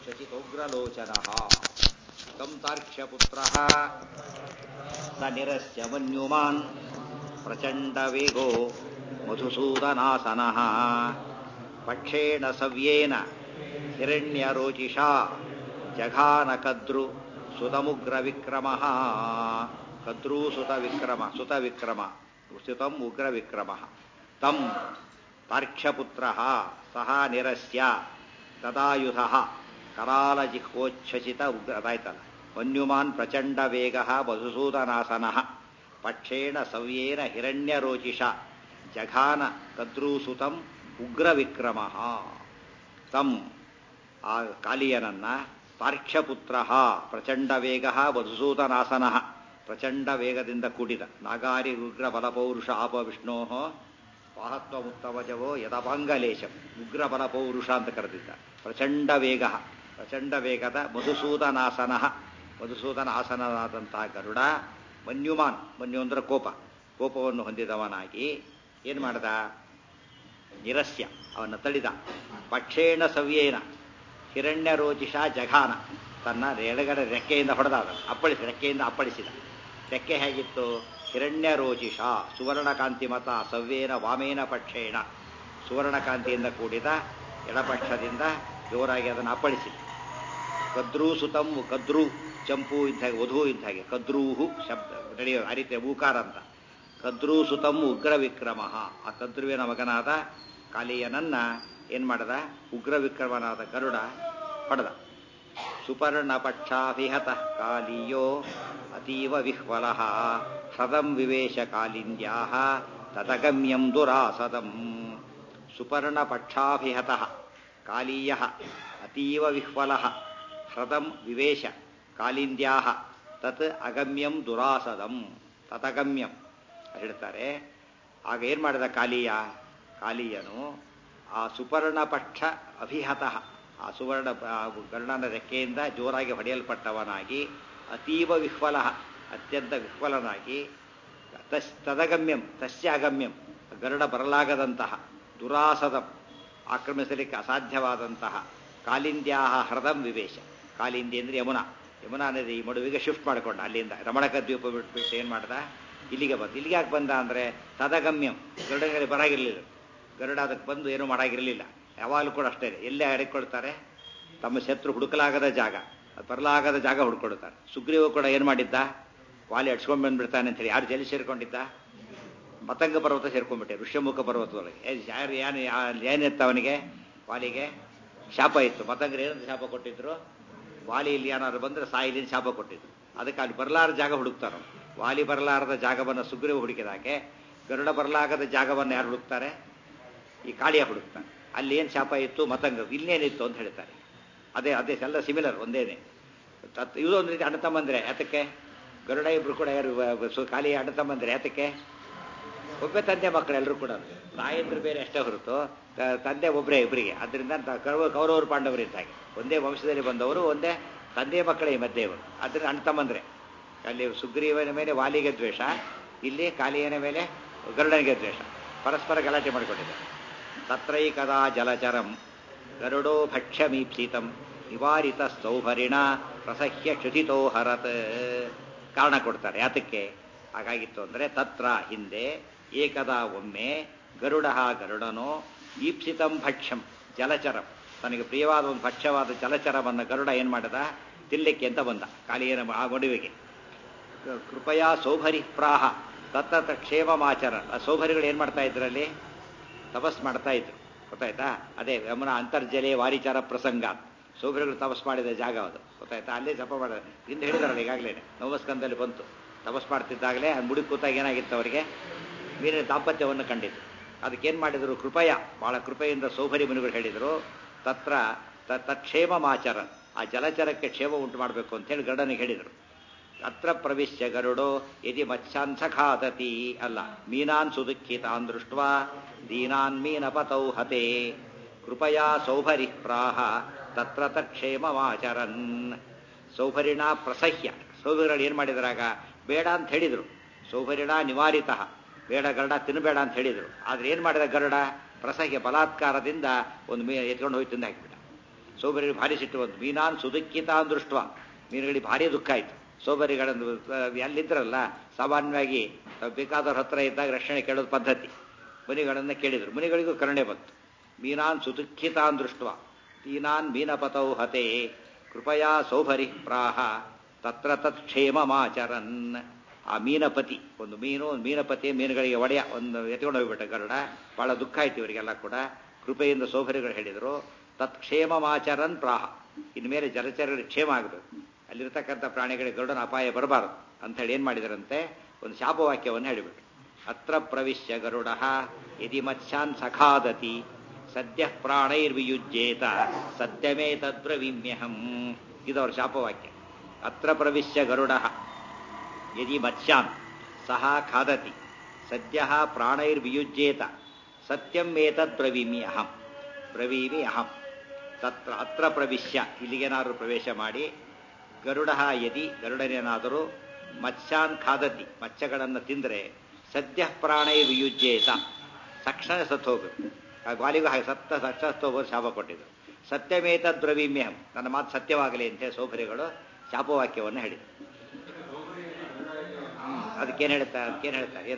ಶಚಿತೋಗ್ರಲೋಚನಃ ಕಂ ತಾರ್ಕ್ಷ್ಯಪುತ್ರಃ ಸ ನಿರಸ್ಯ ಮನ್ಯುಮಾನ್ ಪ್ರಚಂಡವೇಗೋ ಮಧುಸೂದನಾಸನಃ ಪಕ್ಷೇಣ ಸವ್ಯೇನ ಹಿರಣ್ಯರೋಚಿಷಾ ಜಘಾನ ಕದ್ರು ಸುತಮುಗ್ರ ವಿಕ್ರಮ ಕದ್ರೂ ಸುತ ವಿಕ್ರಮ ಸುತ ವಿಕ್ರಮ ಸುತಂ ಉಗ್ರ ವಿಕ್ರಮ ತಂ ತಾರ್ಕ್ಷ್ಯಪುತ್ರ ಸಹ ನಿರಸ್ಯ ತದಾಯುಧ ಕರಾಲಜಿಹ್ವೋಚ್ಛಸಿತ ಉಗ್ರ ಅದಾಯ್ತಲ್ಲ ಮನ್ಯುಮಾನ್ ಪ್ರಚಂಡ ವೇಗ ಮಧುಸೂದನಾಸನ ಪಕ್ಷೇಣ ಸವ್ಯೇನ ಹಿರಣ್ಯರೋಚಿಷ ಜಘಾನ ಕದ್ರೂಸುತಂ ಉಗ್ರ ವಿಕ್ರಮ ತಂ ಆ ಕಾಲಿಯನನ್ನ ತಾರ್ಕ್ಷ್ಯಪುತ್ರ ಪ್ರಚಂಡ ವೇಗ ಮಧುಸೂದನಾಸನ ಪ್ರಚಂಡ ವೇಗದಿಂದ ಕೂಡಿದ ನಾಗಾರಿ ಉಗ್ರ ಬಲಪೌರುಷ ಆಪ ವಿಷ್ಣೋ ಮಹತ್ವಮುತ್ತಮಜವೋ ಯದಪಾಂಗಲೇಶಂ ಉಗ್ರ ಬಲಪೌರುಷ ಅಂತ ಕರೆದಿದ್ದ ಪ್ರಚಂಡ ವೇಗ ಪ್ರಚಂಡ ವೇಗದ ಮಧುಸೂದನಾಸನ ಮಧುಸೂದನ ಆಸನನಾದಂತಹ ಗರುಡ ಮನ್ಯುಮಾನ್ ಮನ್ಯು ಅಂದ್ರೆ ಕೋಪ ಕೋಪವನ್ನು ಹೊಂದಿದವನಾಗಿ ಏನು ಮಾಡ್ದ ನಿರಸ್ಯ ಅವನ್ನ ತಳಿದ ಪಕ್ಷೇಣ ಸವ್ಯೇನ ಹಿರಣ್ಯ ರೋಚಿಷ ಜಘಾನ ತನ್ನ ಎಡಗಡೆ ರೆಕ್ಕೆಯಿಂದ ಹೊಡೆದ ಅದನ್ನು ಅಪ್ಪಳಿಸಿ ರೆಕ್ಕೆಯಿಂದ ಅಪ್ಪಳಿಸಿದ ರೆಕ್ಕೆ ಹೇಗಿತ್ತು ಹಿರಣ್ಯ ರೋಚಿಷ ಸುವರ್ಣಕಾಂತಿ ಮತ ಸವ್ಯೇನ ವಾಮೇನ ಪಕ್ಷೇಣ ಸುವರ್ಣಕಾಂತಿಯಿಂದ ಕೂಡಿದ ಎಡಪಕ್ಷದಿಂದ ಜೋರಾಗಿ ಅದನ್ನು ಅಪ್ಪಳಿಸಿದ ಕದ್ರೂ ಸುತಂ ಕದ್ರೂ ಚಂಪು ಇದ್ದಾಗೆ ವಧು ಇದ್ದಾಗೆ ಕದ್ರೂಹು ಶಬ್ದ ನಡೆಯೋ ಆ ರೀತಿಯ ಊಕಾರ ಅಂತ ಕದ್ರೂ ಸುತಂ ಉಗ್ರ ವಿಕ್ರಮ ಆ ಕದ್ರುವಿನ ಮಗನಾದ ಕಾಲಿಯನನ್ನ ಏನ್ ಮಾಡದ ಉಗ್ರ ವಿಕ್ರಮನಾದ ಗರುಡ ಹೊಡೆದ ಸುಪರ್ಣ ಪಕ್ಷಾಭಿಹತ ಕಾಲಿಯೋ ಅತೀವ ವಿಹ್ವಲ ಹೃದಂ ವಿವೇಶ ಕಾಲಿಂದ್ಯಾ ತದಗಮ್ಯಂ ದುರಾಸದಂ ಸುಪರ್ಣ ಪಕ್ಷಾಭಿಹತ ಕಾಲೀಯ ಅತೀವ ವಿಹ್ವಲ ಹೃದಂ ವಿವೇಶ ಕಾಲಿಂದ್ಯಾ ತತ್ ಅಗಮ್ಯಂ ದುರಾಸದಂ ತದಗಮ್ಯಂ ಹೇಳ್ತಾರೆ ಆಗ ಏನ್ ಮಾಡಿದ ಕಾಲಿಯ ಕಾಲಿಯನು ಆ ಸುಪರ್ಣ ಪಕ್ಷ ಅಭಿಹತಃ ಆ ಸುವರ್ಣ ಗರುಡನ ರೆಕ್ಕೆಯಿಂದ ಜೋರಾಗಿ ಹೊಡೆಯಲ್ಪಟ್ಟವನಾಗಿ ಅತೀವ ವಿಹ್ವಲ ಅತ್ಯಂತ ವಿಹ್ವಲನಾಗಿ ತಸ್ ತದಗಮ್ಯಂ ತಸ್ಯ ಅಗಮ್ಯಂ ಗರುಡ ಬರಲಾಗದಂತಹ ದುರಾಸದಂ ಆಕ್ರಮಿಸಲಿಕ್ಕೆ ಅಸಾಧ್ಯವಾದಂತಹ ಕಾಲಿಂದ್ಯಾಹ ಹೃದಂ ವಿವೇಶ ಕಾಲಿಂದಿ ಅಂದ್ರೆ ಯಮುನಾ ಯಮುನಾ ನದಿ ಈ ಮಡುವಿಗೆ ಶಿಫ್ಟ್ ಮಾಡಿಕೊಂಡ ಅಲ್ಲಿಂದ ರಮಣಕ ದ್ವೀಪ ಬಿಟ್ಬಿಟ್ಟು ಏನು ಮಾಡ್ದ ಇಲ್ಲಿಗೆ ಬಂದ ಇಲ್ಲಿಗೆ ಯಾಕೆ ಬಂದ ಅಂದರೆ ತದಗಮ್ಯಂ ಗರುಡನಲ್ಲಿ ಬರಾಗಿರ್ಲಿಲ್ಲ ಗರುಡ ಅದಕ್ಕೆ ಬಂದು ಏನೂ ಮಾಡಾಗಿರಲಿಲ್ಲ ಯಾವಾಗಲೂ ಕೂಡ ಅಷ್ಟೇ ಎಲ್ಲೇ ಅಡಿಕೊಳ್ತಾರೆ ತಮ್ಮ ಶತ್ರು ಹುಡುಕಲಾಗದ ಜಾಗ ಬರಲಾಗದ ಜಾಗ ಹುಡ್ಕೊಳ್ತಾರೆ ಸುಗ್ರೀವ ಕೂಡ ಏನು ಮಾಡಿದ್ದ ವಾಲಿ ಅಡ್ಸ್ಕೊಂಡ್ ಬಂದ್ಬಿಡ್ತಾನೆ ಅಂತ ಹೇಳಿ ಯಾರು ಜಲ್ಲಿ ಸೇರ್ಕೊಂಡಿದ್ದ ಮತಂಗ ಪರ್ವತ ಸೇರ್ಕೊಂಡ್ಬಿಟ್ಟೆ ಋಷ್ಯಮುಖ ಪರ್ವತದೊಳಗೆ ಯಾರು ಏನು ಏನಿತ್ತು ಅವನಿಗೆ ವಾಲಿಗೆ ಶಾಪ ಇತ್ತು ಮತಂಗರು ಏನಂತ ಶಾಪ ಕೊಟ್ಟಿದ್ರು ವಾಲಿ ಇಲ್ಲಿ ಏನಾದ್ರು ಬಂದ್ರೆ ಸಾಯಿಲಿ ಶಾಪ ಕೊಟ್ಟಿದ್ರು ಅದಕ್ಕೆ ಅಲ್ಲಿ ಬರಲಾರ ಜಾಗ ಹುಡುಕ್ತಾರ ವಾಲಿ ಬರಲಾರದ ಜಾಗವನ್ನು ಸುಗ್ರೀವ ಹುಡುಕಿದಾಗೆ ಗರುಡ ಬರಲಾಗದ ಜಾಗವನ್ನು ಯಾರು ಹುಡುಕ್ತಾರೆ ಈ ಕಾಳಿಯ ಹುಡುಕ್ತಾನೆ ಅಲ್ಲಿ ಏನು ಶಾಪ ಇತ್ತು ಮತಂಗ ಇಲ್ಲೇನಿತ್ತು ಅಂತ ಹೇಳ್ತಾರೆ ಅದೇ ಅದೇ ಎಲ್ಲ ಸಿಮಿಲರ್ ಒಂದೇನೆ ಇದು ಒಂದು ರೀತಿ ಅಣ್ಣ ತಮ್ಮಂದ್ರೆ ಯಾತಕ್ಕೆ ಗರುಡ ಇಬ್ರು ಕೂಡ ಯಾರು ಕಾಲಿಯ ಅಣ್ಣ ತಮ್ಮಂದ್ರೆ ಯಾತಕ್ಕೆ ಒಬ್ಬೇ ತಂದೆ ಮಕ್ಕಳು ಎಲ್ಲರೂ ಕೂಡ ತಾಯಂದ್ರು ಬೇರೆ ಅಷ್ಟೇ ಹೊರತು ತಂದೆ ಒಬ್ಬರೇ ಇಬ್ಬರಿಗೆ ಅದರಿಂದ ಕೌರವ ಕೌರವರು ಪಾಂಡವರು ಇದ್ದಾಗೆ ಒಂದೇ ವಂಶದಲ್ಲಿ ಬಂದವರು ಒಂದೇ ತಂದೆ ಮಕ್ಕಳೇ ಈ ಮಧ್ಯೆ ಇವರು ಅದರಿಂದ ಅಣ್ಣ ತಮ್ಮಂದ್ರೆ ಅಲ್ಲಿ ಸುಗ್ರೀವನ ಮೇಲೆ ವಾಲಿಗೆ ದ್ವೇಷ ಇಲ್ಲಿ ಕಾಲಿಯನ ಮೇಲೆ ಗರುಡನಿಗೆ ದ್ವೇಷ ಪರಸ್ಪರ ಗಲಾಟೆ ಮಾಡಿಕೊಂಡಿದ್ದಾರೆ ತತ್ರೈಕದಾ ಜಲಚರಂ ಗರುಡೋ ಭಕ್ಷ್ಯಮೀಪ್ಸಿತಂ ನಿವಾರಿತ ಸೌಭರಿಣ ಪ್ರಸಹ್ಯ ಕ್ಷುತಿತೋ ಹರತ್ ಕಾರಣ ಕೊಡ್ತಾರೆ ಯಾತಕ್ಕೆ ಹಾಗಾಗಿತ್ತು ಅಂದರೆ ತತ್ರ ಹಿಂದೆ ಏಕದಾ ಒಮ್ಮೆ ಗರುಡ ಗರುಡನೋ ಈಪ್ಸಿತಂ ಭಕ್ಷ್ಯಂ ಜಲಚರಂ ತನಗೆ ಪ್ರಿಯವಾದ ಒಂದು ಭಕ್ಷ್ಯವಾದ ಜಲಚರವನ್ನು ಗರುಡ ಏನು ಮಾಡಿದ ತಿನ್ನಲಿಕ್ಕೆ ಅಂತ ಬಂದ ಕಾಲಿಯನ ಆ ಮಡುವಿಗೆ ಕೃಪಯಾ ಸೌಭರಿ ಪ್ರಾಹ ತತ್ತ ಕ್ಷೇಮಮಾಚರ ಆ ಸೌಭರಿಗಳು ಏನು ಮಾಡ್ತಾ ಇದ್ರಲ್ಲಿ ತಪಸ್ ಮಾಡ್ತಾ ಇದ್ರು ಗೊತ್ತಾಯ್ತಾ ಅದೇ ಯಮುನ ಅಂತರ್ಜಲೆ ವಾರಿಚಾರ ಪ್ರಸಂಗ ಸೌಭರಿಗಳು ತಪಸ್ ಮಾಡಿದ ಜಾಗ ಅದು ಗೊತ್ತಾಯ್ತಾ ಅಲ್ಲೇ ಜಪ ಮಾಡಿದ ಹಿಂದೆ ಹೇಳಿದಾರಲ್ಲ ಈಗಾಗಲೇ ನವಸ್ಕಂದಲ್ಲಿ ಬಂತು ತಪಸ್ ಮಾಡ್ತಿದ್ದಾಗಲೇ ಅದು ಮುಡಿ ಕೂತಾಗ ಏನಾಗಿತ್ತು ಅವರಿಗೆ ಮೀನಿನ ದಾಂಪತ್ಯವನ್ನು ಕಂಡಿದ್ದು ಅದಕ್ಕೇನು ಮಾಡಿದರು ಕೃಪಯ ಬಹಳ ಕೃಪೆಯಿಂದ ಸೌಭರಿ ಮುನಿಗಳು ಹೇಳಿದರು ತತ್ರ ತತ್ಕ್ಷೇಮಮಾಚರ ಆ ಜಲಚರಕ್ಕೆ ಕ್ಷೇಮ ಉಂಟು ಮಾಡಬೇಕು ಅಂತ ಹೇಳಿ ಗರುಡನಿಗೆ ಹೇಳಿದರು ಅತ್ರ ಪ್ರವಿಶ್ಯ ಗರುಡೋ ಯದಿ ಮತ್ಸ್ಯಾನ್ ಸಖಾದತಿ ಅಲ್ಲ ಮೀನಾನ್ ಸುದುಃಖಿತಾನ್ ದೃಷ್ಟ ದೀನಾನ್ ಮೀನಪತೌ ಹತೆ ಕೃಪಯಾ ಸೌಭರಿ ಪ್ರಾಹ ತತ್ರ ತಕ್ಷೇಮವಾಚರನ್ ಸೌಭರಿಣ ಪ್ರಸಹ್ಯ ಸೌಭರಿಗಳು ಏನು ಮಾಡಿದ್ರಾಗ ಬೇಡ ಅಂತ ಹೇಳಿದರು ಸೌಭರಿಣ ನಿವಾರಿತ ಬೇಡ ಗರುಡ ತಿನ್ನಬೇಡ ಅಂತ ಹೇಳಿದರು ಆದ್ರೆ ಏನು ಮಾಡಿದ ಗರುಡ ಪ್ರಸಹ್ಯ ಬಲಾತ್ಕಾರದಿಂದ ಒಂದು ಮೀ ಎತ್ಕೊಂಡು ಹೋಗಿ ತಿಂದು ಹಾಕಿಬಿಟ್ಟ ಸೋಬರಿಗೆ ಭಾರಿ ಸಿಟ್ಟು ಬಂತು ಮೀನಾನ್ ಸುದುಃಖಿತ ದೃಷ್ಟ ಮೀನುಗಳಿಗೆ ಭಾರಿ ದುಃಖ ಆಯ್ತು ಸೋಬರಿಗಳನ್ನು ಅಲ್ಲಿದ್ರಲ್ಲ ಸಾಮಾನ್ಯವಾಗಿ ತಾವು ಬೇಕಾದವ್ರ ಹತ್ರ ಇದ್ದಾಗ ರಕ್ಷಣೆ ಕೇಳೋದು ಪದ್ಧತಿ ಮುನಿಗಳನ್ನು ಕೇಳಿದರು ಮುನಿಗಳಿಗೂ ಕರುಣೆ ಬಂತು ಮೀನಾನ್ ಸುದುಃಖಿತಾನ್ ದೃಷ್ಟ ತೀನಾನ್ ಮೀನಪತೌ ಹತೆ ಕೃಪಯಾ ಸೌಭರಿ ಪ್ರಾಹ ತತ್ರ ತತ್ ಕ್ಷೇಮಮಾಚರನ್ ಆ ಮೀನಪತಿ ಒಂದು ಮೀನು ಒಂದು ಮೀನಪತಿ ಮೀನುಗಳಿಗೆ ಒಡೆಯ ಒಂದು ಎತ್ಕೊಂಡು ಹೋಗ್ಬಿಟ್ಟ ಗರುಡ ಬಹಳ ದುಃಖ ಆಯ್ತು ಇವರಿಗೆಲ್ಲ ಕೂಡ ಕೃಪೆಯಿಂದ ಸೌಭರಿಗಳು ಹೇಳಿದರು ತತ್ ಕ್ಷೇಮಮಾಚರನ್ ಪ್ರಾಹ ಇನ್ಮೇಲೆ ಜಲಚರಗಳಿಗೆ ಕ್ಷೇಮ ಆಗಬೇಕು ಅಲ್ಲಿರ್ತಕ್ಕಂಥ ಪ್ರಾಣಿಗಳಿಗೆ ಗರುಡನ ಅಪಾಯ ಬರಬಾರದು ಅಂತ ಹೇಳಿ ಏನು ಮಾಡಿದರಂತೆ ಒಂದು ಶಾಪವಾಕ್ಯವನ್ನು ಹೇಳಿಬಿಟ್ಟು ಅತ್ರ ಪ್ರವಿಶ್ಯ ಗರುಡ ಯದಿ ಮತ್ಸ್ಯಾನ್ ಸಖಾದತಿ ಸದ್ಯ ಪ್ರಾಣೈರ್ವಿಯುಜ್ಯೇತ ಸತ್ಯಮೇ ತದ್ಬ್ರವೀಮ್ಯಹಂ ಇದು ಅವ್ರ ಶಾಪವಾಕ್ಯ ಅತ್ರ ಪ್ರವಿಶ್ಯ ಗರುಡ ಯದಿ ಮತ್ಸ್ಯಾನ್ ಸಹ ಖಾದತಿ ಸದ್ಯ ಪ್ರಾಣೈರ್ವಿಯುಜ್ಯೇತ ಸತ್ಯಂ ಏತದ್ ಬ್ರವೀಮಿ ಅಹಂ ಬ್ರವೀಮಿ ಅಹಂ ತತ್ರ ಅತ್ರ ಪ್ರವಿಶ್ಯ ಇಲ್ಲಿಗೇನಾದರೂ ಪ್ರವೇಶ ಮಾಡಿ ಗರುಡ ಯದಿ ಗರುಡನೇನಾದರೂ ಮತ್ಸ್ಯಾನ್ ಖಾದತಿ ಮತ್ಸ್ಯಗಳನ್ನು ತಿಂದರೆ ಸದ್ಯ ಪ್ರಾಣೈರ್ವಿಯುಜ್ಯೇತ ತಕ್ಷಣ ಸತ್ತು ಹೋಗುತ್ತೆ ಆ ಗ್ವಾಲಿಗೂ ಹಾಗೆ ಸತ್ತ ತಕ್ಷಣ ಹೋಗೋದು ಶಾಪ ಕೊಟ್ಟಿದ್ರು ಸತ್ಯಮೇತದ್ ಬ್ರವೀಮ್ಯಹಂ ನನ್ನ ಮಾತು ಸತ್ಯವಾಗಲಿ ಅಂತ ಸೋಭರಿಗಳು ಶಾಪವಾಕ್ಯವನ್ನು ಹೇಳಿದರು ಅದಕ್ಕೇನು ಹೇಳ್ತಾ ಅದಕ್ಕೇನು ಹೇಳ್ತಾ ಏನ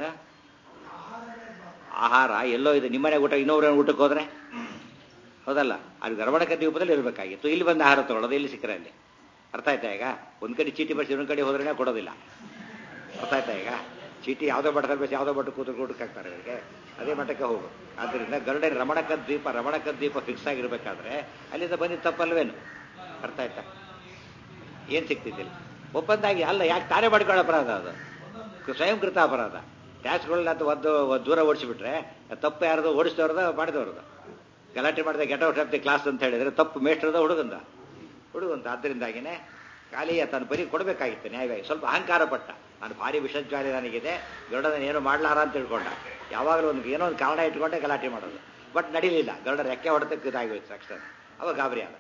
ಆಹಾರ ಎಲ್ಲೋ ಇದೆ ನಿಮ್ಮನೆ ಊಟ ಇನ್ನೊಬ್ರ ಊಟಕ್ಕೆ ಹೋದ್ರೆ ಹೌದಲ್ಲ ಅದು ಗರ್ವಣಕ ದ್ವೀಪದಲ್ಲಿ ಇರಬೇಕಾಗಿತ್ತು ಇಲ್ಲಿ ಬಂದು ಆಹಾರ ತಗೊಳ್ಳೋದು ಇಲ್ಲಿ ಸಿಕ್ಕರೆ ಅಲ್ಲಿ ಅರ್ಥ ಆಯ್ತಾ ಈಗ ಒಂದ್ ಕಡೆ ಚೀಟಿ ಬರ್ಸಿ ಇನ್ನೊಂದ್ ಕಡೆ ಹೋದ್ರೆ ಕೊಡೋದಿಲ್ಲ ಅರ್ಥ ಆಯ್ತಾ ಈಗ ಚೀಟಿ ಯಾವುದೋ ಮಠದಲ್ಲಿ ಬಸ್ ಯಾವುದೋ ಮಠ ಕೂತು ಊಟಕ್ಕೆ ಹಾಕ್ತಾರೆ ಇವರಿಗೆ ಅದೇ ಮಠಕ್ಕೆ ಹೋಗು ಆದ್ದರಿಂದ ಗರುಡ ರಮಣಕ ದ್ವೀಪ ರಮಣಕ ದ್ವೀಪ ಫಿಕ್ಸ್ ಆಗಿರ್ಬೇಕಾದ್ರೆ ಅಲ್ಲಿಂದ ಬಂದಿದ್ದು ತಪ್ಪಲ್ವೇನು ಅರ್ಥ ಆಯ್ತಾ ಏನ್ ಸಿಕ್ತಿದ್ದಿಲ್ಲ ಒಪ್ಪಂದಾಗಿ ಅಲ್ಲ ಯಾಕೆ ತಾನೇ ಮಾಡ್ಕೊಳ್ಳೋ ಅಪರಾಧ ಅದು ಸ್ವಯಂಕೃತ ಅಪರಾಧ ಟ್ಯಾಕ್ಸ್ಗಳನ್ನ ಒಂದು ದೂರ ಓಡಿಸಿಬಿಟ್ರೆ ತಪ್ಪು ಯಾರ್ದು ಓಡಿಸಿದವ್ರದ ಮಾಡಿದವ್ರದ್ದು ಗಲಾಟೆ ಮಾಡಿದ get out of the class ಅಂತ ಹೇಳಿದ್ರೆ ತಪ್ಪು ಮೇಷ್ಟ್ರದ ಹುಡುಗಂದ ಹುಡುಗಂತ ಆದ್ದರಿಂದಾಗಿನೇ ಕಾಲಿಯ ತನ್ನ ಬರೀ ಕೊಡಬೇಕಾಗಿತ್ತು ನ್ಯಾಯವಾಗಿ ಸ್ವಲ್ಪ ಅಹಂಕಾರ ಪಟ್ಟ ನಾನು ಭಾರಿ ವಿಷಜ್ವಾಲಿ ನನಗಿದೆ ಗರುಡನ ಏನು ಮಾಡ್ಲಾರ ಅಂತ ತಿಳ್ಕೊಂಡ ಯಾವಾಗಲೂ ಒಂದು ಏನೋ ಒಂದು ಕಾರಣ ಇಟ್ಕೊಂಡೆ ಗಲಾಟೆ ಮಾಡೋದು ಬಟ್ ನಡೀಲಿಲ್ಲ ಗರುಡ ರೆಕ್ಕೆ ಹೊಡೆತಕ್ಕೆ ಇದಾಗೋಯ್ತು ತಕ್ಷಣ ಅವಾಗ ಗಾಬರಿ ಆದ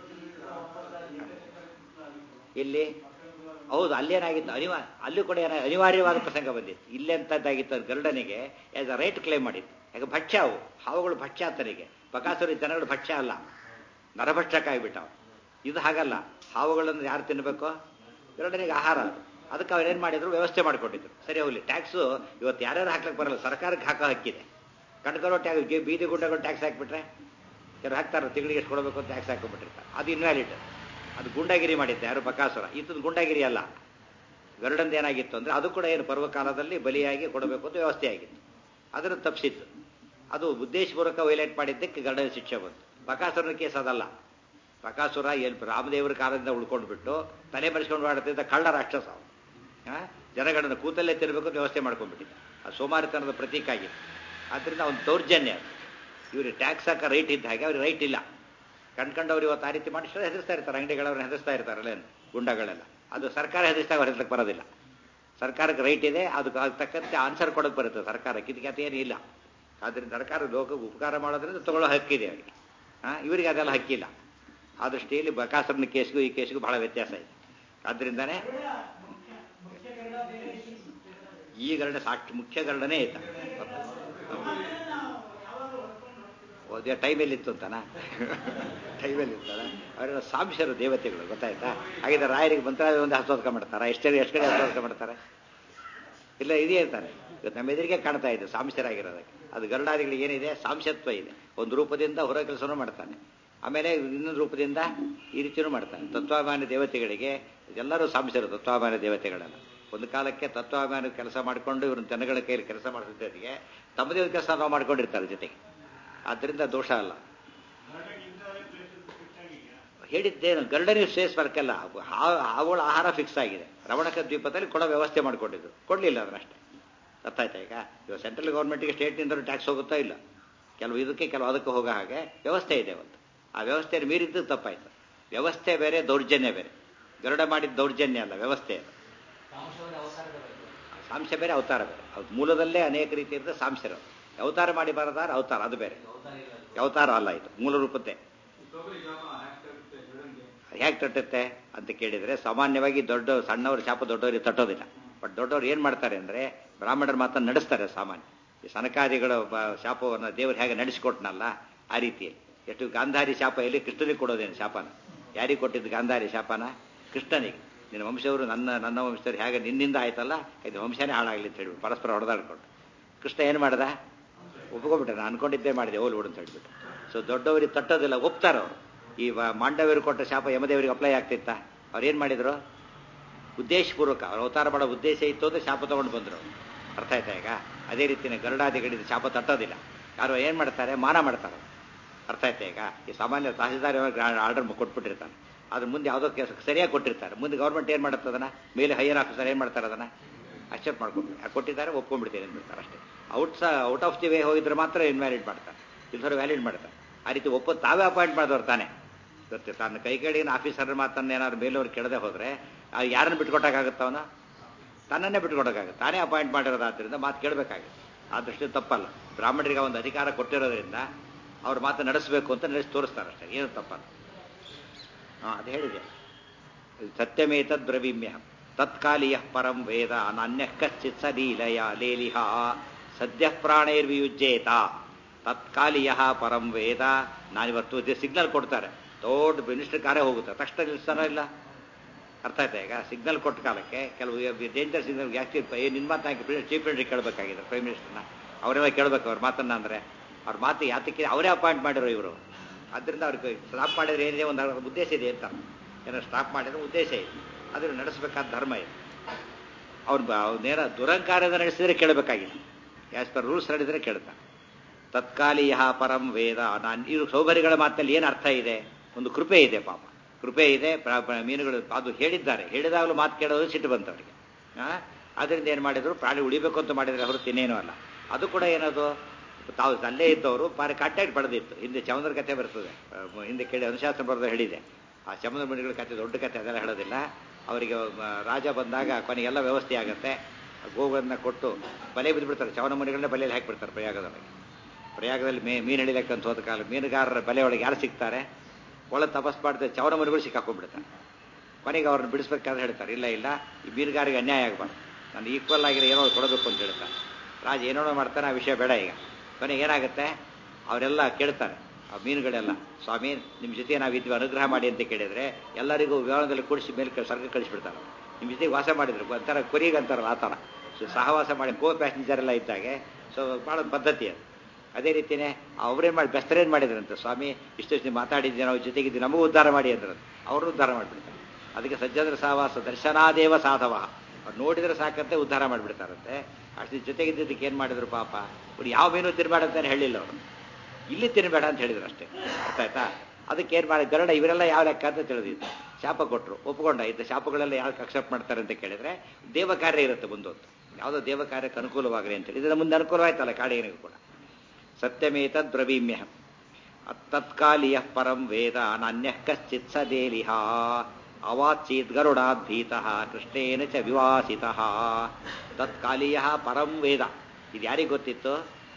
ಇಲ್ಲಿ ಹೌದು ಅಲ್ಲೇನಾಗಿತ್ತು ಅನಿವಾರ್ಯ ಅಲ್ಲೂ ಕೂಡ ಏನ ಅನಿವಾರ್ಯವಾದ ಪ್ರಸಂಗ ಬಂದಿತ್ತು ಇಲ್ಲೆಂತದ್ದಾಗಿತ್ತು ಅದು ಗರುಡನಿಗೆ ಆಸ್ ಅ ರೈಟ್ ಕ್ಲೇಮ್ ಮಾಡಿತ್ತು ಯಾಕೆ ಭಕ್ಷ್ಯ ಅವು ಹಾವುಗಳು ಭಕ್ಷ್ಯ ಆತನಿಗೆ ಬಕಾಸುರಿ ಜನಗಳು ಭಕ್ಷ್ಯ ಅಲ್ಲ ನರಭಕ್ಷಕ ಆಗಿಬಿಟ್ಟವ ಇದು ಹಾಗಲ್ಲ ಹಾವುಗಳನ್ನು ಯಾರು ತಿನ್ನಬೇಕು ಗರುಡನಿಗೆ ಆಹಾರ ಅದು ಅದಕ್ಕೆ ಅವ್ರೇನು ಮಾಡಿದ್ರು ವ್ಯವಸ್ಥೆ ಮಾಡಿಕೊಂಡಿದ್ರು ಸರಿ ಹೋಗ್ಲಿ ಟ್ಯಾಕ್ಸು ಇವತ್ತು ಯಾರ್ಯಾರು ಹಾಕ್ಲಿಕ್ಕೆ ಬರಲ್ಲ ಸರ್ಕಾರಕ್ಕೆ ಹಾಕೋ ಹಕ್ಕಿದೆ ಕಣ್ಕರೋ ಟ್ಯಾಕ್ಸ್ ಬೀದಿ ಗುಡ್ಡಗಳು ಟ್ಯಾಕ್ಸ್ ಹಾಕ್ಬಿಟ್ರೆ ಕೆಲವರು ಹಾಕ್ತಾರೆ ತಿಂಗಳಿಗೆ ಎಷ್ಟು ಕೊಡಬೇಕು ಅಂತ ಟ್ಯಾಕ್ಸ್ ಹಾಕೊಂಡ್ಬಿಟ್ಟಿರ್ತಾರೆ ಅದು ಇನ್ವ್ಯಾಲಿಡ್ ಅದು ಗುಂಡಾಗಿರಿ ಮಾಡಿದ್ದೆ ಯಾರು ಬಕಾಸುರ ಇದು ಗುಂಡಾಗಿರಿ ಅಲ್ಲ ಗರುಡಂದು ಏನಾಗಿತ್ತು ಅಂದರೆ ಅದು ಕೂಡ ಏನು ಪರ್ವಕಾಲದಲ್ಲಿ ಬಲಿಯಾಗಿ ಕೊಡಬೇಕು ಅಂತ ವ್ಯವಸ್ಥೆ ಆಗಿತ್ತು ಅದನ್ನು ತಪ್ಪಿಸಿತ್ತು ಅದು ಉದ್ದೇಶಪೂರ್ವಕ ವೈಲೇಟ್ ಮಾಡಿದ್ದಕ್ಕೆ ಗರುಡನ ಶಿಕ್ಷೆ ಬಂತು ಬಕಾಸುರನ ಕೇಸ್ ಅದಲ್ಲ ಬಕಾಸುರ ಏನು ರಾಮದೇವರ ಕಾಲದಿಂದ ಉಳ್ಕೊಂಡು ಬಿಟ್ಟು ತಲೆ ಮರೆಸ್ಕೊಂಡು ಮಾಡುತ್ತಿದ್ದ ಕಳ್ಳ ರಾಕ್ಷಸ ಅವನು. ಆ? ಜನಗಳನ್ನ ಕೂತಲ್ಲೇ ತಿರ್ಬೇಕು ಅಂತ ವ್ಯವಸ್ಥೆ ಮಾಡ್ಕೊಂಡ್ಬಿಟ್ಟಿದ್ದ ಆ ಸೋಮಾರಿತನದ ಪ್ರತೀಕ ಆಗಿತ್ತು ಆದ್ದರಿಂದ ಒಂದು ದೌರ್ಜನ್ಯ ಅದು ಇವ್ರಿಗೆ ಟ್ಯಾಕ್ಸ್ ಹಾಕೋ ರೈಟ್ ಇದ್ದ ಹಾಗೆ ಅವ್ರಿಗೆ ರೈಟ್ ಇಲ್ಲ ಕಂಡ್ಕೊಂಡವ್ರು ಇವತ್ತು ಆ ರೀತಿ ಮಾಡಿಸ್ತಾರೆ ಹೆದರ್ಸ್ತಾ ಇರ್ತಾರೆ ಅಂಗಡಿಗಳವ್ರನ್ನ ಹೆದರ್ಸ್ತಾ ಇರ್ತಾರಲ್ಲ ಏನು ಗುಂಡಗಳೆಲ್ಲ ಅದು ಸರ್ಕಾರ ಹೆದರ್ಸ್ದಾಗ ಅವ್ರ ಹೆದರ್ಲಿಕ್ಕೆ ಬರೋದಿಲ್ಲ ಸರ್ಕಾರಕ್ಕೆ ರೈಟ್ ಇದೆ ಅದಕ್ಕೆ ಅದಕ್ಕೆ ತಕ್ಕಂತೆ ಆನ್ಸರ್ ಕೊಡೋಕೆ ಬರುತ್ತೆ ಸರ್ಕಾರಕ್ಕೆ ಇದಕ್ಕೆ ಅದೇನು ಇಲ್ಲ ಆದ್ದರಿಂದ ಸರ್ಕಾರ ಲೋಕಕ್ಕೆ ಉಪಕಾರ ಮಾಡೋದ್ರಿಂದ ತಗೊಳ್ಳೋ ಹಕ್ಕಿದೆ ಅವರಿಗೆ ಹಾಂ ಇವರಿಗೆ ಅದೆಲ್ಲ ಹಕ್ಕಿಲ್ಲ ಆ ದೃಷ್ಟಿಯಲ್ಲಿ ಬಕಾಸರನ ಕೇಸ್ಗೂ ಈ ಕೇಸ್ಗೂ ಬಹಳ ವ್ಯತ್ಯಾಸ ಇದೆ ಆದ್ದರಿಂದಾನೇ ಈ ಗರಡ ಸಾಕ್ಷಿ ಮುಖ್ಯ ಗರಡನೇ ಆಯ್ತಾ ಓದೇ ಟೈಮಲ್ಲಿತ್ತು ಅಂತಾನ ಟೈಮಲ್ಲಿರ್ತಾರ ಅವರೆಲ್ಲ ಸಾಂಶರು ದೇವತೆಗಳು ಗೊತ್ತಾಯ್ತಾ ಹಾಗಿದ್ರೆ ರಾಯರಿಗೆ ಮಂತ್ರಾಲಯ ಒಂದು ಹಸ್ತೋದಕ ಮಾಡ್ತಾರ ಎಷ್ಟೇ ಎಷ್ಟು ಕಡೆ ಹಸ್ತೋದಕ ಮಾಡ್ತಾರೆ ಇಲ್ಲ ಇದೇ ಇರ್ತಾರೆ ಇವತ್ತು ನಮ್ಮ ಎದುರಿಗೆ ಕಾಣ್ತಾ ಇದೆ ಸಾಂಶರಾಗಿರೋದಕ್ಕೆ ಅದು ಗರುಡಾದಿಗಳಿಗೆ ಏನಿದೆ ಸಾಂಶತ್ವ ಇದೆ ಒಂದು ರೂಪದಿಂದ ಹೊರ ಕೆಲಸನೂ ಮಾಡ್ತಾನೆ ಆಮೇಲೆ ಇನ್ನೊಂದು ರೂಪದಿಂದ ಈ ರೀತಿಯೂ ಮಾಡ್ತಾನೆ ತತ್ವಾಭಿಮಾನಿ ದೇವತೆಗಳಿಗೆ ಎಲ್ಲರೂ ಸಾಂಶರು ತತ್ವಾಭಿಮಾನಿ ದೇವತೆಗಳೆಲ್ಲ ಒಂದು ಕಾಲಕ್ಕೆ ತತ್ವಾಭಿಮಾನ ಕೆಲಸ ಮಾಡಿಕೊಂಡು ಇವ್ರನ್ನ ಜನಗಳ ಕೈಯಲ್ಲಿ ಕೆಲಸ ಮಾಡಿಸಿದ್ದರಿಗೆ ತಮ್ಮದೇ ಒಂದು ಕೆಲಸ ನಾವು ಮಾಡ್ಕೊಂಡಿರ್ತಾರೆ ಜೊತೆಗೆ ಆದ್ದರಿಂದ ದೋಷ ಅಲ್ಲ ಹೇಳಿದ್ದೇನು ಗರುಡನಿಗೆ ಶ್ರೇಷ್ಠ ವರ್ಕಲ್ಲ ಹಾವುಗಳ ಆಹಾರ ಫಿಕ್ಸ್ ಆಗಿದೆ ರಮಣಕ ದ್ವೀಪದಲ್ಲಿ ಕೊಡೋ ವ್ಯವಸ್ಥೆ ಮಾಡಿಕೊಂಡಿದ್ದು ಕೊಡಲಿಲ್ಲ ಅದನ್ನಷ್ಟೇ ಅರ್ಥ ಆಯ್ತಾ ಈಗ ಇವಾಗ ಸೆಂಟ್ರಲ್ ಗೌರ್ಮೆಂಟ್ಗೆ ಸ್ಟೇಟ್ನಿಂದ ಟ್ಯಾಕ್ಸ್ ಹೋಗುತ್ತಾ ಇಲ್ಲ ಕೆಲವು ಇದಕ್ಕೆ ಕೆಲವು ಅದಕ್ಕೆ ಹೋಗೋ ಹಾಗೆ ವ್ಯವಸ್ಥೆ ಇದೆ ಒಂದು ಆ ವ್ಯವಸ್ಥೆಯನ್ನು ಮೀರಿದ್ದು ತಪ್ಪಾಯ್ತು ವ್ಯವಸ್ಥೆ ಬೇರೆ ದೌರ್ಜನ್ಯ ಬೇರೆ ಗರುಡ ಮಾಡಿದ ದೌರ್ಜನ್ಯ ಅಲ್ಲ ವ್ಯವಸ್ಥೆ ಅದು ಸಾಂಶ ಬೇರೆ ಅವತಾರ ಬೇರೆ ಅದು ಮೂಲದಲ್ಲೇ ಅನೇಕ ರೀತಿ ಇರ್ತದೆ ಸಾಂಶರು ಅವತಾರ ಮಾಡಿ ಬರದಾರ ಅವತಾರ ಅದು ಬೇರೆ ಅವತಾರ ಅಲ್ಲ ಇದು ಮೂಲ ರೂಪದ್ದೇ ಹೇಗೆ ತಟ್ಟುತ್ತೆ ಅಂತ ಕೇಳಿದರೆ ಸಾಮಾನ್ಯವಾಗಿ ದೊಡ್ಡ ಸಣ್ಣವರು ಶಾಪ ದೊಡ್ಡವರಿಗೆ ತಟ್ಟೋದಿಲ್ಲ ಬಟ್ ದೊಡ್ಡವ್ರು ಏನು ಮಾಡ್ತಾರೆ ಅಂದರೆ ಬ್ರಾಹ್ಮಣರ ಮಾತನ್ನು ನಡೆಸ್ತಾರೆ ಸಾಮಾನ್ಯ ಈ ಸನಕಾದಿಗಳ ಬ- ಶಾಪವನ್ನು ದೇವರು ಹೇಗೆ ನಡೆಸಿಕೊಟ್ನಲ್ಲ ಆ ರೀತಿಯಲ್ಲಿ ಎಷ್ಟು ಗಾಂಧಾರಿ ಶಾಪ ಎಲ್ಲಿ ಕೃಷ್ಣನಿಗೆ ಕೊಡೋದೇನು ಶಾಪನ ಯಾರಿಗೆ ಕೊಟ್ಟಿದ್ದು ಗಾಂಧಾರಿ ಶಾಪನ ಕೃಷ್ಣನಿಗೆ ನಿನ್ನ ವಂಶವರು ನನ್ನ ನನ್ನ ವಂಶದವ್ರು ಹೇಗೆ ನಿನ್ನಿಂದ ಆಯ್ತಲ್ಲ ಇದು ವಂಶನೇ ಹಾಳಾಗಲಿ ಅಂತ ಹೇಳಿ ಪರಸ್ಪರ ಹೊಡೆದಾಡ್ಕೊಂಡು ಕೃಷ್ಣ ಏನು ಮಾಡ್ದ ಒಪ್ಕೊಂಡ್ಬಿಟ್ಟೆ ನಾನು ಅನ್ಕೊಂಡಿದ್ದೇ ಮಾಡಿದೆ ಓಲ್ ಓಡು ಅಂತ ಹೇಳ್ಬಿಟ್ಟು ಸೊ ದೊಡ್ಡವರಿಗೆ ತಟ್ಟೋದಿಲ್ಲ ಒಪ್ತಾರೆ ಅವರು ಈ ವ- ಮಾಂಡವ್ಯರು ಕೊಟ್ಟ ಶಾಪ ಯಮದೇವರಿಗೆ ಅಪ್ಲೈ ಆಗ್ತಿತ್ತ ಅವ್ರು ಏನು ಮಾಡಿದ್ರು ಉದ್ದೇಶಪೂರ್ವಕ ಅವ್ರ ಅವತಾರ ಮಾಡೋ ಉದ್ದೇಶ ಇತ್ತು ಅಂತ ಶಾಪ ತಗೊಂಡು ಬಂದರು ಅವ್ರು. ಅರ್ಥ ಆಯ್ತಾ ಈಗ ಅದೇ ರೀತಿನೇ ಗರುಡಾದಿಗಳಿದ ಶಾಪ ತಟ್ಟೋದಿಲ್ಲ ಯಾರು ಏನು ಮಾಡ್ತಾರೆ ಮಾನ ಮಾಡ್ತಾರೆ ಅರ್ಥ ಆಯ್ತಾ ಈಗ ಈ ಸಾಮಾನ್ಯ ತಹಸೀಲ್ದಾರ್ ಆರ್ಡರ್ ಕೊಟ್ಬಿಟ್ಟಿರ್ತಾನೆ ಅದ್ರ ಮುಂದೆ ಯಾವುದೋ ಕೆಲಸ ಸರಿಯಾಗಿ ಕೊಟ್ಟಿರ್ತಾರೆ ಮುಂದೆ ಗೌರ್ಮೆಂಟ್ ಏನು ಮಾಡುತ್ತೆ ಅದನ್ನ ಮೇಲೆ ಹೈಯರ್ ಆಫೀಸರ್ ಏನು ಮಾಡ್ತಾರೆ ಅದನ್ನ ಅಕ್ಸೆಪ್ಟ್ ಮಾಡ್ಕೊಂಡು ಕೊಟ್ಟಿದ್ದಾರೆ ಒಪ್ಕೊಂಡ್ಬಿಡ್ತೇನೆ ಅಂದ್ಬಿಡ್ತಾರೆ ಅಷ್ಟೇ ಔಟ್ ಸ ಔಟ್ ಆಫ್ ದಿ ವೇ ಹೋಗಿದ್ರೆ ಮಾತ್ರ ಇನ್ವ್ಯಾಲಿಡ್ ಮಾಡ್ತಾರೆ ಇಲ್ದವ್ರು ವ್ಯಾಲಿಡ್ ಮಾಡ್ತಾರೆ ಆ ರೀತಿ ಒಪ್ಪೋದು ತಾವೇ ಅಪಾಯಿಂಟ್ ಮಾಡಿದವ್ರು ತಾನೇ ಗೊತ್ತೆ ತನ್ನ ಕೈ ಕೆಳಗಿನ ಆಫೀಸರ್ ಮಾತನ್ನ ಏನಾದ್ರು ಮೇಲವ್ರು ಕೆಳದೆ ಹೋದ್ರೆ ಆ ಯಾರನ್ನು ಬಿಟ್ಕೊಟ್ಟಕ್ಕಾಗುತ್ತೆ ಅವನು ತನ್ನನ್ನೇ ಬಿಟ್ಕೊಡೋಕ್ಕಾಗುತ್ತೆ ತಾನೇ ಅಪಾಯಿಂಟ್ ಮಾಡಿರೋದಾದ್ರಿಂದ ಮಾತು ಕೇಳಬೇಕಾಗುತ್ತೆ ಆ ದೃಷ್ಟಿ ತಪ್ಪಲ್ಲ ಬ್ರಾಹ್ಮಣರಿಗೆ ಒಂದು ಅಧಿಕಾರ ಕೊಟ್ಟಿರೋದ್ರಿಂದ ಅವ್ರ ಮಾತು ನಡೆಸಬೇಕು ಅಂತ ನಡೆಸಿ ತೋರಿಸ್ತಾರೆ ಅಷ್ಟೇ ಏನು ತಪ್ಪಲ್ಲ ಹಾಂ ಅದು ಹೇಳಿದೆ ಸತ್ಯಮೇತದ್ ಬ್ರವೀಮ್ಯ ತತ್ಕಾಲೀಯ ಪರಂ ವೇದ ಅನನ್ಯ ಕಶ್ಚಿತ್ ಸ ಲೀಲಯ ಲೇಲಿಹ ಸದ್ಯ ಪ್ರಾಣೈರ್ವಿಯುಜ್ಯೇತ ತತ್ಕಾಲೀಯ ಪರಂ ವೇದ ನಾನಿವತ್ತು ಸಿಗ್ನಲ್ ಕೊಡ್ತಾರೆ ದೊಡ್ಡ ಮಿನಿಸ್ಟರ್ ಕಾರ್ಯ ಹೋಗುತ್ತೆ ತಕ್ಷಣ ನಿಲ್ಲಿಸ್ತಾನೋ ಇಲ್ಲ ಅರ್ಥ ಆಯ್ತಾ ಈಗ ಸಿಗ್ನಲ್ ಕೊಟ್ಟ ಕಾಲಕ್ಕೆ ಕೆಲವು ಡೇಂಜರ್ ಸಿಗ್ನಲ್ ಜಾಸ್ತಿ ನಿಮ್ಮ ಮಾತು ಹಾಕಿ ಚೀಫ್ ಮಿನಿಸ್ಟರ್ ಕೇಳಬೇಕಾಗಿದೆ ಪ್ರೈಮ್ ಮಿನಿಸ್ಟರ್ನ ಅವರೆಲ್ಲ ಕೇಳಬೇಕು ಅವ್ರ ಮಾತನ್ನ ಅಂದರೆ ಅವ್ರ ಮಾತು ಯಾತಕ್ಕೆ ಅವರೇ ಅಪಾಯಿಂಟ್ ಮಾಡಿರೋ ಇವರು ಅದರಿಂದ ಅವ್ರಿಗೆ ಸ್ಟಾಪ್ ಮಾಡಿದ್ರೆ ಏನಿದೆ ಒಂದು ಅವ್ರ ಉದ್ದೇಶ ಇದೆ ಅಂತ ಏನೋ ಸ್ಟಾಪ್ ಮಾಡಿದ್ರೆ ಉದ್ದೇಶ ಇದೆ ಅದನ್ನು ನಡೆಸಬೇಕಾದ ಧರ್ಮ ಇದೆ ಅವ್ರು ಬ- ಅವ್ರು ನೇರ ದುರಂಕಾರ್ಯದ ನಡೆಸಿದ್ರೆ ಕೇಳಬೇಕಾಗಿಲ್ಲ ಆಸ್ ಪರ್ ರೂಲ್ಸ್ ನಡೆಸಿದ್ರೆ ಕೇಳ್ತಾರೆ ತತ್ಕಾಲೀಯ ಪರಂ ವೇದ ನಾನು ಇದು ಸೌಕರ್ಯಗಳ ಮಾತಲ್ಲಿ ಏನು ಅರ್ಥ ಇದೆ ಒಂದು ಕೃಪೆ ಇದೆ ಪಾಪ ಕೃಪೆ ಇದೆ ಪ್ರ- ಪ್ರ- ಮೀನುಗಳು ಅದು ಹೇಳಿದ್ದಾರೆ ಹೇಳಿದಾಗಲೂ ಮಾತು ಕೇಳೋದು ಸಿಟ್ಟು ಬಂತವರಿಗೆ ಅದರಿಂದ ಏನು ಮಾಡಿದ್ರು ಪ್ರಾಣಿ ಉಳಿಬೇಕು ಅಂತ ಮಾಡಿದ್ರೆ ಹೊರತು ಇನ್ನೇನು ಅಲ್ಲ ಅದು ಕೂಡ ಏನದು ತಾವು ಅಲ್ಲೇ ಇದ್ದವರು ಪಾರಿ ಕಾಂಟ್ಯಾಕ್ಟ್ ಪಡೆದಿತ್ತು ಹಿಂದೆ ಚಮಂದ್ರ ಕಥೆ ಬರ್ತದೆ ಅಹ್, ಹಿಂದೆ ಕೇಳಿ ಅನುಶಾಸನ ಬರೆದ ಹೇಳಿದೆ ಆ ಚಮಂದ್ರ ಮುನಿಗಳ ಕಥೆ ದೊಡ್ಡ ಕಥೆ ಅದೆಲ್ಲ ಹೇಳೋದಿಲ್ಲ ಅವರಿಗೆ ಒಬ್ಬ ರಾಜ ಬಂದಾಗ ಕೊನೆಗೆಲ್ಲ ವ್ಯವಸ್ಥೆ ಆಗುತ್ತೆ ಗೋಗಳನ್ನ ಕೊಟ್ಟು ಬಲೆ ಬಿದ್ದುಬಿಡ್ತಾರೆ ಚವನ ಮುನಿಗಳನ್ನ ಬಲೆಯಲ್ಲಿ ಹಾಕಿಬಿಡ್ತಾರೆ ಪ್ರಯಾಗದೊಳಗೆ ಪ್ರಯಾಗದಲ್ಲಿ ಮೇ ಮೀನು ಹಿಡಿಲಕ್ಕಂತ ಹೋದ ಕಾಲ ಮೀನುಗಾರರ ಬಲೆ ಒಳಗೆ ಯಾರು ಸಿಗ್ತಾರೆ ಒಳ ತಪಸ್ ಮಾಡಿದ್ರೆ ಚವನ ಮುನಿಗಳು ಸಿಕ್ಕಾಕೊಂಡ್ಬಿಡ್ತಾರೆ ಕೊನೆಗೆ ಅವ್ರನ್ನ ಬಿಡಿಸ್ಬೇಕಾದ್ರೆ ಹೇಳ್ತಾರೆ ಇಲ್ಲ ಇಲ್ಲ ಈ ಮೀನುಗಾರಿಗೆ ಅನ್ಯಾಯ ಆಗಬಾರ್ದು ನಾನು ಈಕ್ವಲ್ ಆಗಿರೋ ಏನೋ ಒಂದು ಕೊಡಬೇಕು ಅಂತ ಹೇಳ್ತಾರೆ ರಾಜ ಏನೋ ಮಾಡ್ತಾನೆ ಆ ವಿಷಯ ಬೇಡ ಈಗ ಕೊನೆಗೆ ಏನಾಗುತ್ತೆ ಅವರೆಲ್ಲ ಕೇಳ್ತಾರೆ ಆ ಮೀನುಗಳೆಲ್ಲ ಸ್ವಾಮಿ ನಿಮ್ಮ ಜೊತೆ ನಾವು ಇದ್ವಿ ಅನುಗ್ರಹ ಮಾಡಿ ಅಂತ ಕೇಳಿದ್ರೆ ಎಲ್ಲರಿಗೂ ವಿಮಾನದಲ್ಲಿ ಕೂಡಿಸಿ ಮೇಲೆ ಕ- ಸ್ವರ್ಗ ಕಳಿಸ್ಬಿಡ್ತಾರೆ ನಿಮ್ಮ ಜೊತೆಗೆ ವಾಸ ಮಾಡಿದ್ರು ಒಂಥರ ಕೊರಿಗೆ ಅಂತಾರಲ್ಲ ಆ ಥರ ಸೊ ಸಹವಾಸ ಮಾಡಿ ಕೋ ಪ್ಯಾಸೆಂಜರ್ ಎಲ್ಲ ಇದ್ದಾಗೆ ಸೊ ಭಾಳ ಪದ್ಧತಿ ಅದು ಅದೇ ರೀತಿಯೇ ಅವ್ರೇನು ಮಾಡಿ ಬೆಸ್ತರೇನು ಮಾಡಿದ್ರಂತೆ ಸ್ವಾಮಿ ಇಷ್ಟು ನೀವು ಮಾತಾಡಿದ್ದೆ ನಾವು ಜೊತೆಗಿದ್ದು ನಮಗೂ ಉದ್ಧಾರ ಮಾಡಿ ಅಂದ್ರು ಅವರು ಉದ್ಧಾರ ಮಾಡಿಬಿಡ್ತಾರೆ ಅದಕ್ಕೆ ಸಜ್ಜನರ ಸಹವಾಸ ದರ್ಶನಾದೇವ ಸಾಧವ ಅವ್ರು ನೋಡಿದ್ರೆ ಸಾಕಂತೆ ಉದ್ಧಾರ ಮಾಡಿಬಿಡ್ತಾರಂತೆ ಅಷ್ಟು ಜೊತೆಗಿದ್ದಕ್ಕೆ ಏನು ಮಾಡಿದ್ರು ಪಾಪ ಅವ್ರು ಯಾವ ಮೀನು ತಿನ್ಬೇಡ ಅಂತಾನೆ ಹೇಳಿಲ್ಲ ಅವರು ಇಲ್ಲಿ ತಿನ್ಬೇಡ ಅಂತ ಹೇಳಿದ್ರು ಅಷ್ಟೇ ಅರ್ಥ ಆಯ್ತಾ ಅದಕ್ಕೆ ಏನು ಮಾಡಿ ಗರುಡ ಇವರೆಲ್ಲ ಯಾವ ಲೆಕ್ಕ ಅಂತ ತಿಳಿದಿತ್ತು ಶಾಪ ಕೊಟ್ಟರು ಒಪ್ಕೊಂಡ ಇದ್ದ ಶಾಪಗಳೆಲ್ಲ ಯಾಕೆ ಅಕ್ಸೆಪ್ಟ್ ಮಾಡ್ತಾರೆ ಅಂತ ಕೇಳಿದ್ರೆ ದೇವ ಕಾರ್ಯ ಇರುತ್ತೆ ಮುಂದೊತ್ತು ಯಾವುದೋ ದೇವ ಕಾರ್ಯಕ್ಕೆ ಅನುಕೂಲವಾಗಲಿ ಅಂತೇಳಿ ಇದರ ಮುಂದೆ ಅನುಕೂಲವಾಯ್ತಲ್ಲ ಕಾಡಿಗನಿಗೂ ಕೂಡ ಸತ್ಯಮೇತದ್ ಬ್ರವೀಮ್ಯಹಂ ತತ್ಕಾಲೀಯ ಪರಂ ವೇದ ನಾನ್ಯ ಕಶ್ಚಿತ್ ಸ ದೇಲಿಹ ಅವಾಚೀತ್ ಗರುಡಾದ್ಭೀತ ಕೃಷ್ಣೇನ ಚ ವಿವಾಸಿತ ತತ್ಕಾಲೀಯ ಪರಂ ವೇದ ಇದು ಯಾರಿಗೆ ಗೊತ್ತಿತ್ತು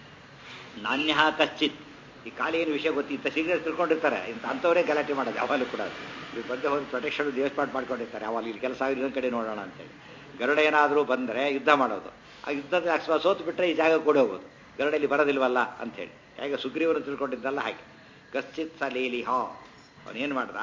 ನಾಣ್ಯ ಕಶ್ಚಿತ್ ಈ ಕಾಲಿನ ವಿಷಯ ಗೊತ್ತಿತ್ತ ಸಿಗರೇಟ್ ತಿಳ್ಕೊಂಡಿರ್ತಾರೆ ಇಂಥ ಅಂಥವರೇ ಗಲಾಟೆ ಮಾಡೋದು ಯಾವಾಗಲೂ ಕೂಡ ಇವ್ರ ಬಗ್ಗೆ ಹೋಗಿ ಪ್ರೊಟೆಕ್ಷನ್ ದೇವಸ್ಥಾನ ಮಾಡ್ಕೊಂಡಿರ್ತಾರೆ ಯಾವಾಗ ಇಲ್ಲಿ ಕೆಲಸ ಆಗಿ ಇನ್ನೊಂದು ಕಡೆ ನೋಡೋಣ ಅಂತೇಳಿ ಗರುಡ ಏನಾದರೂ ಬಂದರೆ ಯುದ್ಧ ಮಾಡೋದು ಆ ಯುದ್ಧದ ಅಕಸ್ಮಾತ್ ಸೋತು ಬಿಟ್ಟರೆ ಈ ಜಾಗ ಕೂಡ ಹೋಗೋದು ಗರುಡಲ್ಲಿ ಬರೋದಿಲ್ವಲ್ಲ ಅಂಥೇಳಿ ಹೇಗೆ ಸುಗ್ರೀವರು ತಿಳ್ಕೊಂಡಿದ್ದಲ್ಲ ಹಾಗೆ ಕಶ್ಚಿತ್ ಸ ಲೇಲಿ ಹಾ ಅವನೇನು ಮಾಡ್ದ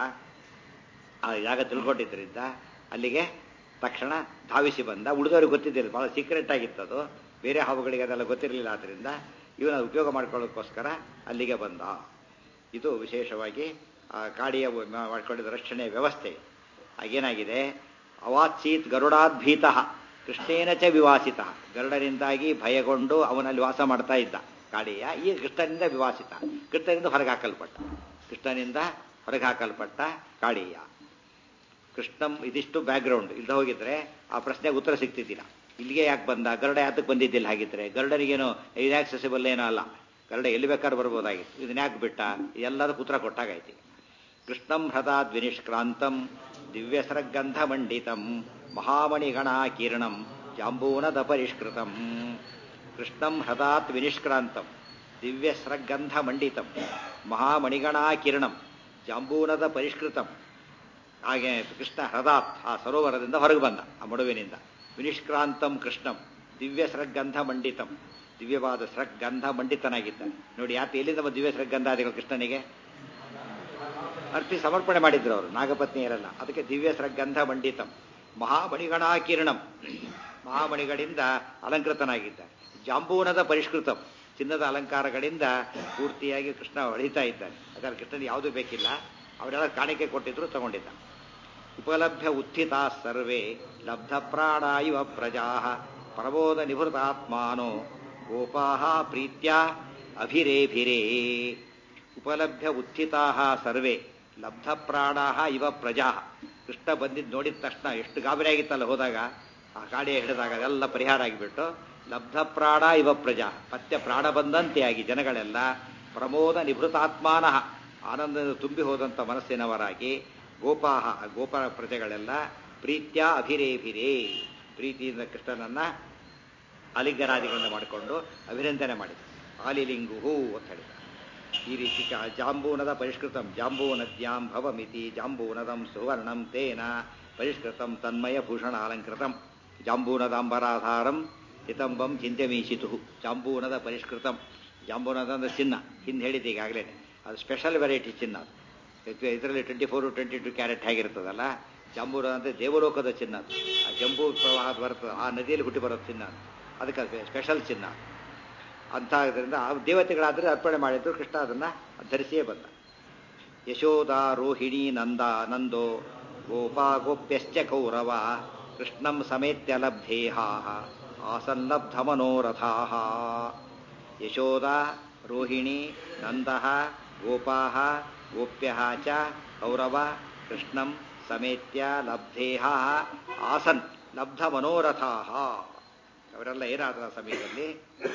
ಆ ಜಾಗ ತಿಳ್ಕೊಂಡಿದ್ದರಿಂದ ಅಲ್ಲಿಗೆ ತಕ್ಷಣ ಧಾವಿಸಿ ಬಂದ ಉಳಿದವ್ರಿಗೆ ಗೊತ್ತಿದ್ದಿಲ್ಲ ಭಾಳ ಸೀಕ್ರೆಟ್ ಆಗಿತ್ತು ಅದು ಬೇರೆ ಹಾವುಗಳಿಗೆ ಅದೆಲ್ಲ ಗೊತ್ತಿರಲಿಲ್ಲ ಆದ್ದರಿಂದ ಇವನ ಉಪಯೋಗ ಮಾಡ್ಕೊಳ್ಳೋಕ್ಕೋಸ್ಕರ ಅಲ್ಲಿಗೆ ಬಂದ ಇದು ವಿಶೇಷವಾಗಿ ಆ ಕಾಡಿಯ ಮ- ಮಾಡ್ಕೊಂಡಿದ್ದ ರಕ್ಷಣೆಯ ವ್ಯವಸ್ಥೆ ಆಗೇನಾಗಿದೆ ಅವಾತ್ಸೀತ್ ಗರುಡಾದ್ಭೀತ ಕೃಷ್ಣೇನ ಚ ವಿವಾಸಿತ ಗರುಡನಿಂದಾಗಿ ಭಯಗೊಂಡು ಅವನಲ್ಲಿ ವಾಸ ಮಾಡ್ತಾ ಇದ್ದ ಕಾಡಿಯ ಈ ಕೃಷ್ಣನಿಂದ ವಿವಾಸಿತ ಕೃಷ್ಣನಿಂದ ಹೊರಗೆ ಹಾಕಲ್ಪಟ್ಟ ಕೃಷ್ಣನಿಂದ ಹೊರಗೆ ಹಾಕಲ್ಪಟ್ಟ ಕಾಳಿಯ ಕೃಷ್ಣಂ ಇದಿಷ್ಟು ಬ್ಯಾಕ್ಗ್ರೌಂಡ್ ಇಲ್ದ ಹೋಗಿದ್ರೆ ಆ ಪ್ರಶ್ನೆಗೆ ಉತ್ತರ ಸಿಗ್ತಿದ್ದಿಲ್ಲ ಇಲ್ಲಿಗೆ ಯಾಕೆ ಬಂದ ಗರುಡ ಯಾತಕ್ಕೆ ಬಂದಿದ್ದಿಲ್ಲ ಹಾಗಿದ್ರೆ ಗರುಡನಿಗೇನು ಇನ್ಯಾಕ್ಸೆಸಿಬಲ್ ಏನೋ ಅಲ್ಲ ಗರುಡ ಎಲ್ಲಿ ಬೇಕಾದ್ರೂ ಬರ್ಬೋದಾಗಿತ್ತು ಇದನ್ನ ಯಾಕೆ ಬಿಟ್ಟ ಎಲ್ಲದಕ್ಕೂ ಉತ್ತರ ಕೊಟ್ಟಾಗೈತಿ ಕೃಷ್ಣಂ ಹೃದಾದ್ ವಿನಿಷ್ಕ್ರಾಂತಂ ದಿವ್ಯಸರಗಂಧ ಮಂಡಿತಂ ಮಹಾಮಣಿಗಣ ಕಿರಣಂ ಜಾಂಬೂನದ ಪರಿಷ್ಕೃತಂ ಕೃಷ್ಣಂ ಹೃದಾತ್ ವಿನಿಷ್ಕ್ರಾಂತಂ ದಿವ್ಯಸ್ರಗಂಧ ಮಂಡಿತಂ ಮಹಾಮಣಿಗಣ ಕಿರಣಂ ಜಾಂಬೂನದ ಪರಿಷ್ಕೃತಂ ಹಾಗೆ ಕೃಷ್ಣ ಹೃದಾತ್ ಆ ಸರೋವರದಿಂದ ಹೊರಗೆ ಬಂದ ಆ ಮಡುವಿನಿಂದ ವಿನಿಷ್ಕ್ರಾಂತಂ ಕೃಷ್ಣಂ ದಿವ್ಯ ಸೃಗಂಧ ಮಂಡಿತಂ ದಿವ್ಯವಾದ ಸೃಗಂಧ ಮಂಡಿತನಾಗಿದ್ದ ನೋಡಿ ಯಾಕೆ ಎಲ್ಲಿಂದ ಬಂದ ದಿವ್ಯ ಸೃಗಂಧಾದಿಗಳು ಕೃಷ್ಣನಿಗೆ ಅರ್ಪಿ ಸಮರ್ಪಣೆ ಮಾಡಿದ್ರು ಅವರು ನಾಗಪತ್ನಿಯರೆಲ್ಲ ಅದಕ್ಕೆ ದಿವ್ಯ ಗಂಧ ಮಂಡಿತಂ ಮಹಾಮಣಿಗಣಾಕಿರಣಂ ಮಹಾಮಣಿಗಳಿಂದ ಅಲಂಕೃತನಾಗಿದ್ದ ಜಾಂಬೂನದ ಪರಿಷ್ಕೃತಂ ಚಿನ್ನದ ಅಲಂಕಾರಗಳಿಂದ ಪೂರ್ತಿಯಾಗಿ ಕೃಷ್ಣ ಹೊಳಿತಾ ಇದ್ದಾನೆ ಅದರ ಕೃಷ್ಣನಿಗೆ ಯಾವುದೂ ಬೇಕಿಲ್ಲ ಅವರೆಲ್ಲ ಕಾಣಿಕೆ ಕೊಟ್ಟಿದ್ರು ತಗೊಂಡಿದ್ದ ಉಪಲಭ್ಯ ಉತ್ಥಿತ ಸರ್ವೇ ಲಬ್ಧ ಪ್ರಾಣ ಇವ ಪ್ರಜಾ ಪ್ರಬೋಧ ನಿಭೃತಾತ್ಮಾನೋ ಗೋಪಾ ಪ್ರೀತ್ಯ ಅಭಿರೇಭಿರೇ ಉಪಲಭ್ಯ ಉತ್ಥಿತಾ ಸರ್ವೇ ಲಬ್ಧ ಪ್ರಾಣ ಇವ ಪ್ರಜಾ ಕೃಷ್ಣ ಬಂದಿದ್ದು ನೋಡಿದ ತಕ್ಷಣ ಎಷ್ಟು ಗಾಬರಿ ಆಗಿತ್ತಲ್ಲ ಹೋದಾಗ ಆ ಗಾಡಿ ಹಿಡಿದಾಗ ಅದೆಲ್ಲ ಪರಿಹಾರ ಆಗಿಬಿಟ್ಟು ಲಬ್ಧ ಪ್ರಾಣ ಇವ ಪ್ರಜಾ ಪತ್ಯ ಪ್ರಾಣ ಬಂದಂತೆ ಆಗಿ ಜನಗಳೆಲ್ಲ ಪ್ರಮೋದ ನಿಭೃತಾತ್ಮಾನಃ ಆನಂದದಿಂದ ತುಂಬಿ ಹೋದಂಥ ಮನಸ್ಸಿನವರಾಗಿ ಗೋಪಾಹ ಗೋಪ ಪ್ರಜೆಗಳೆಲ್ಲ ಪ್ರೀತ್ಯ ಅಭಿರೇಭಿರೇ ಪ್ರೀತಿಯಿಂದ ಕೃಷ್ಣನನ್ನ ಅಲಿಂಗರಾದಿಗಳನ್ನು ಮಾಡಿಕೊಂಡು ಅಭಿನಂದನೆ ಮಾಡಿದ ಆಲಿಲಿಂಗುಹು ಅಂತ ಹೇಳಿದ ಈ ರೀತಿ ಕ- ಜಾಂಬೂನದ ಪರಿಷ್ಕೃತಂ ಜಾಂಬೂನದ್ಯಾಂ ಭವಮಿತಿ ಜಾಂಬೂನದಂ ಸುವರ್ಣಂ ತೇನ ಪರಿಷ್ಕೃತಂ ತನ್ಮಯ ಭೂಷಣ ಅಲಂಕೃತಂ ಜಾಂಬೂನದಾಂಬರಾಧಾರಂ ಹಿತಂಬಂ ಚಿಂತ್ಯಮೀಶಿತು ಜಾಂಬೂನದ ಪರಿಷ್ಕೃತಂ ಜಾಂಬೂನದ ಅಂದ್ರೆ ಚಿನ್ನ ಹಿಂದೆ ಹೇಳಿದ್ದು ಈಗಾಗಲೇ ಅದು ಸ್ಪೆಷಲ್ ವೆರೈಟಿ ಚಿನ್ನ ಅದು ಇದರಲ್ಲಿ twenty four twenty two carat ಹೇಗಿರ್ತದಲ್ಲ ಜಾಂಬೂನ ಅಂದರೆ ದೇವಲೋಕದ ಚಿನ್ನ ಅದು. ಆ ಜಂಬೂ ಪ್ರವಾಹ ಬರ್ತದೆ ಆ ನದಿಯಲ್ಲಿ ಹುಟ್ಟಿ ಬರೋ ಚಿನ್ನ ಅದು. ಅದಕ್ಕೆ ಅದು ಸ್ಪೆಷಲ್ ಚಿನ್ನ ಅಂತ ಇದರಿಂದ ಆ ದೇವತೆಗಳಾದರೆ ಅರ್ಪಣೆ ಮಾಡಿದ್ರು ಕೃಷ್ಣ ಅದನ್ನ ಧರಿಸಿಯೇ ಬಂದ ಯಶೋಧ ರೋಹಿಣಿ ನಂದ ನಂದೋ ಗೋಪಾ ಗೋಪ್ಯಶ್ಚ ಕೌರವ ಕೃಷ್ಣಂ ಸಮೇತ್ಯ ಲಬ್ಧೇಹಾ ಆಸನ್ನಬ್ಧ ಮನೋರಥಾ ಯಶೋಧ ರೋಹಿಣಿ ನಂದ ಗೋಪಾ ಗೋಪ್ಯ ಚ ಕೌರವ ಕೃಷ್ಣಂ ಸಮೇತ್ಯ ಲಬ್ಧೇಹಾ ಆಸನ್ ಲಬ್ಧ ಮನೋರಥಾ ಅವರೆಲ್ಲ ಏನಾದ್ರ ಆ ಸಮಯದಲ್ಲಿ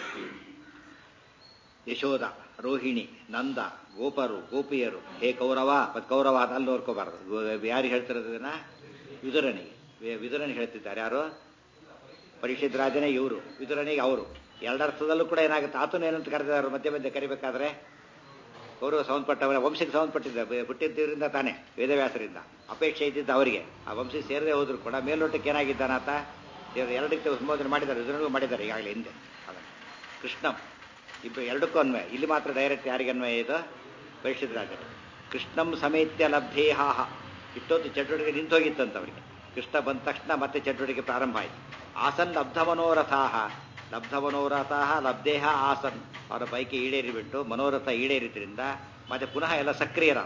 ಯಶೋಧ ರೋಹಿಣಿ ನಂದ ಗೋಪರು ಗೋಪಿಯರು ಹೇ ಕೌರವ ಮತ್ತು ಕೌರವ ಅಂತ ಅಲ್ಲಿ ನೋಡ್ಕೋಬಾರದು ಯಾರಿಗೆ ಹೇಳ್ತಿರೋದನ್ನ ವಿದುರನಿಗೆ ವಿ- ವಿದುರನಿಗೆ ಹೇಳ್ತಿದ್ದಾರೆ ಯಾರು ಪರಿಷತ್ ರಾಜನೇ ಇವರು ವಿದುರನಿಗೆ ಅವರು ಎರಡರ್ಥದಲ್ಲೂ ಕೂಡ ಏನಾಗುತ್ತೆ ಆತನು ಏನಂತ ಕರೆದಿದ್ದಾರೆ ಮಧ್ಯೆ ಮಧ್ಯೆ ಕರಿಬೇಕಾದ್ರೆ ಕೌರವ ಸಂಬಂಧಪಟ್ಟವರ ವಂಶಕ್ಕೆ ಸಂಬಂಧಪಟ್ಟಿದ್ದ ಬ- ಹುಟ್ಟಿದ್ದರಿಂದ ತಾನೇ ವೇದವ್ಯಾಸರಿಂದ ಅಪೇಕ್ಷೆ ಇದ್ದಿದ್ದ ಅವರಿಗೆ ಆ ವಂಶಕ್ಕೆ ಸೇರದೆ ಹೋದ್ರು ಕೂಡ ಮೇಲ್ನೋಟಕ್ಕೆ ಏನಾಗಿದ್ದಾನಾತ ದೇವರು ಎರಡಕ್ಕೆ ಸಂಬೋಧನೆ ಮಾಡಿದ್ದಾರೆ ವಿದುರನಿಗೂ ಮಾಡಿದ್ದಾರೆ ಈಗಾಗಲೇ ಹಿಂದೆ ಅದನ್ನು ಕೃಷ್ಣಂ ಇಬ್ಬರು ಎರಡಕ್ಕೂ ಅನ್ವಯ ಇಲ್ಲಿ ಮಾತ್ರ ಡೈರೆಕ್ಟ್ ಯಾರಿಗೆ ಅನ್ವಯ ಇದು ಪರಿಷತ್ ರಾಜರು ಕೃಷ್ಣಂ ಸಮೇತ್ಯ ಲಬ್ಧೇಹಾಹ ಇಷ್ಟೊತ್ತು ಚಟುವಟಿಕೆ ನಿಂತೋಗಿತ್ತಂತ ಅವರಿಗೆ ಕೃಷ್ಣ ಬಂದ ತಕ್ಷಣ ಮತ್ತೆ ಚಟುವಟಿಕೆ ಪ್ರಾರಂಭ ಆಯಿತು ಆಸನ್ ಲಬ್ಧ ಮನೋರಥಾಹ ಲಬ್ಧ ಮನೋರಥಾಹ ಲಬ್ಧೇಹ ಆಸನ್ ಅವರ ಪೈಕಿ ಈಡೇರಿಬಿಟ್ಟು ಮನೋರಥ ಈಡೇರಿದ್ರಿಂದ ಮತ್ತೆ ಪುನಃ ಎಲ್ಲ ಸಕ್ರಿಯರಾದ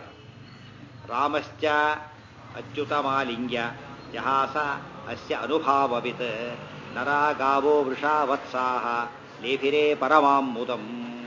ರಾಮಶ್ಚ ಅಚ್ಯುತಮಾಲಿಂಗ್ಯ ಜಹಾಸ ಅಸ್ಯ ಅನುಭಾವವಿತ್ ನರಾ ಗಾವೋ ವೃಷಾ ವತ್ಸಾಹ ಲೇಭಿರೇ ಪರಮಾಂ ಮುದಂ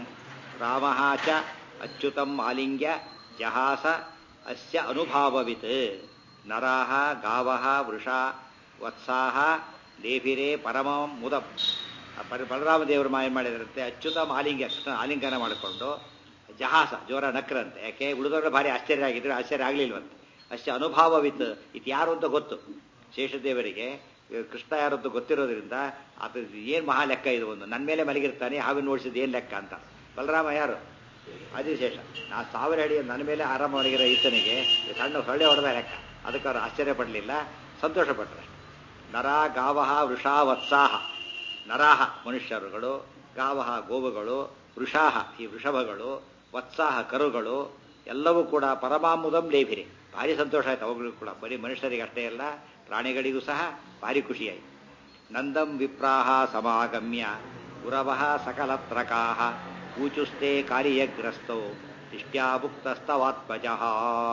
ರಾಮ ಚ ಅಚ್ಯುತಂ ಆಲಿಂಗ್ಯ ಜಹಾಸ ಅಸ್ಯ ಅನುಭಾವವಿತ್ ನರಾಹ ಗಾವಃ ವೃಷಾ ವತ್ಸಾಹ ಲೇಭಿರೇ ಪರಮಾಂ ಮುದಂ ಆ ಪರ ಬಲರಾಮ ದೇವರು ಏನು ಮಾಡಿದ್ರಂತೆ ಅಚ್ಯುತ ಆಲಿಂಗ್ಯ ಕೃಷ್ಣ ಆಲಿಂಗನ ಮಾಡಿಕೊಂಡು ಜಹಾಸ ಜೋರ ನಕ್ರಂತೆ ಯಾಕೆ ಉಳಿದವರು ಭಾರಿ ಆಶ್ಚರ್ಯ ಆಗಿದ್ರು ಆಶ್ಚರ್ಯ ಆಗ್ಲಿಲ್ವಂತೆ ಅಷ್ಟೇ ಅನುಭಾವವಿತ್ತು ಇದು ಯಾರು ಅಂತ ಗೊತ್ತು ಶೇಷದೇವರಿಗೆ ಇವ್ರು ಕೃಷ್ಣ ಯಾರು ಅಂತ ಗೊತ್ತಿರೋದ್ರಿಂದ ಅದು ಏನು ಮಹಾ ಲೆಕ್ಕ ಇದು ಒಂದು ನನ್ನ ಮೇಲೆ ಮಲಗಿರ್ತಾನೆ ಹಾವಿನ ಓಡಿಸಿದ ಏನು ಲೆಕ್ಕ ಅಂತ ಬಲರಾಮ ಯಾರು ಆದಿಶೇಷ ನಾ ಸಾವಿರ ಅಡಿ ನನ್ನ ಮೇಲೆ ಆರಾಮ ಮಲಗಿರೋ ಈತನಿಗೆ ಈ ಸಣ್ಣ ಸೊಳ್ಳೆ ಹೊಡೆದ ಲೆಕ್ಕ ಅದಕ್ಕೆ ಅವ್ರು ಆಶ್ಚರ್ಯ ಪಡಲಿಲ್ಲ ಸಂತೋಷ ಪಟ್ಟರು ನರ ಗಾವಹ ವೃಷಾ ವತ್ಸಾಹ ನರಾಹ ಮನುಷ್ಯರುಗಳು ಗಾವಹ ಗೋವುಗಳು ವೃಷಾಹ ಈ ವೃಷಭಗಳು ವತ್ಸಾಹ ಕರುಗಳು ಎಲ್ಲವೂ ಕೂಡ ಪರಮಾಮುದಂ ಲೇಭಿರಿ ಭಾರಿ ಸಂತೋಷ ಆಯ್ತು ಅವುಗಳಿಗೂ ಕೂಡ ಬರೀ ಮನುಷ್ಯರಿಗೆ ಅಷ್ಟೇ ಅಲ್ಲ ಪ್ರಾಣಿಗಳಿಗೂ ಸಹ ಭಾರಿ ಖುಷಿಯಾಯಿತು ನಂದಂ ವಿಪ್ರಾಹ ಸಮಾಗಮ್ಯ ಗುರವಃ ಸಕಲತ್ರಕಾಹ ಊಚುಸ್ತೆ ಕಾರ್ಯಗ್ರಸ್ತೋ ಇಷ್ಟ್ಯಾಭುಕ್ತಸ್ತವಾತ್ಮಜಃ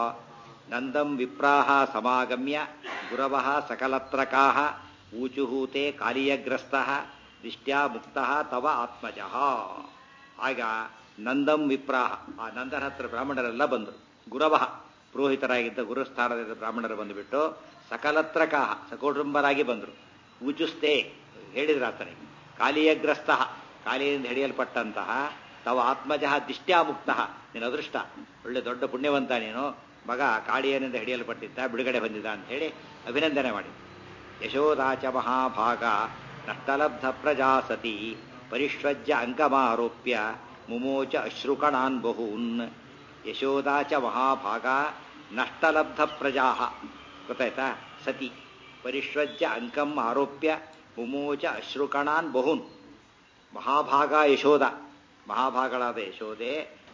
ನಂದಂ ವಿಪ್ರಾಹ ಸಮಾಗಮ್ಯ ಗುರವಃ ಸಕಲತ್ರಕಾಹ ಊಚುಹೂತೆ ಕಾರ್ಯಗ್ರಸ್ತಃ ದಿಷ್ಟ್ಯಾ ಮುಕ್ತಃ ತವ ಆತ್ಮಜಃ ಆಗ ನಂದಂ ವಿಪ್ರಾಹ ಆ ನಂದನ ಹತ್ರ ಬ್ರಾಹ್ಮಣರೆಲ್ಲ ಬಂದರು ಗುರವಃ ಪುರೋಹಿತರಾಗಿದ್ದ ಗುರುಸ್ಥಾನದಿಂದ ಬ್ರಾಹ್ಮಣರು ಬಂದುಬಿಟ್ಟು ಸಕಲತ್ರಕಾಹ ಸಕುಟುಂಬರಾಗಿ ಬಂದರು ಊಚುಸ್ತೆ ಹೇಳಿದ್ರ ಆತನಿಗೆ ಕಾಲಿಯಗ್ರಸ್ತ ಕಾಲಿಯಿಂದ ಹಿಡಿಯಲ್ಪಟ್ಟಂತಹ ತವ ಆತ್ಮಜಃ ದಿಷ್ಟ್ಯಾ ಮುಕ್ತಃ ನಿನ್ನ ಅದೃಷ್ಟ ಒಳ್ಳೆ ದೊಡ್ಡ ಪುಣ್ಯವಂತ ನೀನು ಮಗ ಕಾಳಿಯನಿಂದ ಹಿಡಿಯಲ್ಪಟ್ಟಿದ್ದ ಬಿಡುಗಡೆ ಬಂದಿದ್ದ ಅಂತ ಹೇಳಿ ಅಭಿನಂದನೆ ಮಾಡಿ ಯಶೋದಾಚ ಮಹಾಭಾಗ ನಷ್ಟಲಬ್ಧ ಪ್ರಜಾ ಸತಿ ಪರಿಷ್ವಜ್ಯ ಅಂಕಮಾರೋಪ್ಯ ಮುಮೋಚ ಅಶ್ರುಕಣಾನ್ ಬಹೂನ್ ಯಶೋದಾಚ ಮಹಾಭಾಗ ನಷ್ಟಲಬ್ಧ ಪ್ರಜಾ ಗೊತ್ತಾಯ್ತಾ ಸತಿ ಪರಿಷ್ವಜ್ಯ ಅಂಕಂ ಆರೋಪ್ಯ ಮುಮೋಚ ಅಶ್ರುಕಣಾನ್ ಬಹೂನ್ ಮಹಾಭಾಗ ಯಶೋದ ಮಹಾಭಾಗಳಾದ ಯಶೋದೆ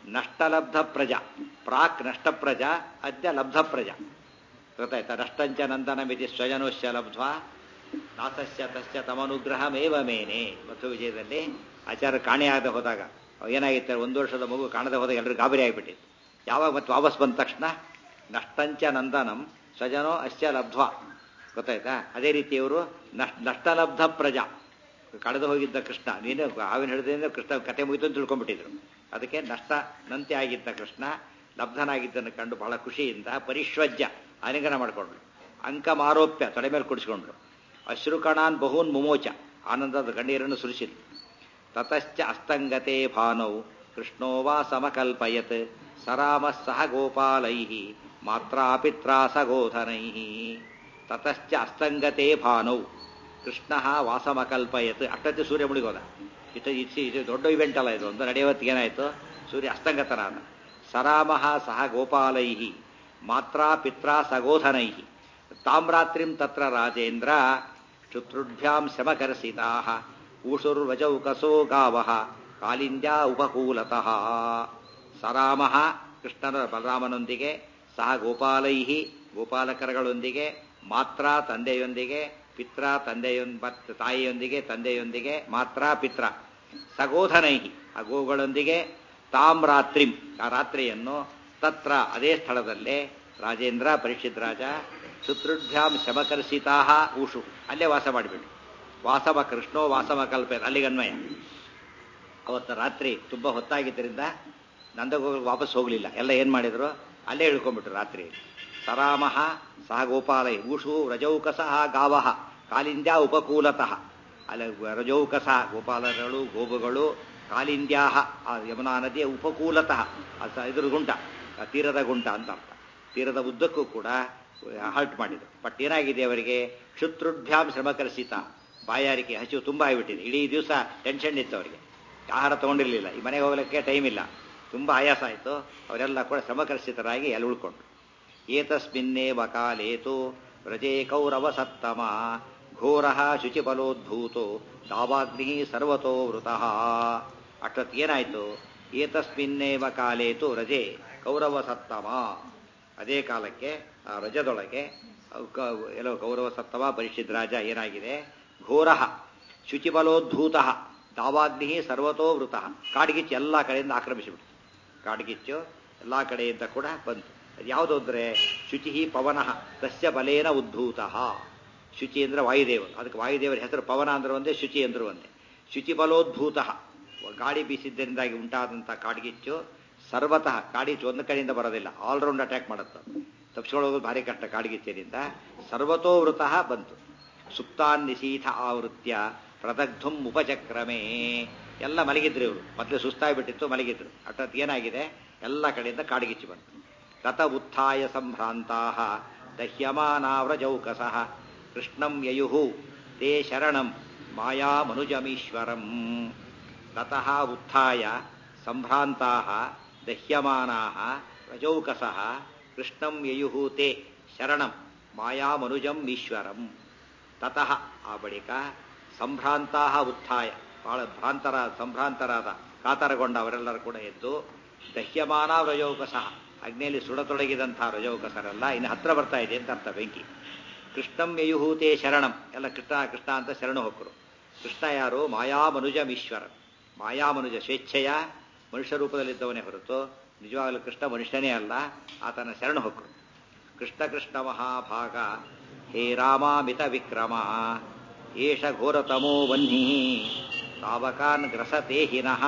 ನಷ್ಟಲಬ್ಧ ಪ್ರಜಾ ಪ್ರಾಕ್ ನಷ್ಟ ಪ್ರಜಾ ಅದ್ಯ ಲಬ್ಧ ಪ್ರಜಾ ಗೊತ್ತಾಯ್ತಾ ನಷ್ಟಂಚ ನಂದನ ಮಿತಿ ಸ್ವಜನೋಶ್ಯ ಲಬ್ಧ್ವಾ ನಾಥಸ್ಯ ತಸ್ಯ ತಮನುಗ್ರಹಮೇವ ಮೇನೆ ಮಧು ವಿಜಯದಲ್ಲಿ ಆಚಾರ್ಯ ಕಾಣೆಯಾಗದೆ ಹೋದಾಗ ಏನಾಗಿತ್ತು ಒಂದು ವರ್ಷದ ಮಗು ಕಾಣದೆ ಹೋದಾಗ ಎಲ್ಲರೂ ಗಾಬರಿ ಆಗಿಬಿಟ್ಟಿತ್ತು ಯಾವಾಗ ಮತ್ತೆ ವಾಪಸ್ ಬಂದ ತಕ್ಷಣ ನಷ್ಟಂಚ ನಂದನಂ ಸ್ವಜನೋ ಅಶ್ಯ ಲಬ್ಧ್ವಾ ಗೊತ್ತಾಯ್ತಾ ಅದೇ ರೀತಿ ಇವರು ನಷ್ಟ ನಷ್ಟಲಬ್ಧ ಪ್ರಜಾ ಕಳೆದು ಹೋಗಿದ್ದ ಕೃಷ್ಣ ನೀನು ಹಾವಿನ ಹಿಡಿದ್ರಿಂದ ಕೃಷ್ಣ ಕತೆ ಮುಗಿತು ಅಂತ ತಿಳ್ಕೊಂಡ್ಬಿಟ್ಟಿದ್ರು ಅದಕ್ಕೆ ನಷ್ಟ ನಂತೆ ಆಗಿದ್ದ ಕೃಷ್ಣ ಲಬ್ಧನಾಗಿದ್ದನ್ನು ಕಂಡು ಬಹಳ ಖುಷಿಯಿಂದ ಪರಿಶ್ವಜ್ಯ ಆಲಿಂಗನ ಮಾಡಿಕೊಂಡ್ರು ಅಂಕ ಮಾರೋಪ್ಯ ತೊಡೆ ಮೇಲೆ ಕುಡಿಸ್ಕೊಂಡ್ರು ಅಶ್ರುಕಣಾನ್ ಬಹೂನ್ ಮುಮೋಚ ಆನಂದದ ಗಣ್ಯರನ್ನು ಸುರಿಸಿದ್ರು ತತಶ್ಚ ಅಸ್ತಂಗತೆ ಭಾನೌ ಕೃಷ್ಣೋ ವಾ ಸಮಕಲ್ಪಯತ್ ಸರಾಮ ಸಹ ಗೋಪಾಲೈ ಮಾತ್ರಾಪಿತ್ರಾ ಸಗೋಧನೈ ತತಶ್ಚ ಅಸ್ತಂಗತೆ ಭಾನೌ ಕೃಷ್ಣ ವಾಸಮಕಲ್ಪಯತ್ ಅಷ್ಟೊತ್ತಿ ಸೂರ್ಯ ಮುಳುಗೋದ ಇಷ್ಟು ಇಷ್ಟು ಇದು ದೊಡ್ಡ ಇವೆಂಟ್ ಅಲ್ಲ ಇದು ಒಂದು ನಡೆಯವತ್ತಿಗೆ ಏನಾಯಿತು ಸೂರ್ಯ ಅಸ್ತಂಗತನಾದ ಸರಾಮಃ ಸಹ ಗೋಪಾಲೈ ಮಾತ್ರಾ ಪಿತ್ರಾ ಸಗೋಧನೈ ತಾಮ್ರಾತ್ರಿಂ ತತ್ರ ರಾಜೇಂದ್ರ ಶುತ್ರುಭ್ಯಾಂ ಶಮಕರ್ಷಿತಾ ಊಷುರ್ವಜೌಕಸೋ ಗಾವ ಕಾಲಿಂದ್ಯಾ ಉಪಕೂಲತಃ ಸರಾಮಃ ಕೃಷ್ಣನ ಬಲರಾಮನೊಂದಿಗೆ ಸಹ ಗೋಪಾಲೈ ಗೋಪಾಲಕರಗಳೊಂದಿಗೆ ಮಾತ್ರ ತಂದೆಯೊಂದಿಗೆ ಪಿತ್ರ ತಂದೆಯೊಂದ್ ಮತ್ ತಾಯಿಯೊಂದಿಗೆ ತಂದೆಯೊಂದಿಗೆ ಮಾತ್ರ ಪಿತ್ರ ಸಗೋಧನೈ ಆ ಗೋಗಳೊಂದಿಗೆ ತಾಮ್ರಾತ್ರಿಂ ಆ ರಾತ್ರಿಯನ್ನು ತತ್ರ ಅದೇ ಸ್ಥಳದಲ್ಲೇ ರಾಜೇಂದ್ರ ಪರೀಕ್ಷಿತ್ ರಾಜ ಶುತ್ರುಭ್ಯಾಂ ಶಮಕರ್ಷಿತಾ ಊಷು ಅಲ್ಲೇ ವಾಸ ಮಾಡಿಬಿಟ್ಟು ವಾಸವ ಕೃಷ್ಣೋ ವಾಸವ ಕಲ್ಪೆ ಅಲ್ಲಿಗನ್ವಯ ಅವತ್ತು ರಾತ್ರಿ ತುಂಬ ಹೊತ್ತಾಗಿದ್ದರಿಂದ ನಂದಗೋಗಳು ವಾಪಸ್ ಹೋಗಲಿಲ್ಲ ಎಲ್ಲ ಏನು ಮಾಡಿದ್ರು ಅಲ್ಲೇ ಇಳ್ಕೊಂಡ್ಬಿಟ್ರು ರಾತ್ರಿ ಸರಾಮಃ ಸಹ ಗೋಪಾಲೈ ಊಷು ರಜೌಕಸಃ ಗಾವಹ ಕಾಲಿಂದ್ಯಾ ಉಪಕೂಲತಃ ಅಲ್ಲಿ ರಜೌಕಸ ಗೋಪಾಲಗಳು ಗೋವುಗಳು ಕಾಲಿಂದ್ಯಾಹ ಆ ಯಮುನಾ ನದಿಯ ಉಪಕೂಲತಃ ಅದು ಇದ್ರ ಗುಂಟ ಆ ತೀರದ ಗುಂಟ ಅಂತ ಅರ್ಥ ತೀರದ ಉದ್ದಕ್ಕೂ ಕೂಡ ಹಾಲ್ಟ್ ಮಾಡಿದ್ರು ಬಟ್ ಏನಾಗಿದೆ ಅವರಿಗೆ ಕ್ಷುತ್ರುಭ್ಯಾಂ ಶ್ರಮಕರ್ಷಿತ ಬಾಯಾರಿಕೆ ಹಸಿವು ತುಂಬ ಆಗಿಬಿಟ್ಟಿದೆ ಇಡೀ ದಿವಸ ಟೆನ್ಷನ್ ಇತ್ತು ಅವರಿಗೆ ಆಹಾರ ತಗೊಂಡಿರಲಿಲ್ಲ ಈ ಮನೆಗೆ ಹೋಗ್ಲಿಕ್ಕೆ ಟೈಮ್ ಇಲ್ಲ ತುಂಬ ಆಯಾಸ ಆಯಿತು ಅವರೆಲ್ಲ ಕೂಡ ಶ್ರಮಕರ್ಷಿತರಾಗಿ ಅಲ್ಲಿ ಉಳ್ಕೊಂಡ್ರು ಏತಸ್ಮಿನ್ನೇವ ಕಾಲೇತು ವ್ರಜೇ ಕೌರವ ಸತ್ತಮ ಘೋರ ಶುಚಿಫಲೋದ್ಭೂತೋ ದಾವಾಗ್ನಿ ಸರ್ವತೋ ವೃತಃ ಅಷ್ಟೊತ್ತೇನಾಯಿತು ಏತಸ್ಮಿನ್ನೇವ ಕಾಲೇತು ರಜೆ ಕೌರವ ಸತ್ತಮ ಅದೇ ಕಾಲಕ್ಕೆ ಆ ರಜದೊಳಗೆ ಎಲ್ಲೋ ಕೌರವ ಸತ್ತಮ ಪರಿಷಿದ್ ರಾಜ ಏನಾಗಿದೆ ಘೋರ ಶುಚಿಫಲೋದ್ಭೂತ ದಾವಾಗ್ನಿ ಸರ್ವತೋ ವೃತಃ ಕಾಡ್ಗಿಚ್ಚು ಎಲ್ಲ ಕಡೆಯಿಂದ ಆಕ್ರಮಿಸಿಬಿಡ್ತು ಕಾಡ್ಗಿಚ್ಚು ಎಲ್ಲ ಕಡೆಯಿಂದ ಕೂಡ ಬಂತು ಅದು ಯಾವುದು ಅಂದರೆ ಶುಚಿ ಪವನ ತಸ್ಯ ಬಲೇನ ಉದ್ಭೂತ ಶುಚಿ ಅಂದ್ರೆ ವಾಯುದೇವರು ಅದಕ್ಕೆ ವಾಯುದೇವರ ಹೆಸರು ಪವನ ಅಂದ್ರೆ ಒಂದೇ ಶುಚಿ ಅಂದ್ರು ಒಂದೇ ಶುಚಿ ಬಲೋದ್ಭೂತ ಗಾಳಿ ಬೀಸಿದ್ದರಿಂದಾಗಿ ಉಂಟಾದಂಥ ಕಾಡ್ಗಿಚ್ಚು ಸರ್ವತಃ ಕಾಡಿಚ್ಚು ಒಂದು ಕಡೆಯಿಂದ ಬರೋದಿಲ್ಲ ಆಲ್ರೌಂಡ್ ಅಟ್ಯಾಕ್ ಮಾಡುತ್ತೆ ತಪ್ಪಿಸ್ಕೊಳ್ಳೋದು ಭಾರಿ ಕಷ್ಟ ಕಾಡ್ಗಿಚ್ಚಿನಿಂದ ಸರ್ವತೋ ವೃತಃ ಬಂತು ಸುಪ್ತಾನ್ ನಿಶೀಥ ಆವೃತ್ಯ ಪ್ರದಗ್ಧುಂ ಉಪಚಕ್ರಮೇ ಎಲ್ಲ ಮಲಗಿದ್ರು ಇವರು ಮೊದಲು ಸುಸ್ತಾಗ್ಬಿಟ್ಟಿತ್ತು ಮಲಗಿದ್ರು ಅರ್ಥಾತ್ ಏನಾಗಿದೆ ಎಲ್ಲ ಕಡೆಯಿಂದ ಕಾಡ್ಗಿಚ್ಚು ಬಂತು ತತ ಉತ್ಥಾಯ ಸಂಭ್ರಾಂತಾ ದಹ್ಯಮಾನಾವ್ರಜೌಕಸಃ ಕೃಷ್ಣಂ ಯಯುಹು ತೇ ಶರಣಂ ಮಾಯಾಮನುಜಮೀಶ್ವರಂ ತತಃ ಉತ್ಥಾಯ ಸಂಭ್ರಾಂತಾ ದಹ್ಯಮಾನಾ ರಜೌಕಸಃ ಕೃಷ್ಣಂ ಯಯುಹು ತೇ ಶರಣಂ ಮಾಯಾಮನುಜಂ ಈಶ್ವರಂ ತತಃ ಆ ಬಳಿಕ ಸಂಭ್ರಾಂತಾ ಉತ್ಥಾಯ ಬಹಳ ಭ್ರಾಂತರ ಸಂಭ್ರಾಂತರಾದ ಕಾತರಗೊಂಡ ಅವರೆಲ್ಲರೂ ಕೂಡ ಎದ್ದು ದಹ್ಯಮಾನ ರಜೌಕಸಃ ಅಗ್ನಿಯಲ್ಲಿ ಸುಡತೊಡಗಿದಂಥ ರಜೌಕಸರೆಲ್ಲ ಇನ್ನು ಹತ್ರ ಬರ್ತಾ ಇದೆ ಅಂತ ಅರ್ಥ ಬೆಂಕಿ ಕೃಷ್ಣಂ ಯಯುಹೂತೆ ಶರಣಂ ಎಲ್ಲ ಕೃಷ್ಣ ಕೃಷ್ಣ ಅಂತ ಶರಣು ಹೊಕ್ಕರು ಕೃಷ್ಣ ಯಾರು ಮಾಯಾಮನುಜಮೀಶ್ವರ ಮಾಯಾಮನುಜ ಸ್ವೇಚ್ಛೆಯ ಮನುಷ್ಯ ರೂಪದಲ್ಲಿದ್ದವನೇ ಹೊರತು ನಿಜವಾಗಲೂ ಕೃಷ್ಣ ಮನುಷ್ಯನೇ ಅಲ್ಲ ಆತನ ಶರಣು ಹೊಕ್ಕರು ಕೃಷ್ಣ ಕೃಷ್ಣ ಮಹಾಭಾಗ ಹೇ ರಾಮಾಮಿತ ವಿಕ್ರಮ ಏಷ ಘೋರತಮೋ ವನ್ಹಿ ತಾವಕಾನ್ ಗ್ರಸತೆ ಹಿನಃ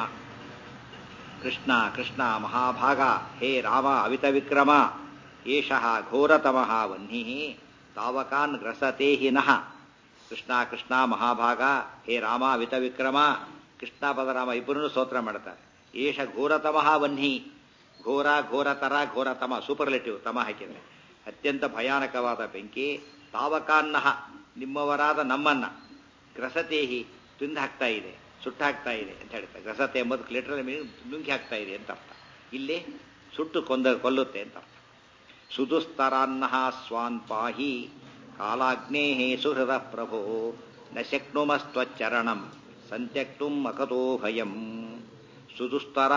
ಕೃಷ್ಣ ಕೃಷ್ಣ ಮಹಾಭಾಗ ಹೇ ರಾಮ ಅವಿತ ವಿಕ್ರಮ ಏಷಃ ಘೋರತಮಃ ವನ್ಹಿ ತಾವಕಾನ್ ಗ್ರಸತೆ ಹಿನಃ ಕೃಷ್ಣ ಕೃಷ್ಣ ಮಹಾಭಾಗ ಹೇ ರಾಮ ಅವಿತ ವಿಕ್ರಮ ಕೃಷ್ಣ ಪದರಾಮ ಇಬ್ಬರನ್ನು ಸ್ತೋತ್ರ ಮಾಡ್ತಾರೆ ಏಷ ಘೋರತಮಃ ವನ್ಹಿ ಘೋರ ಘೋರತರ ಘೋರತಮ ಸೂಪರ್ಲೆಟಿವ್ ತಮ ಹಾಕಿದ್ರೆ ಅತ್ಯಂತ ಭಯಾನಕವಾದ ಬೆಂಕಿ ತಾವಕಾನ್ನಹ ನಿಮ್ಮವರಾದ ನಮ್ಮನ್ನ ಗ್ರಸತೇಹಿ ತಿಂದು ಹಾಕ್ತಾ ಇದೆ ಸುಟ್ಟು ಹಾಕ್ತಾ ಇದೆ ಅಂತ ಹೇಳ್ತಾರೆ ಗ್ರಸತೆ ಎಂಬುದು ಲಿಟರಲ್ ಮೀನಿಂಗ್ ನುಂಗಿ ಹಾಕ್ತಾ ಇದೆ ಅಂತ ಅರ್ಥ ಇಲ್ಲಿ ಸುಟ್ಟು ಕೊಂದ ಕೊಲ್ಲುತ್ತೆ ಅಂತ ಅರ್ಥ ಸುದುಸ್ತರಾನ್ನ ಸ್ವಾನ್ ಪಾಹಿ ಕಾಲಾಗ್ನೇ ಸುಹೃದ ಪ್ರಭೋ ನ ಶಕ್ನುಮಸ್ತ್ವಚ್ಚರಣಂ ಸಂತ್ಯಕ್ತುಂ ಅಕತೋ ಭಯಂ ಸುದುಸ್ತರಾತ್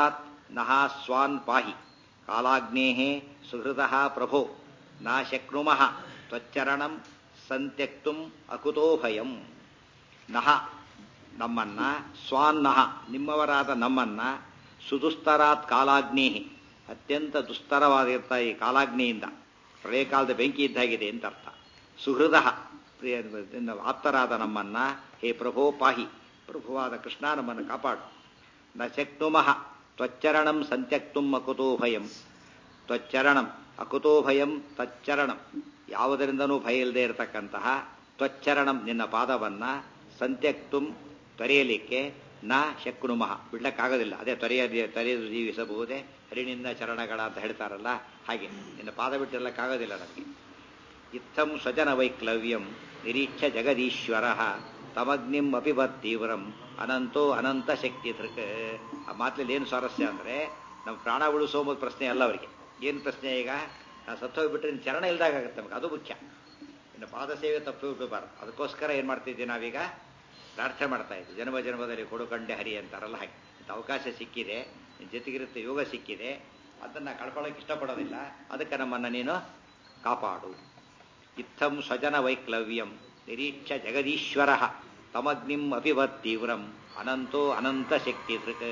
ನಹ ಸ್ವಾನ್ ಪಾಹಿ ಕಾಲಾಗ್ನೇ ಸುಹೃದ ಪ್ರಭೋ ನ ಶಕ್ನುಮಃ ತ್ವಚ್ಚರಣಂ ಸಂತ್ಯಕ್ತುಂ ಅಕುತೋ ಭಯಂ ನಹ ನಮ್ಮನ್ನ ಸ್ವಾನ್ನಹ ನಿಮ್ಮವರಾದ ನಮ್ಮನ್ನ ಸುದುಸ್ತರಾತ್ ಕಾಲಾಗ್ನೇ ಅತ್ಯಂತ ದುಸ್ತರವಾಗಿರ್ತಾ ಈ ಕಾಲಾಗ್ನಿಯಿಂದ ಪ್ರಳಯ ಕಾಲದ ಬೆಂಕಿ ಇದ್ದಾಗಿದೆ ಅಂತ ಅರ್ಥ ಸುಹೃದ ಪ್ರಿಯ ಆಪ್ತರಾದ ನಮ್ಮನ್ನ ಹೇ ಪ್ರಭೋ ಪಾಹಿ ಪ್ರಭುವಾದ ಕೃಷ್ಣ ನಮ್ಮನ್ನು ಕಾಪಾಡು ನ ಶಕ್ನುಮಃ ತ್ವಚ್ಚರಣಂ ಸಂತ್ಯಕ್ತುಂ ಅಕುತೋ ಭಯಂ ತ್ವಚ್ಚರಣಂ ಅಕುತೋ ಭಯಂ ತಚ್ಚರಣಂ ಯಾವುದರಿಂದನೂ ಭಯ ಇಲ್ಲದೆ ಇರತಕ್ಕಂತಹ ತ್ವಚ್ಚರಣಂ ನಿನ್ನ ಪಾದವನ್ನ ಸಂತ್ಯಕ್ತುಂ ತೊರೆಯಲಿಕ್ಕೆ ನ ಶಕ್ನುಮಃ ಬಿಡ್ಲಕ್ಕಾಗೋದಿಲ್ಲ ಅದೇ ತೊರೆಯ ತೊರೆಯದು ಜೀವಿಸಬಹುದೇ ಹರಿಣಿಂದ ಚರಣಗಳ ಅಂತ ಹೇಳ್ತಾರಲ್ಲ ಹಾಗೆ ನಿನ್ನ ಪಾದ ಬಿಟ್ಟಿರಲಿಕ್ಕಾಗೋದಿಲ್ಲ ನಮಗೆ ಇತ್ತಂ ಸ್ವಜನ ವೈಕ್ಲವ್ಯಂ ನಿರೀಕ್ಷ ಜಗದೀಶ್ವರ ತಮಗ್ನಿಂ ಅಪಿಬತ್ ತೀವ್ರಂ ಅನಂತೋ ಅನಂತ ಶಕ್ತಿ ಧೃಕ್ ಆ ಮಾತಲ್ಲಿ ಏನು ಸ್ವಾರಸ್ಯ ಅಂದರೆ ನಮ್ಮ ಪ್ರಾಣ ಉಳಿಸೋ ಒಂದು ಪ್ರಶ್ನೆ ಅಲ್ಲ ಅವರಿಗೆ ಏನು ಪ್ರಶ್ನೆ ಈಗ ನಾವು ಸತ್ತೋಗ್ಬಿಟ್ರೆ ನಿನ್ನ ಚರಣ ಇಲ್ದಾಗುತ್ತೆ ನಮಗೆ ಅದು ಮುಖ್ಯ ಇನ್ನು ಪಾದ ಸೇವೆ ತಪ್ಪು ಬಿಡಬಾರ್ದು ಅದಕ್ಕೋಸ್ಕರ ಏನು ಮಾಡ್ತಿದ್ದೀವಿ ನಾವೀಗ ಪ್ರಾರ್ಥನೆ ಮಾಡ್ತಾ ಇದ್ವಿ ಜನ್ಮ ಜನ್ಮದಲ್ಲಿ ಕೊಡುಕಂಡೆ ಹರಿ ಅಂತಾರಲ್ಲ ಹಾಗೆ ಇಂಥ ಅವಕಾಶ ಸಿಕ್ಕಿದೆ ನಿನ್ನ ಜೊತೆಗಿರುತ್ತೆ ಯೋಗ ಸಿಕ್ಕಿದೆ ಅದನ್ನು ಕಳ್ಕೊಳ್ಳೋಕೆ ಇಷ್ಟಪಡೋದಿಲ್ಲ ಅದಕ್ಕೆ ನಮ್ಮನ್ನು ನೀನು ಕಾಪಾಡು ಇತ್ತಂ ಸ್ವಜನ ವೈಕ್ಲವ್ಯಂ ನಿರೀಕ್ಷ ಜಗದೀಶ್ವರ ತಮಗ್ನಿಂ ಅಪಿವತ್ ತೀವ್ರಂ ಅನಂತೋ ಅನಂತ ಶಕ್ತಿ ಧೃಕ್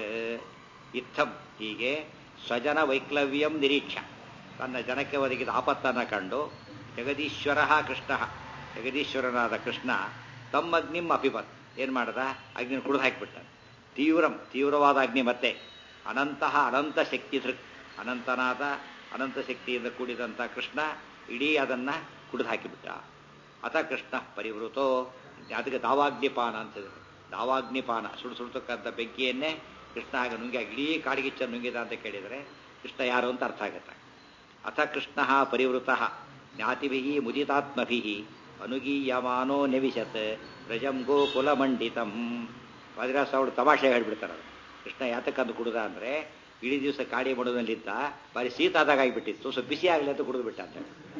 ಇತ್ತಂ ಹೀಗೆ ಸ್ವಜನ ವೈಕ್ಲವ್ಯಂ ನಿರೀಕ್ಷ ತನ್ನ ಜನಕ್ಕೆ ಒದಗಿದ ಆಪತ್ತನ್ನು ಕಂಡು ಜಗದೀಶ್ವರ ಕೃಷ್ಣ ಜಗದೀಶ್ವರನಾದ ಕೃಷ್ಣ ತಮ್ಮಗ್ನಿಂ ಅಪಿವತ್ ಏನು ಮಾಡದ ಅಗ್ನಿ ಕುಡಿದು ಹಾಕಿಬಿಟ್ಟ ತೀವ್ರಂ ತೀವ್ರವಾದ ಅಗ್ನಿ ಮತ್ತೆ ಅನಂತಹ ಅನಂತ ಶಕ್ತಿ ಧೃಕ್ ಅನಂತನಾದ ಅನಂತ ಶಕ್ತಿಯಿಂದ ಕೂಡಿದಂಥ ಕೃಷ್ಣ ಇಡೀ ಅದನ್ನು ಕುಡಿದು ಹಾಕಿಬಿಟ್ಟ ಅಥ ಕೃಷ್ಣ ಪರಿವೃತೋ ಅದಕ್ಕೆ ದಾವಾಗ್ನಿಪಾನ ಅಂತಿದೆ ದಾವಾಗ್ನಿಪಾನ ಸುಡು ಸುಡ್ತಕ್ಕಂಥ ಬೆಂಕಿಯನ್ನೇ ಕೃಷ್ಣ ಆಗ ನುಂಗಿ ಇಡೀ ಕಾಡಿಗಿಚ್ಚ ನುಂಗಿದ ಅಂತ ಕೇಳಿದರೆ ಕೃಷ್ಣ ಯಾರು ಅಂತ ಅರ್ಥ ಆಗುತ್ತೆ ಅಥ ಕೃಷ್ಣ ಪರಿವೃತ ಜ್ಞಾತಿಭಿ ಮುದಿತಾತ್ಮಭಿ ಅನುಗೀಯಮಾನೋ ನೆವಿಶತ್ ರಜಂ ಗೋಕುಲ ಮಂಡಿತಂ ವಾದಿರಾಸ ಅವಳು ತಮಾಷೆ ಹೇಳ್ಬಿಡ್ತಾರೆ ಅದು ಕೃಷ್ಣ ಯಾತಕ್ಕಂದು ಕುಡ್ದ ಅಂದರೆ ಇಡೀ ದಿವಸ ಕಾಡಿ ಮಾಡೋದಲ್ಲಿದ್ದ ಬಾರಿ ಶೀತ ಆದಾಗ ಆಗಿಬಿಟ್ಟಿತ್ತು ಸ್ವಲ್ಪ ಬಿಸಿ ಆಗಲಿ ಅಂತ ಕುಡಿದು ಬಿಟ್ಟ ಅಂತ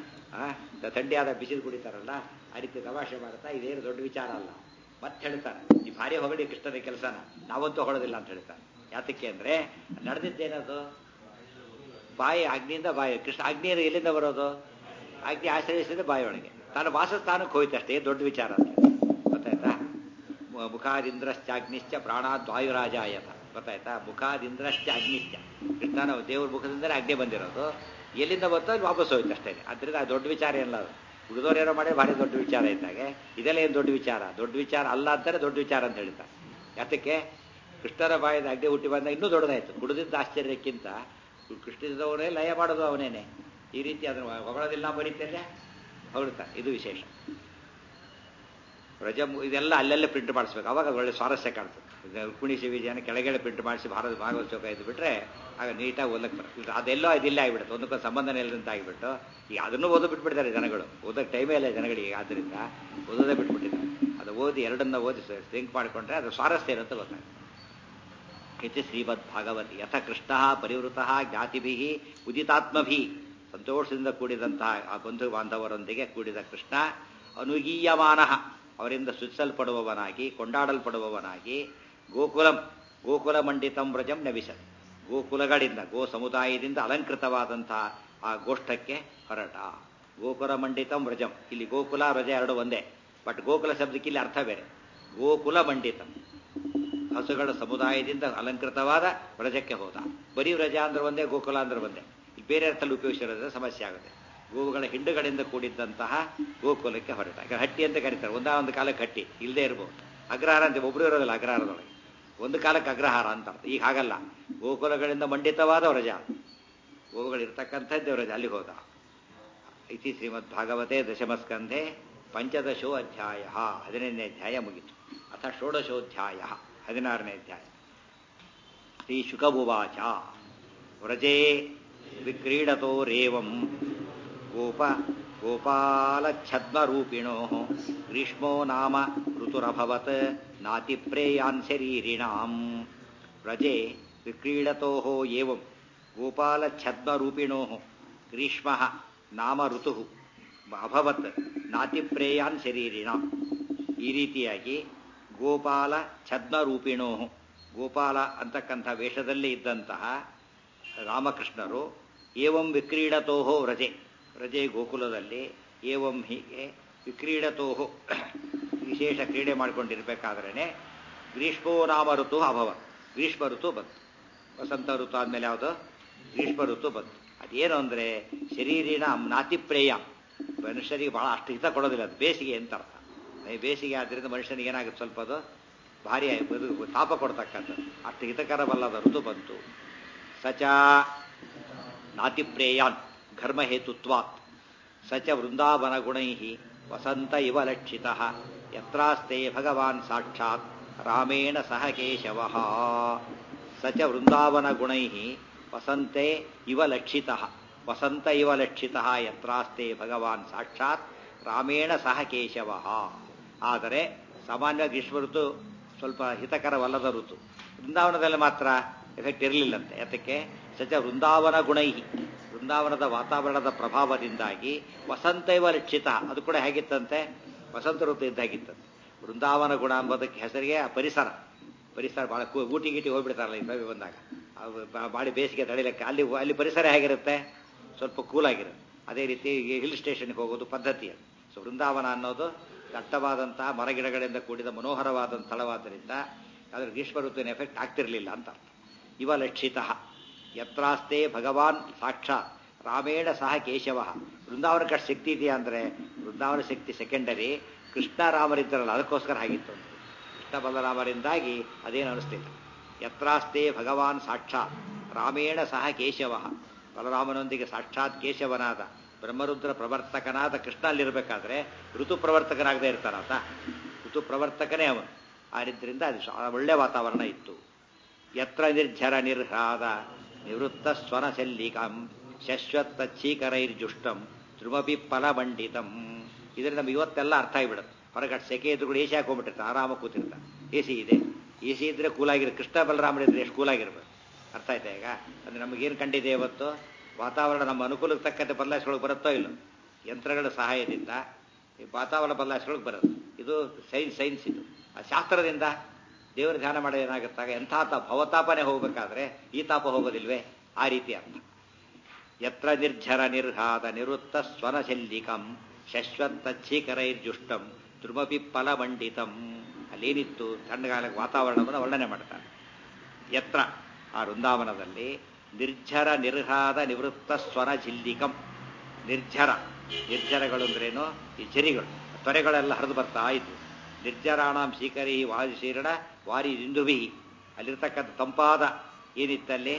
ಆ ಥಂಡಿ ಆದ ಬಿಸಿಲು ಕುಡಿತಾರಲ್ಲ ಆ ರೀತಿ ತಮಾಷೆ ಮಾಡ್ತಾ ಇದೇನು ದೊಡ್ಡ ವಿಚಾರ ಅಲ್ಲ ಮತ್ತೆ ಹೇಳ್ತಾರೆ ಈ ಭಾರಿ ಹೊಗಡಿ ಕೃಷ್ಣನ ಕೆಲಸನ ನಾವಂತೂ ಹೊಳೋದಿಲ್ಲ ಅಂತ ಹೇಳ್ತಾರೆ ಯಾತಕ್ಕೆ ಅಂದರೆ ನಡೆದಿದ್ದೇನದು ಬಾಯಿ ಅಗ್ನಿಯಿಂದ ಬಾಯಿ ಕೃಷ್ಣ ಅಗ್ನಿ ಎಲ್ಲಿಂದ ಬರೋದು ಅಗ್ನಿ ಆಶ್ರಯಿಸಿದ ಬಾಯಿಯೊಳಗೆ ತಾನು ವಾಸಸ್ಥಾನಕ್ಕೆ ಹೋಯ್ತು ಅಷ್ಟೇ ದೊಡ್ಡ ವಿಚಾರ ಅಂತ ಗೊತ್ತಾಯ್ತಾ ಮುಖಾದಿಂದ್ರಶ್ಚಾಗ್ನಿಶ್ಚ ಪ್ರಾಣಾದ್ವಾಯುರಾಜಾಯತ ಗೊತ್ತಾಯ್ತಾ ಮುಖಾದಿಂದ್ರಶ್ಚ ಅಗ್ನಿಶ್ಚ ಕೃಷ್ಣನ ದೇವ್ರ ಮುಖದಿಂದಲೇ ಅಗ್ನಿ ಬಂದಿರೋದು ಎಲ್ಲಿಂದ ಬಂತೋ ಅಲ್ಲಿ ವಾಪಸ್ ಹೋಯ್ತು ಅಷ್ಟೇ ಅದರಿಂದ ಆ ದೊಡ್ಡ ವಿಚಾರ ಏನಿಲ್ಲ ಅದು ಉಳಿದವ್ರು ಏನೋ ಮಾಡಿ ಭಾರಿ ದೊಡ್ಡ ವಿಚಾರ ಇದ್ದಾಗೆ ಇದೆಲ್ಲ ಏನು ದೊಡ್ಡ ವಿಚಾರ ದೊಡ್ಡ ವಿಚಾರ ಅಲ್ಲ ಅಂತಾರೆ ದೊಡ್ಡ ವಿಚಾರ ಅಂತ ಹೇಳ್ತಾರೆ ಯಾತಕ್ಕೆ ಕೃಷ್ಣರ ಬಾಯಿಂದ ಅಗ್ನಿ ಹುಟ್ಟಿ ಬಂದಾಗ ಇನ್ನೂ ದೊಡ್ಡದಾಯ್ತು ಕುಡಿದಿದ್ದ ಆಶ್ಚರ್ಯಕ್ಕಿಂತ ಕೃಷ್ಣದವನೇ ಲಯ ಮಾಡೋದು ಅವನೇನೆ ಈ ರೀತಿ ಅದನ್ನು ಹೊಗಳೋದಿಲ್ಲ ಬರೀತಲ್ಲ ಹೊಗಳ್ತಾರೆ ಇದು ವಿಶೇಷ ರಜ ಇದೆಲ್ಲ ಅಲ್ಲೆಲ್ಲ ಪ್ರಿಂಟ್ ಮಾಡಿಸ್ಬೇಕು ಅವಾಗ ಅದು ಒಳ್ಳೆ ಸ್ವಾರಸ್ಯ ಕಾಣ್ತದೆ ರುಕ್ಮಿಣಿ ಶಿವಿಜಯನ ಕೆಳಗಡೆ ಪ್ರಿಂಟ್ ಮಾಡಿಸಿ ಭಾರತ ಭಾಗವತ ಇದು ಬಿಟ್ರೆ ಆಗ ನೀಟಾಗಿ ಓದಕ್ಕೆ ಬರುತ್ತೆ ಅದೆಲ್ಲೋ ಇದಿಲ್ಲ ಆಗಿಬಿಡುತ್ತೆ ಒಂದಕ್ಕೊಂದು ಸಂಬಂಧನೇ ಇಲ್ಲದಂತ ಆಗಿಬಿಟ್ಟು ಈಗ ಅದನ್ನು ಓದೋ ಬಿಟ್ಬಿಡ್ತಾರೆ ಜನಗಳು ಓದೋಕ್ಕೆ ಟೈಮೇ ಇಲ್ಲ ಜನಗಳಿಗೆ ಆದ್ದರಿಂದ ಓದೋದೇ ಬಿಟ್ಬಿಟ್ಟಿದ್ದಾರೆ ಅದು ಓದಿ ಎರಡನ್ನ ಓದಿ ಥಿಂಕ್ ಮಾಡಿಕೊಂಡ್ರೆ ಅದು ಸ್ವಾರಸ್ಯ ಇರುತ್ತೆ ಗೊತ್ತಾಗುತ್ತೆ ಇತಿ ಶ್ರೀಮದ್ ಭಾಗವತಿ ಯಥ ಕೃಷ್ಣ ಪರಿವೃತ ಜ್ಞಾತಿಭಿ ಉದಿತಾತ್ಮಭಿ ಸಂತೋಷದಿಂದ ಕೂಡಿದಂತಹ ಆ ಬಂಧು ಬಾಂಧವರೊಂದಿಗೆ ಕೂಡಿದ ಕೃಷ್ಣ ಅನುಗೀಯಮಾನ ಅವರಿಂದ ಸುತ್ತಲ್ಪಡುವವನಾಗಿ ಕೊಂಡಾಡಲ್ಪಡುವವನಾಗಿ ಗೋಕುಲಂ ಗೋಕುಲ ಮಂಡಿತಂ ವ್ರಜಂ ನವಿಸತ್ ಗೋಕುಲಗಳಿಂದ ಗೋ ಸಮುದಾಯದಿಂದ ಅಲಂಕೃತವಾದಂತಹ ಆ ಗೋಷ್ಠಕ್ಕೆ ಹೊರಟ ಗೋಕುಲ ಮಂಡಿತಂ ವ್ರಜಂ ಇಲ್ಲಿ ಗೋಕುಲ ವ್ರಜ ಎರಡು ಒಂದೇ ಬಟ್ ಗೋಕುಲ ಶಬ್ದಕ್ಕೆ ಇಲ್ಲಿ ಅರ್ಥ ಬೇರೆ ಗೋಕುಲ ಮಂಡಿತಂ ಹಸುಗಳ ಸಮುದಾಯದಿಂದ ಅಲಂಕೃತವಾದ ವ್ರಜಕ್ಕೆ ಹೋದ ಬರೀ ವ್ರಜ ಅಂದ್ರೆ ಒಂದೇ ಗೋಕುಲ ಅಂದ್ರೆ ಒಂದೇ ಇಲ್ಲಿ ಬೇರೆ ಅರ್ಥದಲ್ಲಿ ಉಪಯೋಗಿಸಿರೋದ್ರೆ ಸಮಸ್ಯೆ ಆಗುತ್ತೆ ಗೋವುಗಳ ಹಿಂಡುಗಳಿಂದ ಕೂಡಿದ್ದಂತಹ ಗೋಕುಲಕ್ಕೆ ಹೊರಟ ಈಗ ಹಟ್ಟಿ ಅಂತ ಕರೀತಾರೆ ಒಂದಾ ಒಂದು ಕಾಲಕ್ಕೆ ಹಟ್ಟಿ ಇಲ್ಲದೆ ಇರ್ಬೋದು ಅಗ್ರಹಾರ ಅಂತ ಒಬ್ಬರು ಇರೋದಿಲ್ಲ ಅಗ್ರಹಾರದೊಳಗೆ ಒಂದು ಕಾಲಕ್ಕೆ ಅಗ್ರಹಾರ ಅಂತ ಅರ್ಥ ಈಗ ಹಾಗಲ್ಲ ಗೋಕುಲಗಳಿಂದ ಮಂಡಿತವಾದ ವ್ರಜ ಗೋವುಗಳಿರ್ತಕ್ಕಂಥದ್ದೇ ವ್ರಜ ಅಲ್ಲಿ ಹೋದ ಇತಿ ಶ್ರೀಮದ್ ಭಾಗವತೆ ದಶಮಸ್ಕಂಧೆ ಪಂಚದಶೋ ಅಧ್ಯಾಯ ಹದಿನೈದನೇ ಅಧ್ಯಾಯ ಮುಗಿತು ಅಥ ಷೋಡಶೋಧ್ಯಾಯ ಹದಿನಾರನೇ ಅಧ್ಯಾಯ ಶ್ರೀ ಶುಕಭುವಾಚ ವ್ರಜೇ ವಿಕ್ರೀಡತೋ ರೇವಂ ಗೋಪ ಗೋಪಾಲಚ್ಛದ್ಮರೂಪಿಣೋ ಗ್ರೀಷ್ಮೋ ನಾಮ ಋತುರಭವತ್ ನಾತಿಪ್ರೇಯಾನ್ ಶರೀರಿಣಾಂ ವ್ರಜೆ ವಿಕ್ರೀಡತೋ ಏವಂ ಗೋಪಾಲಚ್ಛದ್ಮರೂಪಿಣೋ ಗ್ರೀಷ್ಮ ನಾಮ ಋತು ಅಭವತ್ ನಾತಿಪ್ರೇಯಾನ್ ಶರೀರಿಣಾಂ ಈ ರೀತಿಯಾಗಿ ಗೋಪಾಲ ಛದ್ಮರೂಪಿಣೋ ಗೋಪಾಲ ಅಂತಕ್ಕಂಥ ವೇಷದಲ್ಲಿ ಇದ್ದಂತಹ ರಾಮಕೃಷ್ಣರು ಏವಂ ವಿಕ್ರೀಡತೋಹೋ ವ್ರಜೆ ವ್ರಜೆ ಗೋಕುಲದಲ್ಲಿ ಏವಂ ಹೀಗೆ ವಿಕ್ರೀಡತೋಹೋ ವಿಶೇಷ ಕ್ರೀಡೆ ಮಾಡ್ಕೊಂಡಿರ್ಬೇಕಾದ್ರೇ ಗ್ರೀಷ್ಮೋ ನಾಮ ಋತು ಅಭವ ಗ್ರೀಷ್ಮ ಋತು ಬಂತು ವಸಂತ ಋತು ಆದಮೇಲೆ ಯಾವುದು ಗ್ರೀಷ್ಮ ಋತು ಬಂತು ಅದೇನು ಅಂದರೆ ಶರೀರಿನ ನಾತಿಪ್ರೇಯ ಮನುಷ್ಯರಿಗೆ ಬಹಳ ಅಷ್ಟು ಹಿತ ಕೊಡೋದಿಲ್ಲ ಅದು ಬೇಸಿಗೆ ಅಂತ ಅರ್ಥ ಈ ಬೇಸಿಗೆ ಆದ್ದರಿಂದ ಮನುಷ್ಯನಿಗೆ ಏನಾಗುತ್ತೆ ಸ್ವಲ್ಪ ಅದು ಭಾರಿ ಅದು ತಾಪ ಕೊಡ್ತಕ್ಕಂಥದ್ದು ಅಷ್ಟು ಹಿತಕರವಲ್ಲದ ಋತು ಬಂತು ಸಚ ನಾತಿಪ್ರೇಯಾನ್ ಘರ್ಮಹೇತುತ್ವಾತ್ ಸಚ ವೃಂದಾವನ ಗುಣೈ ವಸಂತ ಇವ ಲಕ್ಷಿತ ಯತ್ರಾಸ್ತೆ ಭಗವಾನ್ ಸಾಕ್ಷಾತ್ ರಾಮೇಣ ಸಹ ಕೇಶವ ಸಚ ವೃಂದಾವನ ಗುಣೈ ವಸಂತೆ ಇವ ಲಕ್ಷಿತ ವಸಂತ ಇವ ಲಕ್ಷಿತ ಯತ್ರಾಸ್ತೆ ಭಗವಾನ್ ಸಾಕ್ಷಾತ್ ರಾಮೇಣ ಸಹ ಕೇಶವ ಆದರೆ ಸಾಮಾನ್ಯ ಗ್ರೀಷ್ಮ ಋತು ಸ್ವಲ್ಪ ಹಿತಕರವಲ್ಲದ ಋತು ವೃಂದಾವನದಲ್ಲಿ ಮಾತ್ರ ಎಫೆಕ್ಟ್ ಇರಲಿಲ್ಲಂತೆ ಯಾತಕ್ಕೆ ಸಚ ವೃಂದಾವನ ಗುಣೈ ವೃಂದಾವನದ ವಾತಾವರಣದ ಪ್ರಭಾವದಿಂದಾಗಿ ವಸಂತ ಇವ ಲಕ್ಷಿತ ಅದು ಕೂಡ ಹೇಗಿತ್ತಂತೆ ವಸಂತ ಋತು ಇದ್ದಾಗಿತ್ತಂತೆ ವೃಂದಾವನ ಗುಣ ಎಂಬುದಕ್ಕೆ ಹೆಸರಿಗೆ ಆ ಪರಿಸರ ಪರಿಸರ ಭಾಳ ಕೂ ಊಟಿ ಗೀಟಿ ಹೋಗ್ಬಿಡ್ತಾರಲ್ಲ ಈ ಸಭೆ ಬಂದಾಗ ಬಾಡಿ ಬೇಸಿಗೆ ತಡಿಲಿಕ್ಕೆ ಅಲ್ಲಿ ಅಲ್ಲಿ ಪರಿಸರ ಹೇಗಿರುತ್ತೆ ಸ್ವಲ್ಪ ಕೂಲಾಗಿರುತ್ತೆ ಅದೇ ರೀತಿ ಹಿಲ್ ಸ್ಟೇಷನ್ಗೆ ಹೋಗೋದು ಪದ್ಧತಿ ಅದು ಸೊ ವೃಂದಾವನ ಅನ್ನೋದು ದಟ್ಟವಾದಂತಹ ಮರಗಿಡಗಳಿಂದ ಕೂಡಿದ ಮನೋಹರವಾದ ಸ್ಥಳವಾದ್ದರಿಂದ ಅದರ ಗ್ರೀಷ್ಮ ಋತುವಿನ ಎಫೆಕ್ಟ್ ಆಗ್ತಿರಲಿಲ್ಲ ಅಂತ ಅರ್ಥ ಇವ ಲಕ್ಷಿತ ಯತ್ರಾಸ್ತೆ ಭಗವಾನ್ ಸಾಕ್ಷಾತ್ ರಾಮೇಣ ಸಹ ಕೇಶವ ವೃಂದಾವನಕ್ಕೆ ಅಷ್ಟು ಶಕ್ತಿ ಇದೆಯಾ ಅಂದರೆ ವೃಂದಾವನ ಶಕ್ತಿ ಸೆಕೆಂಡರಿ ಕೃಷ್ಣ ರಾಮರಿದ್ದರಲ್ಲ ಅದಕ್ಕೋಸ್ಕರ ಆಗಿತ್ತು ಅಂತ ಕೃಷ್ಣ ಬಲರಾಮರಿಂದಾಗಿ ಅದೇನು ಅನಿಸ್ತಿಲ್ಲ ಯತ್ರಾಸ್ತೆ ಭಗವಾನ್ ಸಾಕ್ಷಾತ್ ರಾಮೇಣ ಸಹ ಕೇಶವ ಬಲರಾಮನೊಂದಿಗೆ ಸಾಕ್ಷಾತ್ ಕೇಶವನಾದ ಬ್ರಹ್ಮರುದ್ರ ಪ್ರವರ್ತಕನಾದ ಕೃಷ್ಣ ಅಲ್ಲಿರಬೇಕಾದ್ರೆ ಋತು ಪ್ರವರ್ತಕನಾಗದೇ ಇರ್ತಾನಾತ ಋತು ಪ್ರವರ್ತಕನೇ ಅವನು ಆದ್ರಿಂದ ಅದು ಒಳ್ಳೆ ವಾತಾವರಣ ಇತ್ತು ಯತ್ರ ನಿರ್ಜರ ನಿರ್ಹ್ರಾದ ನಿವೃತ್ತ ಸ್ವನ ಶಲ್ಲಿಕಾಂ ಶಶ್ವತ್ತಚ್ಛೀಕರೈರ್ಜುಷ್ಟಂ ಧ್ರುಮಪಿ ಫಲಮಂಡಿತಂ ಇದರಿಂದ ನಮ್ಗೆ ಇವತ್ತೆಲ್ಲ ಅರ್ಥ ಆಗಿಬಿಡುತ್ತೆ ಹೊರಗಡೆ ಸೆಕೆ ಇದ್ರು ಕೂಡ ಎ ಸಿ ಹಾಕೊಂಡ್ಬಿಟ್ಟಿರ್ತಾರೆ ಆರಾಮ ಕೂತಿರ್ತಾರೆ ಎ ಸಿ ಇದೆ ಎ ಸಿ ಇದ್ರೆ ಕೂಲಾಗಿರೋ ಕೃಷ್ಣ ಬಲರಾಮರಿದ್ರೆ ಎಷ್ಟು ಕೂಲಾಗಿರ್ಬೇಕು ಅರ್ಥ ಆಯ್ತಾ ಈಗ ಅಂದ್ರೆ ನಮಗೇನು ಕಂಡಿದೆ ಇವತ್ತು ವಾತಾವರಣ ನಮ್ಮ ಅನುಕೂಲಕ್ಕೆ ತಕ್ಕಂತೆ ಬದಲಾಯಿಸ್ಕೊಳಕ್ಕೆ ಬರುತ್ತೋ ಇಲ್ಲ ಯಂತ್ರಗಳ ಸಹಾಯದಿಂದ ಈ ವಾತಾವರಣ ಬದಲಾಯಿಸ್ಕೊಳಕ್ಕೆ ಬರುತ್ತೆ ಇದು ಸೈನ್ಸ್ ಸೈನ್ಸ್ ಇದು ಆ ಶಾಸ್ತ್ರದಿಂದ ದೇವರ ಧ್ಯಾನ ಮಾಡೋದು ಏನಾಗುತ್ತಾಗ ಎಂಥ ತಾಪ ಭವತಾಪನೆ ಹೋಗಬೇಕಾದ್ರೆ ಈ ತಾಪ ಹೋಗೋದಿಲ್ವೇ ಆ ರೀತಿ ಅರ್ಥ ಯತ್ರ ನಿರ್ಜರ ನಿರ್ಹಾದ ನಿವೃತ್ತ ಸ್ವನಶಲ್ಲಿಕಂ ಶಶ್ವತ್ತಚ್ಛೀಕರೈರ್ಜುಷ್ಟಂ ಧ್ರುಮಪಿ ಫಲಮಂಡಿತಂ ಅಲ್ಲೇನಿತ್ತು ತಣ್ಣಗಾಲಕ್ಕೆ ವಾತಾವರಣವನ್ನು ವರ್ಣನೆ ಮಾಡ್ತಾರೆ ಯತ್ರ ಆ ವೃಂದಾವನದಲ್ಲಿ ನಿರ್ಜರ ನಿರ್ಹಾದ ನಿವೃತ್ತ ಸ್ವರ ಜಿಲ್ಲಿಕಂ ನಿರ್ಜರ ನಿರ್ಜರಗಳು ಅಂದ್ರೇನು ಈ ಜರಿಗಳು ತೊರೆಗಳೆಲ್ಲ ಹರಿದು ಬರ್ತಾ ಇದ್ವು ನಿರ್ಜರಾಣಾಂ ಶೀಕರಿ ವಾಯುಶೀರಣ ವಾರಿ ಇಂದುಭಿ ಅಲ್ಲಿರ್ತಕ್ಕಂಥ ತಂಪಾದ ಏನಿತ್ತಲ್ಲಿ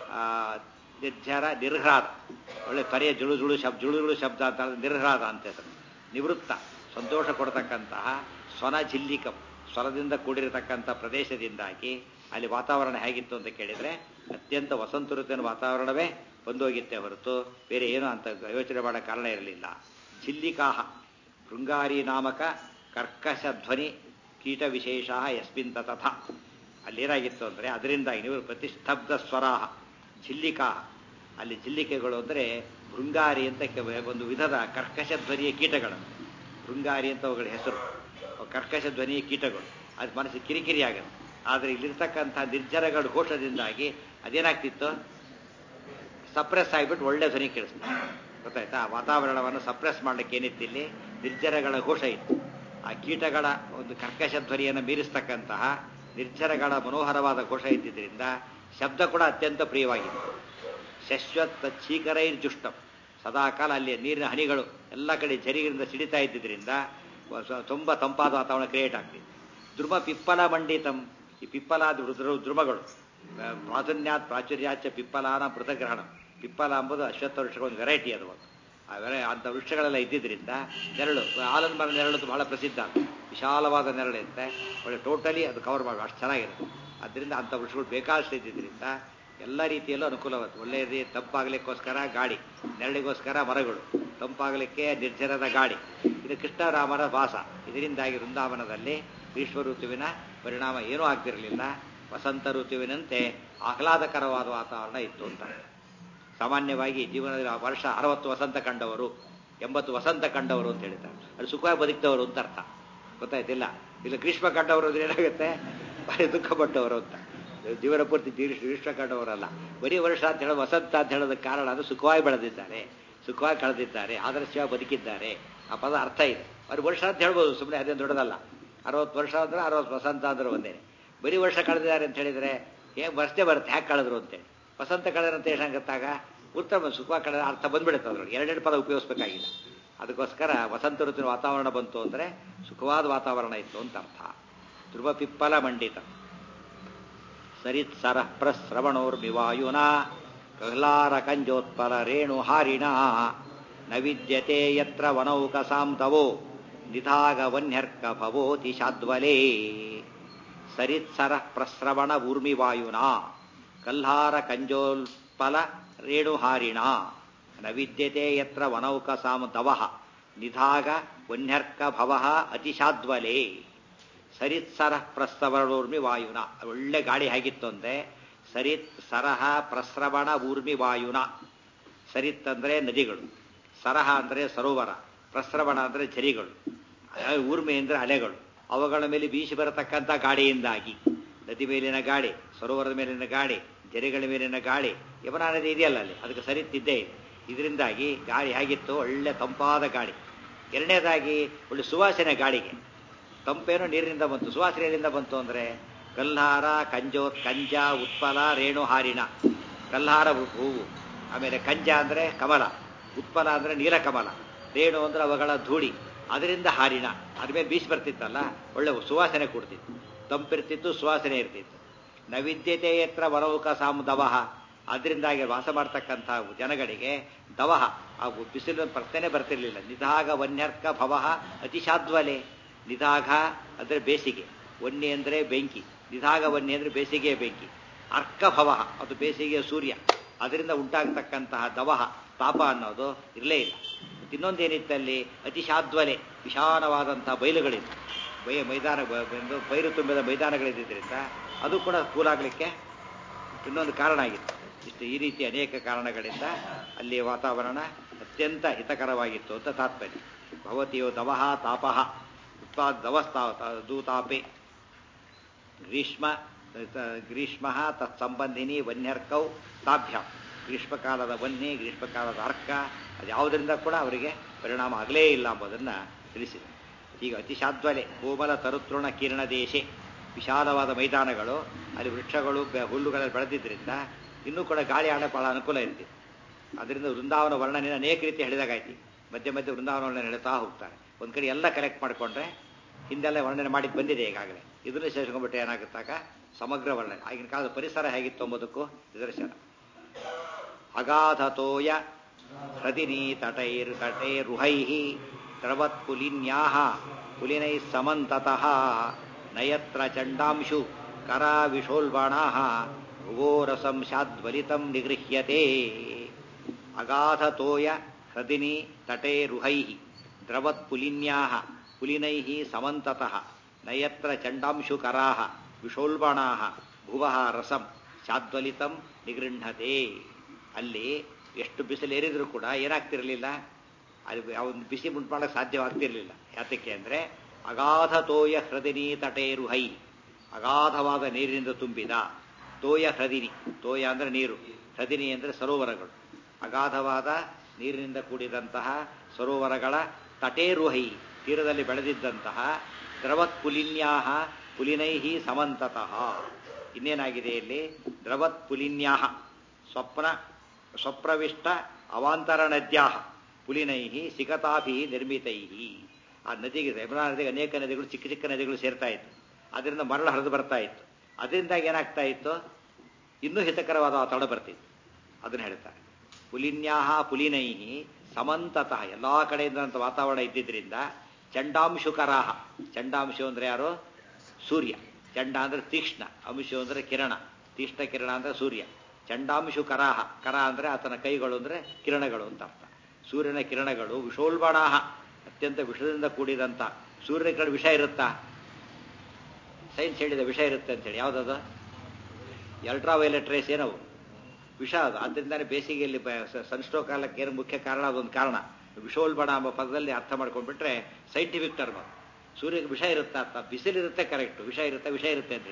ನಿರ್ಜರ ನಿರ್ಹ್ರಾದ ಒಳ್ಳೆ ತೊರೆಯ ಜುಳು ಜುಳು ಶಬ್ದ ಜುಳು ಜುಳು ಶಬ್ದ ಅಂತ ನಿರ್ಹ್ರಾದ ಅಂತ ಹೆಸರು ನಿವೃತ್ತ ಸಂತೋಷ ಕೊಡ್ತಕ್ಕಂತಹ ಸ್ವನ ಜಿಲ್ಲಿಕಂ ಸ್ವರದಿಂದ ಕೂಡಿರತಕ್ಕಂಥ ಪ್ರದೇಶದಿಂದಾಗಿ ಅಲ್ಲಿ ವಾತಾವರಣ ಹೇಗಿತ್ತು ಅಂತ ಕೇಳಿದರೆ ಅತ್ಯಂತ ವಸಂತ ಋತುವಿನ ವಾತಾವರಣವೇ ಬಂದೋಗಿತ್ತೆ ಹೊರತು ಬೇರೆ ಏನು ಅಂತ ಯೋಚನೆ ಮಾಡೋ ಕಾರಣ ಇರಲಿಲ್ಲ ಜಿಲ್ಲಿಕಾಹ ಶೃಂಗಾರಿ ನಾಮಕ ಕರ್ಕಶ ಧ್ವನಿ ಕೀಟ ವಿಶೇಷ ಯಸ್ಮಿನ್ ತಥ ಅಲ್ಲೇನಾಗಿತ್ತು ಅಂದರೆ ಅದರಿಂದಾಗಿ ನೀವು ಪ್ರತಿಸ್ತಬ್ಧ ಸ್ವರಾಹ ಜಿಲ್ಲಿಕಾ ಅಲ್ಲಿ ಜಿಲ್ಲಿಕೆಗಳು ಅಂದರೆ ಭೃಂಗಾರಿ ಅಂತ ಒಂದು ವಿಧದ ಕರ್ಕಶ ಧ್ವನಿಯ ಕೀಟಗಳು ಭೃಂಗಾರಿ ಅಂತ ಅವುಗಳ ಹೆಸರು ಕರ್ಕಶ ಧ್ವನಿಯ ಕೀಟಗಳು ಅದು ಮನಸ್ಸಿಗೆ ಕಿರಿಕಿರಿ ಆಗುತ್ತೆ ಆದರೆ ಇಲ್ಲಿರ್ತಕ್ಕಂಥ ನಿರ್ಜರಗಳ ಘೋಷದಿಂದಾಗಿ ಅದೇನಾಗ್ತಿತ್ತು ಸಪ್ರೆಸ್ ಆಗಿಬಿಟ್ಟು ಒಳ್ಳೆ ಧ್ವನಿ ಕೇಳಿಸ್ತು ಗೊತ್ತಾಯ್ತಾ ವಾತಾವರಣವನ್ನು ಸಪ್ರೆಸ್ ಮಾಡ್ಲಿಕ್ಕೆ ಏನಿತ್ತು ಇಲ್ಲಿ ನಿರ್ಜರಗಳ ಘೋಷ ಇತ್ತು ಆ ಕೀಟಗಳ ಒಂದು ಕರ್ಕಶ ಧ್ವನಿಯನ್ನು ಮೀರಿಸ್ತಕ್ಕಂತಹ ನಿರ್ಜರಗಳ ಮನೋಹರವಾದ ಘೋಷ ಇದ್ದಿದ್ದರಿಂದ ಶಬ್ದ ಕೂಡ ಅತ್ಯಂತ ಪ್ರಿಯವಾಗಿತ್ತು ಶಶ್ವತ್ ಚೀಕರೈರ್ಜುಷ್ಟಂ ಸದಾಕಾಲ ಅಲ್ಲಿ ನೀರಿನ ಹನಿಗಳು ಎಲ್ಲ ಕಡೆ ಜರಿಗಿಂದ ಸಿಡಿತಾ ಇದ್ದಿದ್ದರಿಂದ ತುಂಬ ತಂಪಾದ ವಾತಾವರಣ ಕ್ರಿಯೇಟ್ ಆಗ್ತಿದೆ ಧ್ರುವ ಪಿಪ್ಪಲ ಮಂಡಿತಂ ಈ ಪಿಪ್ಪಲಾದ ಧ್ರುಮಗಳು ಪ್ರಾಚುರ್ಯಾತ್ ಪ್ರಾಚುರ್ಯಾಚ ಪಿಪ್ಪಲಾನ ಪೃಥಗ್ರಹಣ ಪಿಪ್ಪಲ ಎಂಬುದು ಅಶ್ವತ್ಥ ವೃಕ್ಷಗಳ ಒಂದು ವೆರೈಟಿ ಅದು ಆ ವೆರೈ ಅಂಥ ವೃಕ್ಷಗಳೆಲ್ಲ ಇದ್ದಿದ್ದರಿಂದ ನೆರಳು ಆಲದ ಮರ ನೆರಳು ಬಹಳ ಪ್ರಸಿದ್ಧ ವಿಶಾಲವಾದ ನೆರಳಿರುತ್ತೆ ಒಳ್ಳೆ ಟೋಟಲಿ ಅದು ಕವರ್ ಮಾಡುವ ಅಷ್ಟು ಚೆನ್ನಾಗಿರುತ್ತೆ ಅದರಿಂದ ಅಂಥ ವೃಕ್ಷಗಳು ಬೇಕಾದಷ್ಟು ಇದ್ದಿದ್ದರಿಂದ ಎಲ್ಲ ರೀತಿಯಲ್ಲೂ ಅನುಕೂಲವಾಗುತ್ತೆ ಒಳ್ಳೆಯ ರೀತಿ ತಂಪಾಗಲಿಕ್ಕೋಸ್ಕರ ಗಾಡಿ ನೆರಳಿಗೋಸ್ಕರ ಮರಗಳು ತಂಪಾಗಲಿಕ್ಕೆ ನಿರ್ಜರದ ಗಾಡಿ ಇದು ಕೃಷ್ಣರಾಮನ ವಾಸ ಇದರಿಂದಾಗಿ ವೃಂದಾವನದಲ್ಲಿ ಗ್ರೀಷ್ಮ ಋತುವಿನ ಪರಿಣಾಮ ಏನೂ ಆಗ್ತಿರಲಿಲ್ಲ ವಸಂತ ಋತುವಿನಂತೆ ಆಹ್ಲಾದಕರವಾದ ವಾತಾವರಣ ಇತ್ತು ಅಂತ ಸಾಮಾನ್ಯವಾಗಿ ಜೀವನದಲ್ಲಿ ವರ್ಷ ಅರವತ್ತು ವಸಂತ ಕಂಡವರು ಎಂಬತ್ತು ವಸಂತ ಕಂಡವರು ಅಂತ ಹೇಳ್ತಾರೆ ಅದು ಸುಖವಾಗಿ ಬದುಕ್ತವರು ಅಂತ ಅರ್ಥ ಗೊತ್ತಾಯ್ತಿಲ್ಲ ಇಲ್ಲ ಗ್ರೀಷ್ಮ ಕಂಡವರು ಅಂದ್ರೆ ಏನಾಗುತ್ತೆ ಭಾರಿ ದುಃಖ ಪಟ್ಟವರು ಅಂತ ಜೀವನ ಪೂರ್ತಿ ತೀರಿಸ್ ಇಷ್ಟ ಕಂಡವರಲ್ಲ ಬರೀ ವರ್ಷ ಅಂತ ಹೇಳೋದು ವಸಂತ ಅಂತ ಹೇಳೋದಕ್ಕೆ ಕಾರಣ ಅದು ಸುಖವಾಗಿ ಬೆಳೆದಿದ್ದಾರೆ ಸುಖವಾಗಿ ಕಳೆದಿದ್ದಾರೆ ಆದರ್ಶವಾಗಿ ಬದುಕಿದ್ದಾರೆ ಆ ಪದ ಅರ್ಥ ಇದೆ ಅವ್ರು ವರ್ಷ ಅಂತ ಹೇಳ್ಬೋದು ಸುಮ್ಮನೆ ಅದೇನು ದೊಡ್ಡದಲ್ಲ ಅರವತ್ತು ವರ್ಷ ಅಂದ್ರೆ ಅರವತ್ತು ವಸಂತ ಅಂದ್ರೆ ಒಂದೇ ಬರೀ ವರ್ಷ ಕಳೆದಿದ್ದಾರೆ ಅಂತ ಹೇಳಿದರೆ ಹೇಗೆ ಬರ್ಸ್ದೇ ಬರುತ್ತೆ ಹ್ಯಾಕೆ ಕಳೆದ್ರು ಅಂತೇಳಿ ವಸಂತ ಕಳೆದ್ರು ಅಂತ ಏನಾಗುತ್ತಾಗ ಉತ್ತಮ ಸುಖವಾಗಿ ಕಳೆದ ಅರ್ಥ ಬಂದ್ಬಿಡುತ್ತೆ ಅದ್ರೊಳಗೆ ಎರಡೆರಡು ಪದ ಉಪಯೋಗಿಸ್ಬೇಕಾಗಿಲ್ಲ ಅದಕ್ಕೋಸ್ಕರ ವಸಂತ ಋತುವಿನ ವಾತಾವರಣ ಬಂತು ಅಂದರೆ ಸುಖವಾದ ವಾತಾವರಣ ಇತ್ತು ಅಂತ ಅರ್ಥ ಧ್ರುವ ಪಿಪ್ಪಲ ಮಂಡಿತ ಸರಿತ್ಸರ ಪ್ರಸ್ರವಣೋರ್ಮಿವಾಯುನಾ ಪ್ರಹ್ಲಾರ ಕಂಜೋತ್ಪಲ ರೇಣು ಹಾರಿಣ ನ ವಿದ್ಯತೆ ಯತ್ರ ವನೌಕಸಾಂ ತವೋ ನಿಧಾಗ ವನ್ಯರ್ಕ ಭವೋತಿ ಶಾದ್ವಲೇ ಸರಿತ್ಸರ ಪ್ರಸ್ರವಣ ಊರ್ಮಿವಾಯುನಾ ಕಲ್ಹಾರ ಕಂಜೋತ್ಪಲ ರೇಣುಹಾರಿಣ ನ ವಿದ್ಯತೆ ಯತ್ರ ವನೌಕಸಾಂ ತವಃ ನಿಧಾಗ ವನ್ಯರ್ಕ ಭವಃ ಅತಿಶಾದ್ವಲೇ ಸರಿತ್ಸರ ಪ್ರಸ್ರವಣೂರ್ಮಿ ವಾಯುನ ಒಳ್ಳೆ ಗಾಳಿ ಹೇಗಿತ್ತು ಅಂದ್ರೆ ಸರಿತ್ ಸರಹ ಪ್ರಸ್ರವಣ ಊರ್ಮಿ ವಾಯುನ ಸರಿತ್ ಅಂದ್ರೆ ನದಿಗಳು ಸರಹ ಅಂದ್ರೆ ಸರೋವರ ಪ್ರಸ್ರವಣ ಅಂದ್ರೆ ಝರಿಗಳು ಊರ್ಮಿ ಅಂದ್ರೆ ಅಲೆಗಳು ಅವುಗಳ ಮೇಲೆ ಬೀಸಿ ಬರತಕ್ಕಂಥ ಗಾಳಿಯಿಂದಾಗಿ ನದಿ ಮೇಲಿನ ಗಾಳಿ ಸರೋವರದ ಮೇಲಿನ ಗಾಳಿ ಜರಿಗಳ ಮೇಲಿನ ಗಾಳಿ ಯಮುನಾ ನದಿ ಇದೆಯಲ್ಲ ಅಲ್ಲಿ ಅದಕ್ಕೆ ಸರಿತಿದ್ದೇ ಇದೆ ಇದರಿಂದಾಗಿ ಗಾಳಿ ಹೇಗಿತ್ತು ಒಳ್ಳೆ ತಂಪಾದ ಗಾಳಿ ಎರಡನೇದಾಗಿ ಒಳ್ಳೆ ಸುವಾಸನೆ ಗಾಳಿಗೆ ತಂಪೇನು ನೀರಿನಿಂದ ಬಂತು ಸುವಾಸನೆ ಎಲ್ಲಿಂದ ಬಂತು ಅಂದ್ರೆ ಕಲ್ಹಾರ ಕಂಜೋ ಕಂಜ ಉತ್ಪಲ ರೇಣು ಹಾರಿಣ ಕಲ್ಹಾರ ಹೂವು ಆಮೇಲೆ ಕಂಜ ಅಂದ್ರೆ ಕಮಲ ಉತ್ಪಲ ಅಂದ್ರೆ ನೀಲಕಮಲ ರೇಣು ಅಂದ್ರೆ ಅವುಗಳ ಧೂಳಿ ಅದರಿಂದ ಹಾರಿಣ ಅದ್ರ ಮೇಲೆ ಬೀಸಿ ಬರ್ತಿತ್ತಲ್ಲ ಒಳ್ಳೆ ಸುವಾಸನೆ ಕೊಡ್ತಿತ್ತು ತಂಪಿರ್ತಿತ್ತು ಸುವಾಸನೆ ಇರ್ತಿತ್ತು ನವಿದ್ಯತೆ ಎತ್ರ ವರವುಕ ಸಾಮ್ ದವಹ ಅದರಿಂದಾಗಿ ವಾಸ ಮಾಡ್ತಕ್ಕಂಥ ಜನಗಳಿಗೆ ದವಹ ಆ ಬಿಸಿಲು ಪ್ರಶ್ನೆ ಬರ್ತಿರ್ಲಿಲ್ಲ ನಿಧಾಗ ವನ್ಯರ್ಕ ಭವಹ ಅತಿಶಾದ್ವಲೆ ನಿಧಾಗ ಅಂದರೆ ಬೇಸಿಗೆ ವನ್ಯ ಅಂದರೆ ಬೆಂಕಿ ನಿಧಾಗ ವನ್ಯ ಅಂದರೆ ಬೇಸಿಗೆಯ ಬೆಂಕಿ ಅರ್ಕಭವ ಅದು ಬೇಸಿಗೆಯ ಸೂರ್ಯ ಅದರಿಂದ ಉಂಟಾಗ್ತಕ್ಕಂತಹ ದವಹ ತಾಪ ಅನ್ನೋದು ಇರಲೇ ಇಲ್ಲ ಇನ್ನೊಂದೇನಿತ್ತಲ್ಲಿ ಅತಿಶಾದ್ವಲೆ ವಿಶಾಲವಾದಂತಹ ಬಯಲುಗಳಿತ್ತು ಬಯ ಮೈದಾನ ಪೈರು ತುಂಬಿದ ಮೈದಾನಗಳಿದ್ದರಿಂದ ಅದು ಕೂಡ ಕೂಲಾಗಲಿಕ್ಕೆ ಇನ್ನೊಂದು ಕಾರಣ ಆಗಿತ್ತು ಇಷ್ಟು ಈ ರೀತಿ ಅನೇಕ ಕಾರಣಗಳಿಂದ ಅಲ್ಲಿ ವಾತಾವರಣ ಅತ್ಯಂತ ಹಿತಕರವಾಗಿತ್ತು ಅಂತ ತಾತ್ಪರ್ಯ ಭವತಿಯೋ ದವಹ ತಾಪಃ ಉತ್ಪಾದ ದವಸ್ತಾ ದೂತಾಪೆ ಗ್ರೀಷ್ಮ ಗ್ರೀಷ್ಮ ತತ್ಸಂಬಂಧಿನಿ ವನ್ಯರ್ಕೌ ತಾಭ್ಯಾಂ ಗ್ರೀಷ್ಮಕಾಲದ ವನ್ನಿ ಗ್ರೀಷ್ಮಕಾಲದ ಅರ್ಕ ಅದು ಯಾವುದರಿಂದ ಕೂಡ ಅವರಿಗೆ ಪರಿಣಾಮ ಆಗಲೇ ಇಲ್ಲ ಎಂಬುದನ್ನು ತಿಳಿಸಿದೆ ಈಗ ಅತಿಶಾದ್ವಲೆ ಕೋಮಲ ತರುತೃಣ ಕಿರಣ ದೇಶೆ ವಿಶಾಲವಾದ ಮೈದಾನಗಳು ಅಲ್ಲಿ ವೃಕ್ಷಗಳು ಹುಲ್ಲುಗಳಲ್ಲಿ ಬೆಳೆದಿದ್ದರಿಂದ ಇನ್ನೂ ಕೂಡ ಗಾಳಿ ಆಡ ಬಹಳ ಅನುಕೂಲ ಇರ್ತಿತ್ತು ಅದರಿಂದ ವೃಂದಾವನ ವರ್ಣನೆ ಅನೇಕ ರೀತಿ ಹೇಳಿದಾಗಾಯ್ತು ಮಧ್ಯೆ ಮಧ್ಯೆ ವೃಂದಾವನ ವರ್ಣನೆ ಹೇಳ್ತಾ ಹೋಗ್ತಾರೆ ಒಂದು ಕಡೆ ಎಲ್ಲ ಕಲೆಕ್ಟ್ ಮಾಡಿಕೊಂಡ್ರೆ ಹಿಂದೆಲ್ಲ ವರ್ಣನೆ ಮಾಡಿ ಬಂದಿದೆ ಈಗಾಗಲೇ ಇದನ್ನು ಸೇರಿಸ್ಕೊಂಡ್ಬಿಟ್ರೆ ಏನಾಗುತ್ತಾಗ ಸಮಗ್ರ ವರ್ಣನೆ ಆಗಿನ ಕಾಲದ ಪರಿಸರ ಹೇಗಿತ್ತು ಎಂಬುದಕ್ಕೂ ನಿದರ್ಶನ ಅಗಾಧತೋಯ ಹೃದಿನಿ ತಟೈರ್ ತಟೈರುಹೈ ದ್ರವತ್ ಪುಲಿನ್ಯಾ ಪುಲಿನೈ ಸಮಂತತಃ ನಯತ್ರ ಚಂಡಾಂಶು ಕರಾ ವಿಶೋಲ್ಬಣಾ ಭುಗೋರಸಂ ಶಾದ್ವಲಿತಂ ನಿಗೃಹ್ಯತೆ ಅಗಾಧತೋಯ ಹೃದಿನಿ ತಟೇರುಹೈ ದ್ರವತ್ ಪುಲಿನ್ಯಾ ಪುಲಿನೈ ಸಮಂತತಃ ನಯತ್ರ ಚಂಡಾಂಶುಕರಾ ವಿಶೋಲ್ಬಣಾ ಭುವ ರಸಂ ಶಾದ್ವಲಿತಂ ನಿಗೃಹತೆ ಅಲ್ಲಿ ಎಷ್ಟು ಬಿಸಿಲೇರಿದ್ರು ಕೂಡ ಏನಾಗ್ತಿರಲಿಲ್ಲ ಅಲ್ಲಿ ಒಂದು ಬಿಸಿ ಉಂಟು ಮಾಡೋಕ್ಕೆ ಸಾಧ್ಯವಾಗ್ತಿರ್ಲಿಲ್ಲ ಯಾತಕ್ಕೆ ಅಂದರೆ ಅಗಾಧ ತೋಯ ಹೃದಿನಿ ತಟೇರು ಹೈ ಅಗಾಧವಾದ ನೀರಿನಿಂದ ತುಂಬಿದ ತೋಯ ಹೃದಿನಿ ತೋಯ ಅಂದರೆ ನೀರು ಹೃದಿನಿ ಅಂದರೆ ಸರೋವರಗಳು ಅಗಾಧವಾದ ನೀರಿನಿಂದ ಕೂಡಿದಂತಹ ಸರೋವರಗಳ ತಟೇರುಹೈ ತೀರದಲ್ಲಿ ಬೆಳೆದಿದ್ದಂತಹ ದ್ರವತ್ ಪುಲಿನ್ಯಾಹ ಪುಲಿನೈಹಿ ಸಮಂತತಃ ಇನ್ನೇನಾಗಿದೆ ಇಲ್ಲಿ ದ್ರವತ್ ಪುಲಿನ್ಯಾಹ ಸ್ವಪ್ನ ಸ್ವಪ್ರವಿಷ್ಟ ಅವಾಂತರ ನದ್ಯಾಹ ಪುಲಿನೈಹಿ ಸಿಗತಾಭಿ ನಿರ್ಮಿತೈಹಿ ಆ ನದಿಗೆ ಯಮುನಾ ನದಿಗೆ ಅನೇಕ ನದಿಗಳು ಚಿಕ್ಕ ಚಿಕ್ಕ ನದಿಗಳು ಸೇರ್ತಾ ಇತ್ತು ಅದರಿಂದ ಮರಳು ಹರಿದು ಬರ್ತಾ ಇತ್ತು ಅದರಿಂದಾಗಿ ಏನಾಗ್ತಾ ಇತ್ತು ಇನ್ನೂ ಹಿತಕರವಾದ ವಾತಾವರಣ ಬರ್ತಿತ್ತು ಅದನ್ನು ಹೇಳ್ತಾರೆ ಪುಲಿನ್ಯಾಹ ಪುಲಿನೈಹಿ ಸಮಂತತಃ ಎಲ್ಲಾ ಕಡೆಯಿಂದ ವಾತಾವರಣ ಇದ್ದಿದ್ರಿಂದ ಚಂಡಾಂಶುಕರಾಹ ಚಂಡಾಂಶು ಅಂದ್ರೆ ಯಾರು ಸೂರ್ಯ ಚಂಡ ಅಂದ್ರೆ ತೀಕ್ಷ್ಣ ಅಂಶು ಅಂದ್ರೆ ಕಿರಣ ತೀಕ್ಷ್ಣ ಕಿರಣ ಅಂದ್ರೆ ಸೂರ್ಯ ಚಂಡಾಂಶು ಕರಾಹ ಕರ ಅಂದ್ರೆ ಆತನ ಕೈಗಳು ಅಂದ್ರೆ ಕಿರಣಗಳು ಅಂತ ಅರ್ಥ ಸೂರ್ಯನ ಕಿರಣಗಳು ವಿಷೋಲ್ಬಣಾಹ ಅತ್ಯಂತ ವಿಷದಿಂದ ಕೂಡಿದಂತ ಸೂರ್ಯನ ಕಿರಣ ವಿಷ ಇರುತ್ತಾ ಸೈನ್ಸ್ ಹೇಳಿದ ವಿಷ ಇರುತ್ತೆ ಅಂತೇಳಿ ಯಾವುದದು ಅಲ್ಟ್ರಾ ವೈಲೆಟ್ ರೇಸ್ ಏನವು ವಿಷ ಅದು ಆದ್ದರಿಂದಾನೆ ಬೇಸಿಗೆಯಲ್ಲಿ ಸನ್ಸ್ಟ್ರೋಕ್ ಕಾಲಕ್ಕೆ ಏನು ಮುಖ್ಯ ಕಾರಣ ಅದೊಂದು ಕಾರಣ ವಿಷೋಲ್ಬಣ ಎಂಬ ಪದದಲ್ಲಿ ಅರ್ಥ ಮಾಡ್ಕೊಂಡ್ಬಿಟ್ರೆ ಸೈಂಟಿಫಿಕ್ ಟರ್ಮ್ ಸೂರ್ಯಗೆ ವಿಷ ಇರುತ್ತಾ ಅಂತ ಬಿಸಿಲಿರುತ್ತೆ ಕರೆಕ್ಟ್ ವಿಷ ಇರುತ್ತೆ ವಿಷ ಇರುತ್ತೆ ಅಂತ ಹೇಳಿದ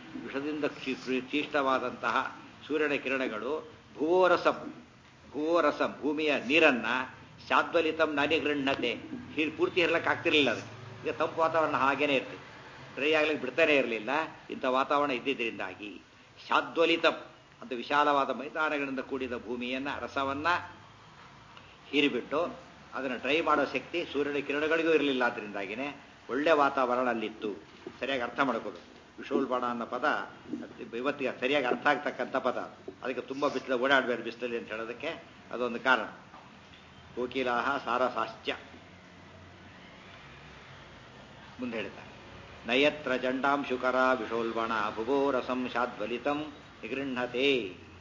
ವಿಷದಿಂದ ಕ್ಷೀಷ್ಟವಾದಂತಹ ಸೂರ್ಯನ ಕಿರಣಗಳು ಭೂವರಸಂ ಭೂವರಸಂ ಭೂಮಿಯ ನೀರನ್ನ ಶಾದ್ವಲಿತಂ ನನಿಗೃಹ್ಣತೆ ಹೀರ್ ಪೂರ್ತಿ ಇರ್ಲಕ್ಕೆ ಆಗ್ತಿರ್ಲಿಲ್ಲ ಅದಕ್ಕೆ ಈಗ ತಂಪು ವಾತಾವರಣ ಹಾಗೇನೆ ಇರ್ತದೆ ಡ್ರೈ ಆಗ್ಲಿಕ್ಕೆ ಬಿಡ್ತಾನೆ ಇರಲಿಲ್ಲ ಇಂಥ ವಾತಾವರಣ ಇದ್ದಿದ್ದರಿಂದಾಗಿ ಶಾದ್ವಲಿತಂ ಅಂತ ವಿಶಾಲವಾದ ಮೈದಾನಗಳಿಂದ ಕೂಡಿದ ಭೂಮಿಯನ್ನ ರಸವನ್ನ ಹೀರಿಬಿಟ್ಟು ಅದನ್ನು ಡ್ರೈ ಮಾಡೋ ಶಕ್ತಿ ಸೂರ್ಯನ ಕಿರಣಗಳಿಗೂ ಇರಲಿಲ್ಲ ಅದರಿಂದಾಗಿನೇ ಒಳ್ಳೆ ವಾತಾವರಣ ಅಲ್ಲಿತ್ತು ಸರಿಯಾಗಿ ಅರ್ಥ ಮಾಡ್ಕೋಬೇಕು ವಿಶೋಲ್ಬಾಣ ಅನ್ನೋ ಪದ ಇವತ್ತಿಗೆ ಸರಿಯಾಗಿ ಅರ್ಥ ಆಗ್ತಕ್ಕಂಥ ಪದ ಅದಕ್ಕೆ ತುಂಬ ಬಿಸಿಲು ಓಡಾಡಬೇಡ ಬಿಸಿಲಲ್ಲಿ ಅಂತ ಹೇಳೋದಕ್ಕೆ ಅದೊಂದು ಕಾರಣ ಕೋಕಿಲಾಹ ಸಾರಸಾಶ್ಚ ಮುಂದೆ ಹೇಳ್ತಾರೆ ನಯತ್ರ ಚಂಡಾಂಶುಕರ ವಿಶೋಲ್ಬಣ ಭುಭೋರಸಂ ಶಾದ್ವಲಿತಂ ನಿಗೃಹತೆ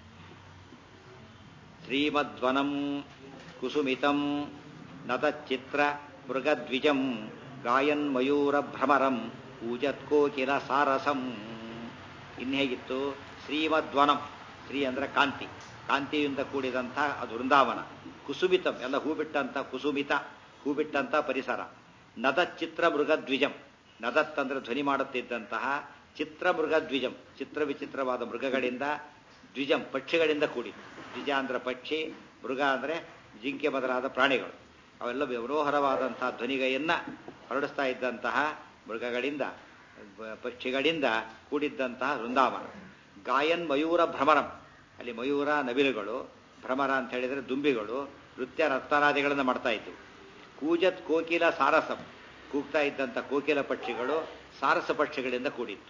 ಶ್ರೀಮದ್ವನಂ ಕುಸುಮಿತಂ ನತಚಿತ್ರ ಮೃಗದ್ವಿಜಂ ಗಾಯನ್ ಮಯೂರ ಭ್ರಮರಂ ಊಜತ್ಕೋಕಿಲ ಸಾರಸಂ ಇನ್ನು ಹೇಗಿತ್ತು ಶ್ರೀಮದ್ವನಂ ಶ್ರೀ ಅಂದ್ರೆ ಕಾಂತಿ ಕಾಂತಿಯಿಂದ ಕೂಡಿದಂಥ ಅದು ವೃಂದಾವನ ಕುಸುಮಿತಂ ಎಲ್ಲ ಹೂ ಬಿಟ್ಟಂತ ಕುಸುಮಿತ ಹೂ ಬಿಟ್ಟಂತ ಪರಿಸರ ನದಚಿತ್ರ ಮೃಗದ್ವಿಜಂ ನದತ್ ಅಂದ್ರೆ ಧ್ವನಿ ಮಾಡುತ್ತಿದ್ದಂತಹ ಚಿತ್ರ ಮೃಗದ್ವಿಜಂ ಚಿತ್ರ ವಿಚಿತ್ರವಾದ ಮೃಗಗಳಿಂದ ದ್ವಿಜಂ ಪಕ್ಷಿಗಳಿಂದ ಕೂಡಿ ದ್ವಿಜ ಅಂದ್ರೆ ಪಕ್ಷಿ ಮೃಗ ಅಂದ್ರೆ ಜಿಂಕೆ ಮೊದಲಾದ ಪ್ರಾಣಿಗಳು ಅವೆಲ್ಲ ಮನೋಹರವಾದಂತಹ ಧ್ವನಿಗೆಯನ್ನ ಹೊರಡಿಸ್ತಾ ಇದ್ದಂತಹ ಮೃಗಗಳಿಂದ ಪಕ್ಷಿಗಳಿಂದ ಕೂಡಿದ್ದಂತಹ ವೃಂದಾವನ ಗಾಯನ್ ಮಯೂರ ಭ್ರಮರಂ ಅಲ್ಲಿ ಮಯೂರ ನವಿಲುಗಳು ಭ್ರಮರ ಅಂತ ಹೇಳಿದರೆ ದುಂಬಿಗಳು ನೃತ್ಯ ರತ್ನಾದಿಗಳನ್ನು ಮಾಡ್ತಾ ಇದ್ವು ಕೂಜತ್ ಕೋಕಿಲ ಸಾರಸಂ ಕೂಗ್ತಾ ಇದ್ದಂಥ ಕೋಕಿಲ ಪಕ್ಷಿಗಳು ಸಾರಸ ಪಕ್ಷಿಗಳಿಂದ ಕೂಡಿತ್ತು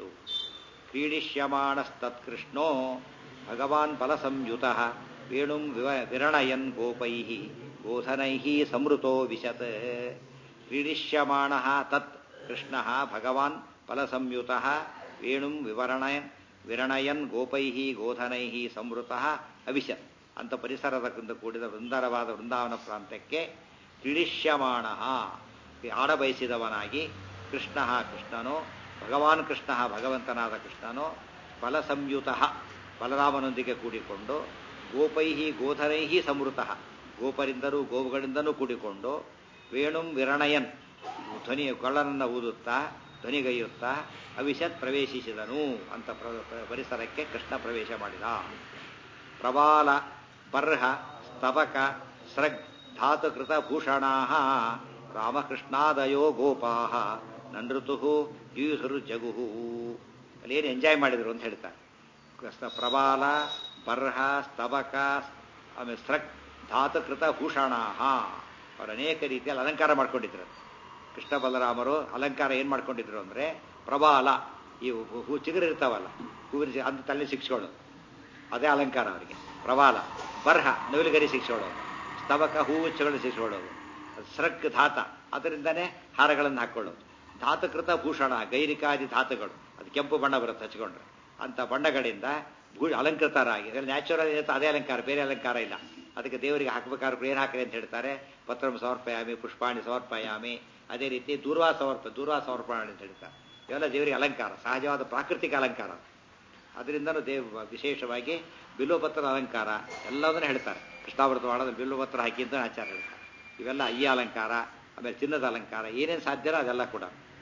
ಕ್ರೀಡಿಷ್ಯಮಾಣಸ್ತತ್ಕೃಷ್ಣೋ ಭಗವಾನ್ ಬಲಸಂಯುತ ವೇಣುಂ ವಿವ ವಿರಣಯನ್ ಗೋಪೈ ಗೋಧನೈ ಸಮೃತೋ ವಿಶತ್ ಕ್ರೀಡಿಷ್ಯಮಾಣ ತತ್ ಕೃಷ್ಣ ಭಗವಾನ್ ಫಲಸಂಯುತ ವೇಣುಂ ವಿವರಣಯನ್ ವಿರಣಯನ್ ಗೋಪೈ ಗೋಧನೈ ಸಂವೃತ ಅವಿಶತ್ ಅಂತ ಪರಿಸರದ ಕೂಡಿದ ವೃಂದರವಾದ ವೃಂದಾವನ ಪ್ರಾಂತ್ಯಕ್ಕೆ ಕ್ರೀಡಿಷ್ಯಮಾಣ ಆಡಬಯಸಿದವನಾಗಿ ಕೃಷ್ಣ ಕೃಷ್ಣನೋ ಭಗವಾನ್ ಕೃಷ್ಣ ಭಗವಂತನಾದ ಕೃಷ್ಣನೋ ಬಲಸಂಯುತ ಬಲರಾಮನೊಂದಿಗೆ ಕೂಡಿಕೊಂಡು ಗೋಪೈ ಗೋಧನೈ ಸಮೃತ ಗೋಪರಿಂದಲೂ ಗೋವುಗಳಿಂದಲೂ ಕೂಡಿಕೊಂಡು ವೇಣುಂ ವಿರಣಯನ್ ಧ್ವನಿ ಕೊಳ್ಳನನ್ನು ಊದುತ್ತಾ ಧ್ವನಿಗೈಯುತ್ತಾ ಅವಿಶತ್ ಪ್ರವೇಶಿಸಿದನು ಅಂತ ಪರಿಸರಕ್ಕೆ ಕೃಷ್ಣ ಪ್ರವೇಶ ಮಾಡಿದ ಪ್ರಬಾಲ ಬರ್ಹ ಸ್ತಬಕ ಸೃಗ್ ಧಾತುಕೃತ ಭೂಷಣಾ ರಾಮಕೃಷ್ಣಾದಯೋ ಗೋಪಾ ನೃತು ಯೂಸುರು ಜಗುಹು ಅಲ್ಲೇನು ಎಂಜಾಯ್ ಮಾಡಿದ್ರು ಅಂತ ಹೇಳ್ತಾರೆ ಪ್ರಬಾಲ ಬರ್ಹ ಸ್ತಬಕ ಆಮೇಲೆ ಸೃಗ್ ಧಾತುಕೃತ ಭೂಷಣಾ ಅವರು ಅನೇಕ ರೀತಿಯಲ್ಲಿ ಅಲಂಕಾರ ಮಾಡ್ಕೊಂಡಿದ್ರು ಕೃಷ್ಣ ಬಲರಾಮರು ಅಲಂಕಾರ ಏನು ಮಾಡ್ಕೊಂಡಿದ್ರು ಅಂದರೆ ಪ್ರಬಾಲ ಈ ಹೂ ಚಿಗುರಿರ್ತಾವಲ್ಲ ಹೂವಿನ ಅಂತ ತಲೆ ಶಿಕ್ಷೆಗಳು ಅದೇ ಅಲಂಕಾರ ಅವರಿಗೆ ಪ್ರಬಾಲ ಬರ್ಹ ನವಿಲುಗರಿ ಶಿಕ್ಷೆಗಳು ಸ್ತವಕ ಹೂವುಚ್ಚಗಳು ಶಿಕ್ಷೆಕೊಳ್ಳೋದು ಸೃಕ್ ಧಾತ ಅದರಿಂದನೇ ಹಾರಗಳನ್ನು ಹಾಕ್ಕೊಳ್ಳೋದು ಧಾತುಕೃತ ಭೂಷಣ ಗೈರಿಕಾದಿ ಧಾತುಗಳು ಅದು ಕೆಂಪು ಬಣ್ಣ ಬರುತ್ತೆ ಹಚ್ಕೊಂಡ್ರೆ ಅಂತ ಬಣ್ಣಗಳಿಂದ ಭೂ ಅಲಂಕೃತರಾಗಿ ನ್ಯಾಚುರಲ್ ಇರುತ್ತೆ ಅದೇ ಅಲಂಕಾರ ಬೇರೆ ಅಲಂಕಾರ ಇಲ್ಲ ಅದಕ್ಕೆ ದೇವರಿಗೆ ಹಾಕಬೇಕಾದ್ರೆ ಏನು ಹಾಕಿರಿ ಅಂತ ಹೇಳ್ತಾರೆ ಪತ್ರಂ ಸಮರ್ಪಯಾಮಿ ಪುಷ್ಪಾಣಿ ಸಮರ್ಪಯಾಮಿ ಅದೇ ರೀತಿ ದೂರ್ವಾ ಸಮರ್ಪ ದೂರ್ವಾ ಸಮರ್ಪಣೆ ಅಂತ ಹೇಳ್ತಾರೆ ಇವೆಲ್ಲ ದೇವರಿಗೆ ಅಲಂಕಾರ ಸಹಜವಾದ ಪ್ರಾಕೃತಿಕ ಅಲಂಕಾರ ಅದರಿಂದನೂ ದೇವ ವಿಶೇಷವಾಗಿ ಬಿಲ್ಲುಪತ್ರ ಅಲಂಕಾರ ಎಲ್ಲದನ್ನು ಹೇಳ್ತಾರೆ ಕೃಷ್ಣಾವೃತ ಮಾಡೋದು ಬಿಲ್ಲುಪತ್ರ ಹಾಕಿದ್ದ ಆಚಾರ ಹೇಳ್ತಾರೆ ಇವೆಲ್ಲ ಈ ಅಲಂಕಾರ ಆಮೇಲೆ ಚಿನ್ನದ ಅಲಂಕಾರ ಏನೇನು ಸಾಧ್ಯನೋ ಅದೆಲ್ಲ ಕೂಡ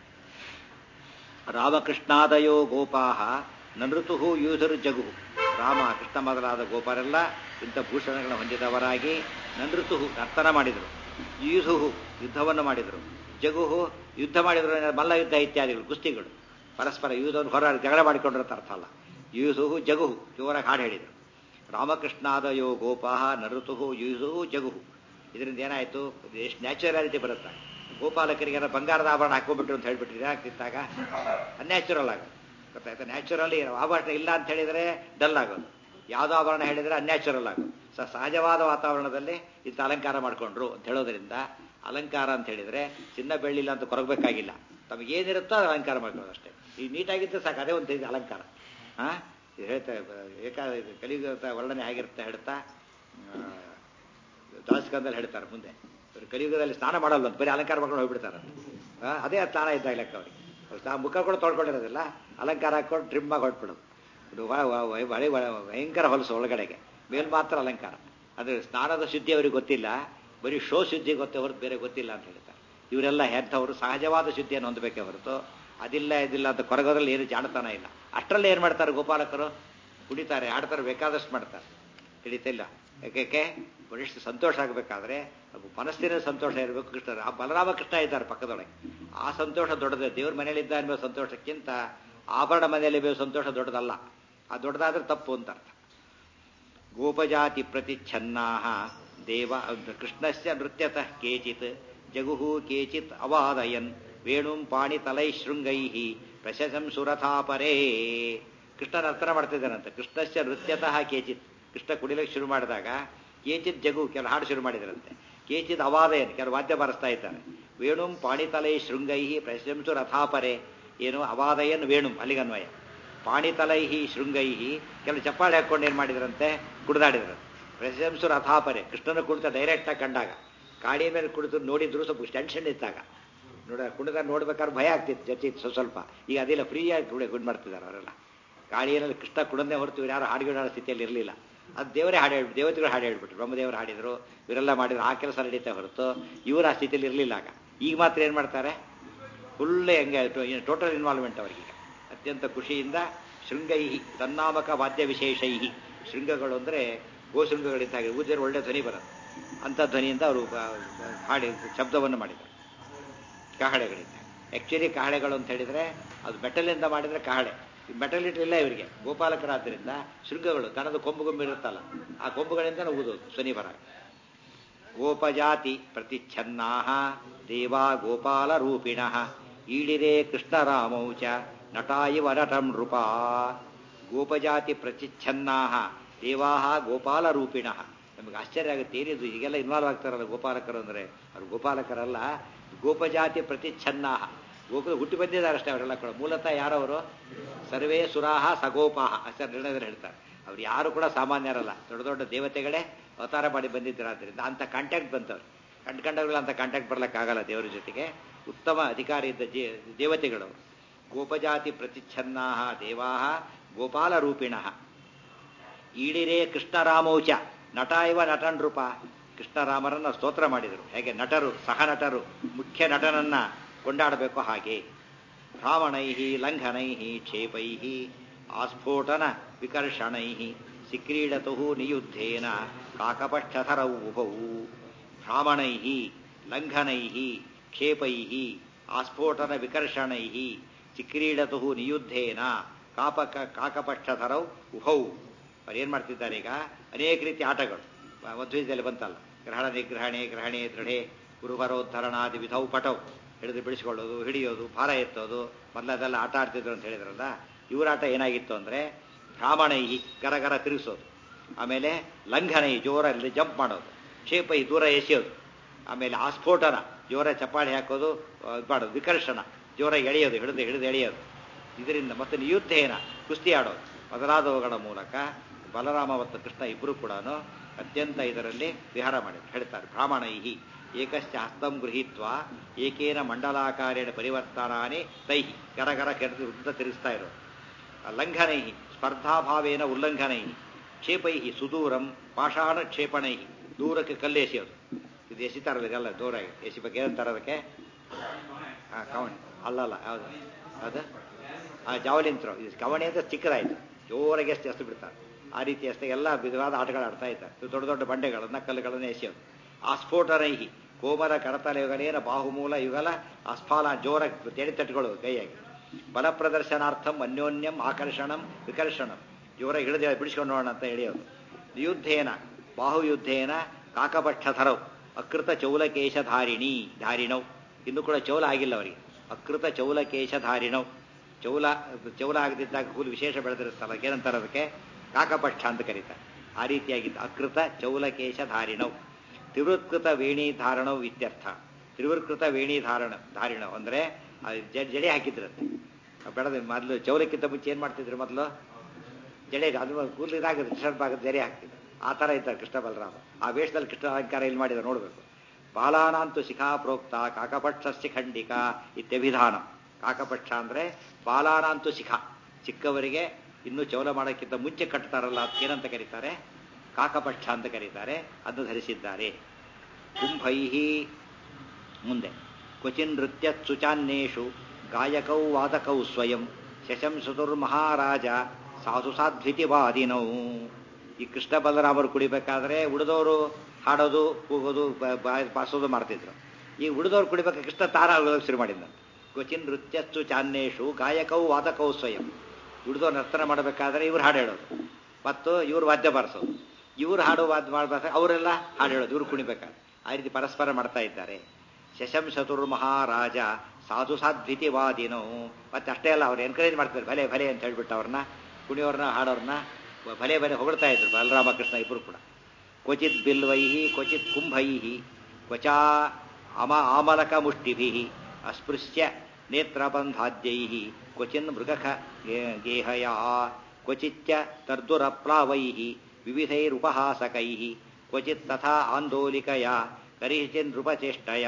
ರಾಮಕೃಷ್ಣಾದಯೋ ಗೋಪಾಹ ನೃತು ಯೂಸರು ಜಗು ರಾಮ ಕೃಷ್ಣ ಮೊದಲಾದ ಗೋಪರೆಲ್ಲ ಇಂಥ ಭೂಷಣಗಳನ್ನು ಹೊಂದಿದವರಾಗಿ ನೃತು ನರ್ತನ ಮಾಡಿದರು ಯೂಸುಹು ಯುದ್ಧವನ್ನು ಮಾಡಿದರು ಜಗುಹು ಯುದ್ಧ ಮಾಡಿದ್ರು ಮಲ್ಲ ಯುದ್ಧ ಇತ್ಯಾದಿಗಳು ಕುಸ್ತಿಗಳು ಪರಸ್ಪರ ಯುದ್ಧವನ್ನು ಹೊರ ಜಗಳ ಮಾಡಿಕೊಂಡಿರೋ ಅರ್ಥ ಅಲ್ಲ ಯೂಸುಹು ಜಗುಹು ಜೋರಾಗಿ ಹಾಡು ಹೇಳಿದರು ರಾಮಕೃಷ್ಣಾದಯೋ ಗೋಪಾಹ ನಋತು ಯೂಸುಹು ಜಗುಹು ಇದರಿಂದ ಏನಾಯಿತು ಎಷ್ಟು ನ್ಯಾಚುರಾಲಿಟಿ ಬರುತ್ತೆ ಗೋಪಾಲಕರಿಗೆ ಬಂಗಾರದ ಆಭರಣ ಹಾಕೊಂಡ್ಬಿಟ್ರು ಅಂತ ಹೇಳ್ಬಿಟ್ರಿ ಏನಾಗ್ತಿತ್ತಾಗ ಅನ್ಯಾಚುರಲ್ ಆಗೋದು ಗೊತ್ತಾಯ್ತಾ ನ್ಯಾಚುರಲಿ ಆಭರಣ ಇಲ್ಲ ಅಂತ ಹೇಳಿದರೆ ಡಲ್ ಆಗೋದು ಯಾವುದೋ ಆಭರಣ ಹೇಳಿದರೆ ಅನ್ಯಾಚುರಲ್ ಆಗೋದು ಸ ಸಹಜವಾದ ವಾತಾವರಣದಲ್ಲಿ ಇಂಥ ಅಲಂಕಾರ ಮಾಡಿಕೊಂಡ್ರು ಅಂತ ಹೇಳೋದ್ರಿಂದ ಅಲಂಕಾರ ಅಂತ ಹೇಳಿದರೆ ಚಿನ್ನ ಬೆಳ್ಳಿಲ್ಲ ಅಂತ ಕೊರಗಬೇಕಾಗಿಲ್ಲ ತಮಗೇನಿರುತ್ತೋ ಅದು ಅಲಂಕಾರ ಮಾಡ್ಕೊಳ್ಳೋದು ಅಷ್ಟೇ ಈಗ ನೀಟಾಗಿದ್ದರೆ ಸಾಕು ಅದೇ ಒಂದು ರೀತಿ ಅಲಂಕಾರ ಹಾಂ ಇದು ಹೇಳ್ತಾ ಏಕ ಕಲಿಯುಗದ ವರ್ಣನೆ ಆಗಿರುತ್ತೆ ಹೇಳ್ತಾ ದಾಸಕಂದಲ್ಲಿ ಹೇಳ್ತಾರೆ ಮುಂದೆ ಇವರು ಕಲಿಯುಗದಲ್ಲಿ ಸ್ನಾನ ಮಾಡಲ್ಲ ಅಂತ ಬರೀ ಅಲಂಕಾರ ಮಾಡ್ಕೊಂಡು ಹೋಗ್ಬಿಡ್ತಾರೆ ಅದೇ ಸ್ನಾನ ಇದ್ದಾಗ ಲೆಕ್ಕ ಅವ್ರಿಗೆ ಅವ್ರು ಮುಖ ಕೂಡ ತೊಳ್ಕೊಂಡಿರೋದಿಲ್ಲ ಅಲಂಕಾರ ಹಾಕೊಂಡು ಟ್ರಿಮ್ ಆಗಿ ಹೊಟ್ಬಿಡೋದು ಇದು ಬಳಿ ಭಯಂಕರ ಹೊಲಸು ಒಳಗಡೆಗೆ ಮೇಲ್ ಮಾತ್ರ ಅಲಂಕಾರ ಆದರೆ ಸ್ನಾನದ ಶುದ್ಧಿ ಅವ್ರಿಗೆ ಗೊತ್ತಿಲ್ಲ ಬರೀ ಶೋ ಶುದ್ಧಿ ಗೊತ್ತೇ ಹೊರತು ಬೇರೆ ಗೊತ್ತಿಲ್ಲ ಅಂತ ಹೇಳ್ತಾರೆ ಇವರೆಲ್ಲ ಎಂಥವರು ಸಹಜವಾದ ಶುದ್ಧಿಯನ್ನು ಹೊಂದಬೇಕೇ ಹೊರತು ಅದಿಲ್ಲ ಇದಿಲ್ಲ ಅಂತ ಕೊರಗೋದ್ರಲ್ಲಿ ಏನು ಜಾಣತನ ಇಲ್ಲ ಅಷ್ಟರಲ್ಲಿ ಏನು ಮಾಡ್ತಾರೆ ಗೋಪಾಲಕರು ಕುಡಿತಾರೆ ಆಡ್ತಾರೆ ಬೇಕಾದಷ್ಟು ಮಾಡ್ತಾರೆ ತಿಳಿತಿಲ್ಲ ಯಾಕೆ ಬರಿಷ್ಟು ಸಂತೋಷ ಆಗಬೇಕಾದ್ರೆ ಮನಸ್ಸಿನ ಸಂತೋಷ ಇರಬೇಕು ಕೃಷ್ಣ ಆ ಬಲರಾಮ ಕೃಷ್ಣ ಇದ್ದಾರೆ ಪಕ್ಕದೊಳಗೆ ಆ ಸಂತೋಷ ದೊಡ್ಡದೇ ದೇವ್ರ ಮನೇಲಿದ್ದ ಅನ್ನೋ ಸಂತೋಷಕ್ಕಿಂತ ಆಭರಣ ಮನೆಯಲ್ಲಿ ಬೇವು ಸಂತೋಷ ದೊಡ್ಡದಲ್ಲ ಆ ದೊಡ್ಡದಾದ್ರೆ ತಪ್ಪು ಅಂತ ಅರ್ಥ ಗೋಪಜಾತಿ ಪ್ರತಿಚ್ಛನ್ನಾ ದೇವ ಕೃಷ್ಣಸ್ಯ ನೃತ್ಯತಃ ಕೇಚಿತ್ ಜಗುಹು ಕೇಚಿತ್ ಅವಾದಯನ್ ವೇಣುಂ ಪಾಣಿತಲೈ ಶೃಂಗೈ ಪ್ರಶಂಸುರಥಾಪರೇ ಕೃಷ್ಣ ನರ್ತನ ಮಾಡ್ತಿದ್ದಾನಂತೆ ಕೃಷ್ಣಸ್ಯ ನೃತ್ಯತಃ ಕೇಚಿತ್ ಕೃಷ್ಣ ಕುಡಿಲಿಕ್ಕೆ ಶುರು ಮಾಡಿದಾಗ ಕೇಚಿತ್ ಜಗು ಕೆಲವು ಹಾಡು ಶುರು ಮಾಡಿದರಂತೆ ಕೇಚಿತ್ ಅವಾದಯನ್ ಕೆಲವು ವಾದ್ಯ ಬಾರಿಸ್ತಾ ಇದ್ದಾರೆ ವೇಣುಂ ಪಾಣಿತಲೈ ಶೃಂಗೈ ಪ್ರಶಂಸು ರಥಾಪರೆ ಏನು ಅವಾದಯನ್ ವೇಣುಂ ಅಲ್ಲಿಗನ್ವಯ ಪಾಣಿತಲೈಹಿ ಶೃಂಗೈಹಿ ಕೆಲವು ಚಪ್ಪಾಳೆ ಹಾಕೊಂಡು ಏನು ಮಾಡಿದ್ರಂತೆ ಕುಡಿದಾಡಿದ್ರು ಪ್ರಶಂಸು ರಥಾಪರೆ ಕೃಷ್ಣನ ಕುಣಿತ ಡೈರೆಕ್ಟಾಗಿ ಕಂಡಾಗ ಗಾಡಿ ಮೇಲೆ ಕುಡಿದು ನೋಡಿದ್ರು ಸ್ವಲ್ಪ ಟೆನ್ಷನ್ ಇದ್ದಾಗ ನೋಡ ಕುಣಿದ ನೋಡ್ಬೇಕಾದ್ರೆ ಭಯ ಆಗ್ತಿತ್ತು ಜೊತೆ ಸ್ವಲ್ಪ ಈಗ ಅದಿಲ್ಲ ಫ್ರೀಯಾಗಿ ಕುಡಿ ಗುಡ್ ಮಾಡ್ತಿದ್ದಾರೆ ಅವರೆಲ್ಲ ಗಾಡಿಯಲ್ಲಿ ಕೃಷ್ಣ ಕುಡಂದೇ ಹೊರತು ಯಾರು ಹಾಡುಗಳು ಹಾಡೋ ಸ್ಥಿತಿಯಲ್ಲಿ ಇರಲಿಲ್ಲ ಅದು ದೇವರೇ ಹಾಡು ಹೇಳ್ಬಿಟ್ಟು ದೇವತೆಗಳು ಹಾಡು ಹೇಳ್ಬಿಟ್ರು ಬ್ರಹ್ಮದೇವರು ಹಾಡಿದ್ರು ಇವರೆಲ್ಲ ಮಾಡಿದ್ರು ಆ ಕೆಲಸ ನಡೀತಾ ಹೊರತು ಇವರು ಆ ಸ್ಥಿತಿಯಲ್ಲಿ ಇರಲಿಲ್ಲ ಆಗ ಈಗ ಮಾತ್ರ ಏನು ಮಾಡ್ತಾರೆ ಫುಲ್ಲೇ ಹೆಂಗೆ ಟೋಟಲ್ ಇನ್ವಾಲ್ವ್ಮೆಂಟ್ ಅವರಿಗೆ ಅತ್ಯಂತ ಖುಷಿಯಿಂದ ಶೃಂಗೈಹಿ ತನ್ನಾಮಕ ವಾದ್ಯ ವಿಶೇಷೈಹಿ ಶೃಂಗಗಳು ಅಂದರೆ ಗೋಶೃಂಗಗಳಿದ್ದ ಊದಿದ್ರೆ ಒಳ್ಳೆ ಧ್ವನಿ ಬರುತ್ತೆ ಅಂಥ ಧ್ವನಿಯಿಂದ ಅವರು ಹಾಡಿ ಶಬ್ದವನ್ನು ಮಾಡಿದರು ಕಹಳೆಗಳಿಂದ ಆ್ಯಕ್ಚುಲಿ ಕಹಳೆಗಳು ಅಂತ ಹೇಳಿದರೆ ಅದು ಮೆಟಲಿಂದ ಮಾಡಿದರೆ ಕಹಳೆ ಮೆಟಲ್ ಇಟ್ಟಿಲ್ಲ ಇವರಿಗೆ ಗೋಪಾಲಕರಾದ್ದರಿಂದ ಶೃಂಗಗಳು ತನದು ಕೊಂಬು ಕೊಂಬು ಇರುತ್ತಲ್ಲ ಆ ಕೊಂಬುಗಳಿಂದ ಊದೋದು ಧ್ವನಿ ಬರ ಗೋಪಜಾತಿ ಪ್ರತಿಚ್ಛನ್ನಾ ದೇವಾ ಗೋಪಾಲ ರೂಪಿಣ ಈಡಿರೆ ಕೃಷ್ಣರಾಮೌ ಚ ನಟಾಯಿವ ನಟಂ ನೃಪಾ ಗೋಪಜಾತಿ ಪ್ರತಿಚ್ಛನ್ನಾ ದೇವಾ ಗೋಪಾಲ ರೂಪಿಣ ನಮಗೆ ಆಶ್ಚರ್ಯ ಆಗುತ್ತೆ ಏನಿದು ಈಗೆಲ್ಲ ಇನ್ವಾಲ್ವ್ ಆಗ್ತಾರಲ್ಲ ಗೋಪಾಲಕರು ಅಂದರೆ ಅವ್ರು ಗೋಪಾಲಕರಲ್ಲ ಗೋಪಜಾತಿ ಪ್ರತಿಚ್ಛನ್ನಾ ಗೋಕುಲ ಹುಟ್ಟಿ ಬಂದಿದ್ದಾರೆ ಅಷ್ಟೇ ಅವರೆಲ್ಲ ಕೂಡ ಮೂಲತಃ ಯಾರವರು ಸರ್ವೇ ಸುರಾಹ ಸಗೋಪಾಹ ಅಷ್ಟೇ ನಿರ್ಣಯದಲ್ಲಿ ಹೇಳ್ತಾರೆ ಅವ್ರು ಯಾರು ಕೂಡ ಸಾಮಾನ್ಯರಲ್ಲ ದೊಡ್ಡ ದೊಡ್ಡ ದೇವತೆಗಳೇ ಅವತಾರ ಮಾಡಿ ಬಂದಿದ್ದರಾದ್ರಿಂದ ಅಂಥ ಕಾಂಟ್ಯಾಕ್ಟ್ ಬಂತವ್ರು ಕಂಡ್ಕಂಡವ್ರಿಗೆ ಅಂಥ ಕಾಂಟ್ಯಾಕ್ಟ್ ಬರ್ಲಿಕ್ಕಾಗಲ್ಲ ದೇವರ ಜೊತೆಗೆ ಉತ್ತಮ ಅಧಿಕಾರಿ ಇದ್ದ ಜೇ ದೇವತೆಗಳು ಗೋಪಜಾತಿ ಪ್ರತಿಚ್ಛನ್ನಾ ದೇವಾ ಗೋಪಾಲ ರೂಪಿಣ ಈಡಿರೇ ಕೃಷ್ಣರಾಮೌಚ ನಟ ಇವ ನಟನ್ ರೂಪ ಕೃಷ್ಣರಾಮರನ್ನ ಸ್ತೋತ್ರ ಮಾಡಿದರು ಹೇಗೆ ನಟರು ಸಹ ನಟರು ಮುಖ್ಯ ನಟನನ್ನ ಕೊಂಡಾಡಬೇಕು ಹಾಗೆ ಭ್ರಾಮಣೈ ಲಂಘನೈ ಕ್ಷೇಪೈ ಆಸ್ಫೋಟನ ವಿಕರ್ಷಣೈ ಸಿಕ್ರೀಡತು ನಿಯುದ್ಧೇನ ಕಾಕಪಕ್ಷಧರೌ ಉಭೌ ಭ್ರಾಮಣೈ ಲಂಘನೈ ಕ್ಷೇಪೈ ಆಸ್ಫೋಟನ ವಿಕರ್ಷಣೈ ಚಿಕ್ರೀಡತು ನಿಯುದ್ಧೇನ ಕಾಪಕ ಕಾಕಪಕ್ಷಧರೌ ಉಭೌ ಅವ್ರು ಏನು ಮಾಡ್ತಿದ್ದಾರೆ ಈಗ ಅನೇಕ ರೀತಿ ಆಟಗಳು ಮಧ್ವದಲ್ಲಿ ಬಂತಲ್ಲ ಗ್ರಹಣ ನಿಗ್ರಹಣೆ ಗ್ರಹಣೆ ದೃಢೆ ಗುರುಭರೋದ್ಧರಣಾದಿ ವಿಧೌ ಪಟೌ ಹಿಡಿದು ಬಿಡಿಸ್ಕೊಳ್ಳೋದು ಹಿಡಿಯೋದು ಭಾರ ಎತ್ತೋದು ಮೊದಲದೆಲ್ಲ ಆಟ ಆಡ್ತಿದ್ರು ಅಂತ ಹೇಳಿದ್ರಲ್ಲ ಇವರ ಆಟ ಏನಾಗಿತ್ತು ಅಂದರೆ ಭ್ರಾಮಣೈ ಗರಗರ ತಿರುಗಿಸೋದು ಆಮೇಲೆ ಲಂಘನೈ ಜೋರಲ್ಲಿ ಜಂಪ್ ಮಾಡೋದು ಕ್ಷೇಪೈ ದೂರ ಎಸೆಯೋದು ಆಮೇಲೆ ಆಸ್ಫೋಟನ ಜೋರ ಚಪ್ಪಾಳಿ ಹಾಕೋದು ಇದು ಮಾಡೋದು ವಿಕರ್ಷಣ ಜೋರ ಎಳೆಯೋದು ಹಿಡಿದು ಹಿಡಿದು ಎಳೆಯೋದು ಇದರಿಂದ ಮತ್ತು ನಿಯುದ್ಧೇನ ಕುಸ್ತಿ ಆಡೋದು ಮೊದಲಾದವುಗಳ ಮೂಲಕ ಬಲರಾಮ ಮತ್ತು ಕೃಷ್ಣ ಇಬ್ಬರು ಕೂಡ ಅತ್ಯಂತ ಇದರಲ್ಲಿ ವಿಹಾರ ಮಾಡಿದ್ರು ಹೇಳ್ತಾರೆ ಬ್ರಾಹ್ಮಣೈ ಏಕಶ್ಚ ಹಸ್ತಂ ಗೃಹೀತ್ವ ಏಕೇನ ಮಂಡಲಾಕಾರೇಣ ಪರಿವರ್ತನಾನಿ ತೈಹಿ ಗರಗರ ಕೆರೆದು ವೃತ್ತ ತಿರುಗಿಸ್ತಾ ಇರೋ ಲಂಘನೈ ಸ್ಪರ್ಧಾಭಾವೇನ ಉಲ್ಲಂಘನೈ ಕ್ಷೇಪೈ ಸುದೂರಂ ಪಾಷಾಣ ಕ್ಷೇಪಣೈ ದೂರಕ್ಕೆ ಕಲ್ಲು ಎಸೆಯೋದು ಇದು ಎಸಿತಾರಲ್ಲ ಇದೆಲ್ಲ ದೂರ ಎಸಿ ಬಗ್ಗೆ ಏನಂತಾರೆ ಅದಕ್ಕೆ ಹಾಂ ಕವಣಿ ಅಲ್ಲಲ್ಲ ಯಾವುದು ಅದು ಆ ಜಾವಲಿನ್ ಥ್ರೋ ಇದು ಕವಣಿ ಅಂತ ಚಿಕ್ಕದಾಯಿತು ಜೋರಾಗಿ ಎಷ್ಟು ಎಸ್ತು ಬಿಡ್ತಾರೆ ಆ ರೀತಿ ಎಸ್ತ ಎಲ್ಲ ವಿಧವಾದ ಆಟಗಳು ಆಡ್ತಾ ಇದ್ದಾರೆ ದೊಡ್ಡ ದೊಡ್ಡ ಬಂಡೆಗಳನ್ನು ಕಲ್ಲುಗಳನ್ನು ಎಸೆಯೋದು ಆಸ್ಫೋಟನೈಹಿ ಕೋಮಲ ಕಡತಲ ಯುಗಲೇನ ಬಾಹುಮೂಲ ಯುಗಲ ಅಸ್ಫಾಲ ಜೋರ ತೆಡಿ ತಟ್ಕೊಳ್ಳೋದು ಕೈಯಾಗಿ ಬಲ ಪ್ರದರ್ಶನಾರ್ಥಂ ಅನ್ಯೋನ್ಯಂ ಆಕರ್ಷಣಂ ವಿಕರ್ಷಣಂ ಜೋರ ಹಿಡಿದ ಬಿಡಿಸ್ಕೊಂಡು ನೋಡೋಣ ಅಂತ ಎಳೆಯೋದು ಯುದ್ಧೇನ ಬಾಹುಯುದ್ಧೇನ ಕಾಕಪಕ್ಷಧರವು ಅಕೃತ ಚೌಲಕೇಶಧಾರಿಣಿ ಧಾರಿಣೌ ಇನ್ನು ಕೂಡ ಚೌಲ ಆಗಿಲ್ಲ ಅವರಿಗೆ ಅಕೃತ ಚೌಲಕೇಶಧಾರಿಣೌ ಚೌಲ ಚೌಲ ಆಗದಿದ್ದಾಗ ಕೂಲು ವಿಶೇಷ ಬೆಳೆದಿರುತ್ತಲ್ಲ ಏನಂತಾರೆ ಅದಕ್ಕೆ ಕಾಕಪಕ್ಷ ಅಂತ ಕರೀತಾರೆ ಆ ರೀತಿಯಾಗಿದ್ದು ಅಕೃತ ಚೌಲಕೇಶಧಾರಿಣೌ ತ್ರಿವೃತ್ಕೃತ ವೇಣಿ ಧಾರಣವು ಇತ್ಯರ್ಥ ತ್ರಿವೃತ್ಕೃತ ವೇಣಿ ಧಾರಣ ಧಾರಿಣವು ಅಂದರೆ ಜಡೆ ಹಾಕಿದ್ರಂತೆ ಬೆಳೆದ ಮೊದಲು ಚೌಲಕ್ಕಿಂತ ಮುಂಚೆ ಏನು ಮಾಡ್ತಿದ್ರು ಮೊದಲು ಜಡೆ ಅದು ಕೂದಲು ಇದಾಗುತ್ತೆ ಡಿಸ್ಟರ್ಬ್ ಆಗುತ್ತೆ ಜಡೆ ಹಾಕ್ತಿದ್ರು ಆ ಥರ ಇದ್ದಾರೆ ಕೃಷ್ಣ ಬಲರಾಮ ಆ ವೇಷದಲ್ಲಿ ಕೃಷ್ಣ ಅಲಂಕಾರ ಇಲ್ಲಿ ಮಾಡಿದ ನೋಡಬೇಕು ಬಾಲಾನಾಂತು ಶಿಖಾ ಪ್ರೋಕ್ತ ಕಾಕಪಕ್ಷಸ್ಯ ಖಂಡಿಕ ಇತ್ಯಭಿಧಾನ ಕಾಕಪಕ್ಷ ಅಂದರೆ ಬಾಲಾನಾಂತು ಶಿಖಾ ಚಿಕ್ಕವರಿಗೆ ಇನ್ನೂ ಚೌಲ ಮಾಡೋಕ್ಕಿಂತ ಮುಂಚೆ ಕಟ್ತಾರಲ್ಲ ಅದಕ್ಕೇನಂತ ಕರೀತಾರೆ ಕಾಕಪಕ್ಷ ಅಂತ ಕರೀತಾರೆ ಅದನ್ನು ಧರಿಸಿದ್ದಾರೆ ಕುಂಭೈ ಮುಂದೆ ಕ್ವಚಿನ್ ನೃತ್ಯ ಸುಚಾನ್ನೇಷು ಗಾಯಕೌ ವಾದಕೌ ಸ್ವಯಂ ಶಶಂಸುತುರ್ಮಹಾರಾಜ ಸಾಧು ಸಾಧ್ವಿತಿವಾದಿನೌ ಈ ಕೃಷ್ಣ ಬಲರಾಮರು ಕುಡಿಬೇಕಾದ್ರೆ ಉಳಿದವರು ಹಾಡೋದು ಕೂಗೋದು ಬ- ಬ- ಬಾರಿಸೋದು ಮಾಡ್ತಿದ್ರು ಈ ಉಳಿದವ್ರು ಕುಡಿಬೇಕು ಕೃಷ್ಣ ತಾರ ಆಗೋದಕ್ಕೆ ಶುರು ಮಾಡಿದ್ದಂತೆ ಕ್ವಚಿನ್ ನೃತ್ಯಸ್ತು ಚಾನ್ನೇಶು ಗಾಯಕೌ ವಾದಕೌ ಸ್ವಯಂ ಉಳಿದವ್ರು ನರ್ತನ ಮಾಡಬೇಕಾದ್ರೆ ಇವ್ರು ಹಾಡು ಹೇಳೋದು ಮತ್ತು ಇವ್ರು ವಾದ್ಯ ಬಾರಿಸೋದು ಇವ್ರು ಹಾಡು ವಾದ್ಯ ಮಾಡ್ಬೇಕಾದ್ರೆ ಅವರೆಲ್ಲ ಹಾಡು ಹೇಳೋದು ಇವ್ರು ಕುಣಿಬೇಕಾದ್ರೆ ಆ ರೀತಿ ಪರಸ್ಪರ ಮಾಡ್ತಾ ಇದ್ದಾರೆ ಶಶಂಶತುರ್ ಮಹಾರಾಜ ಸಾಧು ಸಾಧ್ವಿತಿವಾದಿನೋ ಮತ್ತೆ ಅಷ್ಟೇ ಅಲ್ಲ ಅವ್ರು ಎನ್ಕರೇಜ್ ಮಾಡ್ತಾರೆ ಭಲೆ ಭಲೆ ಅಂತ ಹೇಳ್ಬಿಟ್ಟು ಅವ್ರನ್ನ ಕುಣಿಯೋರ್ನ ಹಾಡೋರ್ನ ಭಲೆ ಭಲೆ ಹೊಗಳ್ತಾ ಇದ್ರು ಬಲರಾಮಕೃಷ್ಣ ಇಬ್ಬರು ಕೂಡ ಕ್ವಚಿತ್ ಬಿಲ್ವೈಹಿ ಕ್ವಚಿತ್ ಕುಂಭೈಹಿ ಕ್ವಚಾ ಅಮ ಆಮಲಕ ಮುಷ್ಟಿಭಿ ಅಸ್ಪೃಶ್ಯ ನೇತ್ರಬಂಧಾದ್ಯೈ ಕ್ವಚಿನ್ ಮೃಗಖ ಗೇ- ಗೇಹಯ ಕ್ವಚಿಚ್ಚ ತರ್ದುರಪ್ಲಾವೈ ವಿವಿಧೈರುಪಹಾಸಕೈ ಕ್ವಚಿತ್ ತಥಾ ಆಂದೋಲಿಕಯ ಕರಿಚಿನ್ಪಚೇಷ್ಟಯ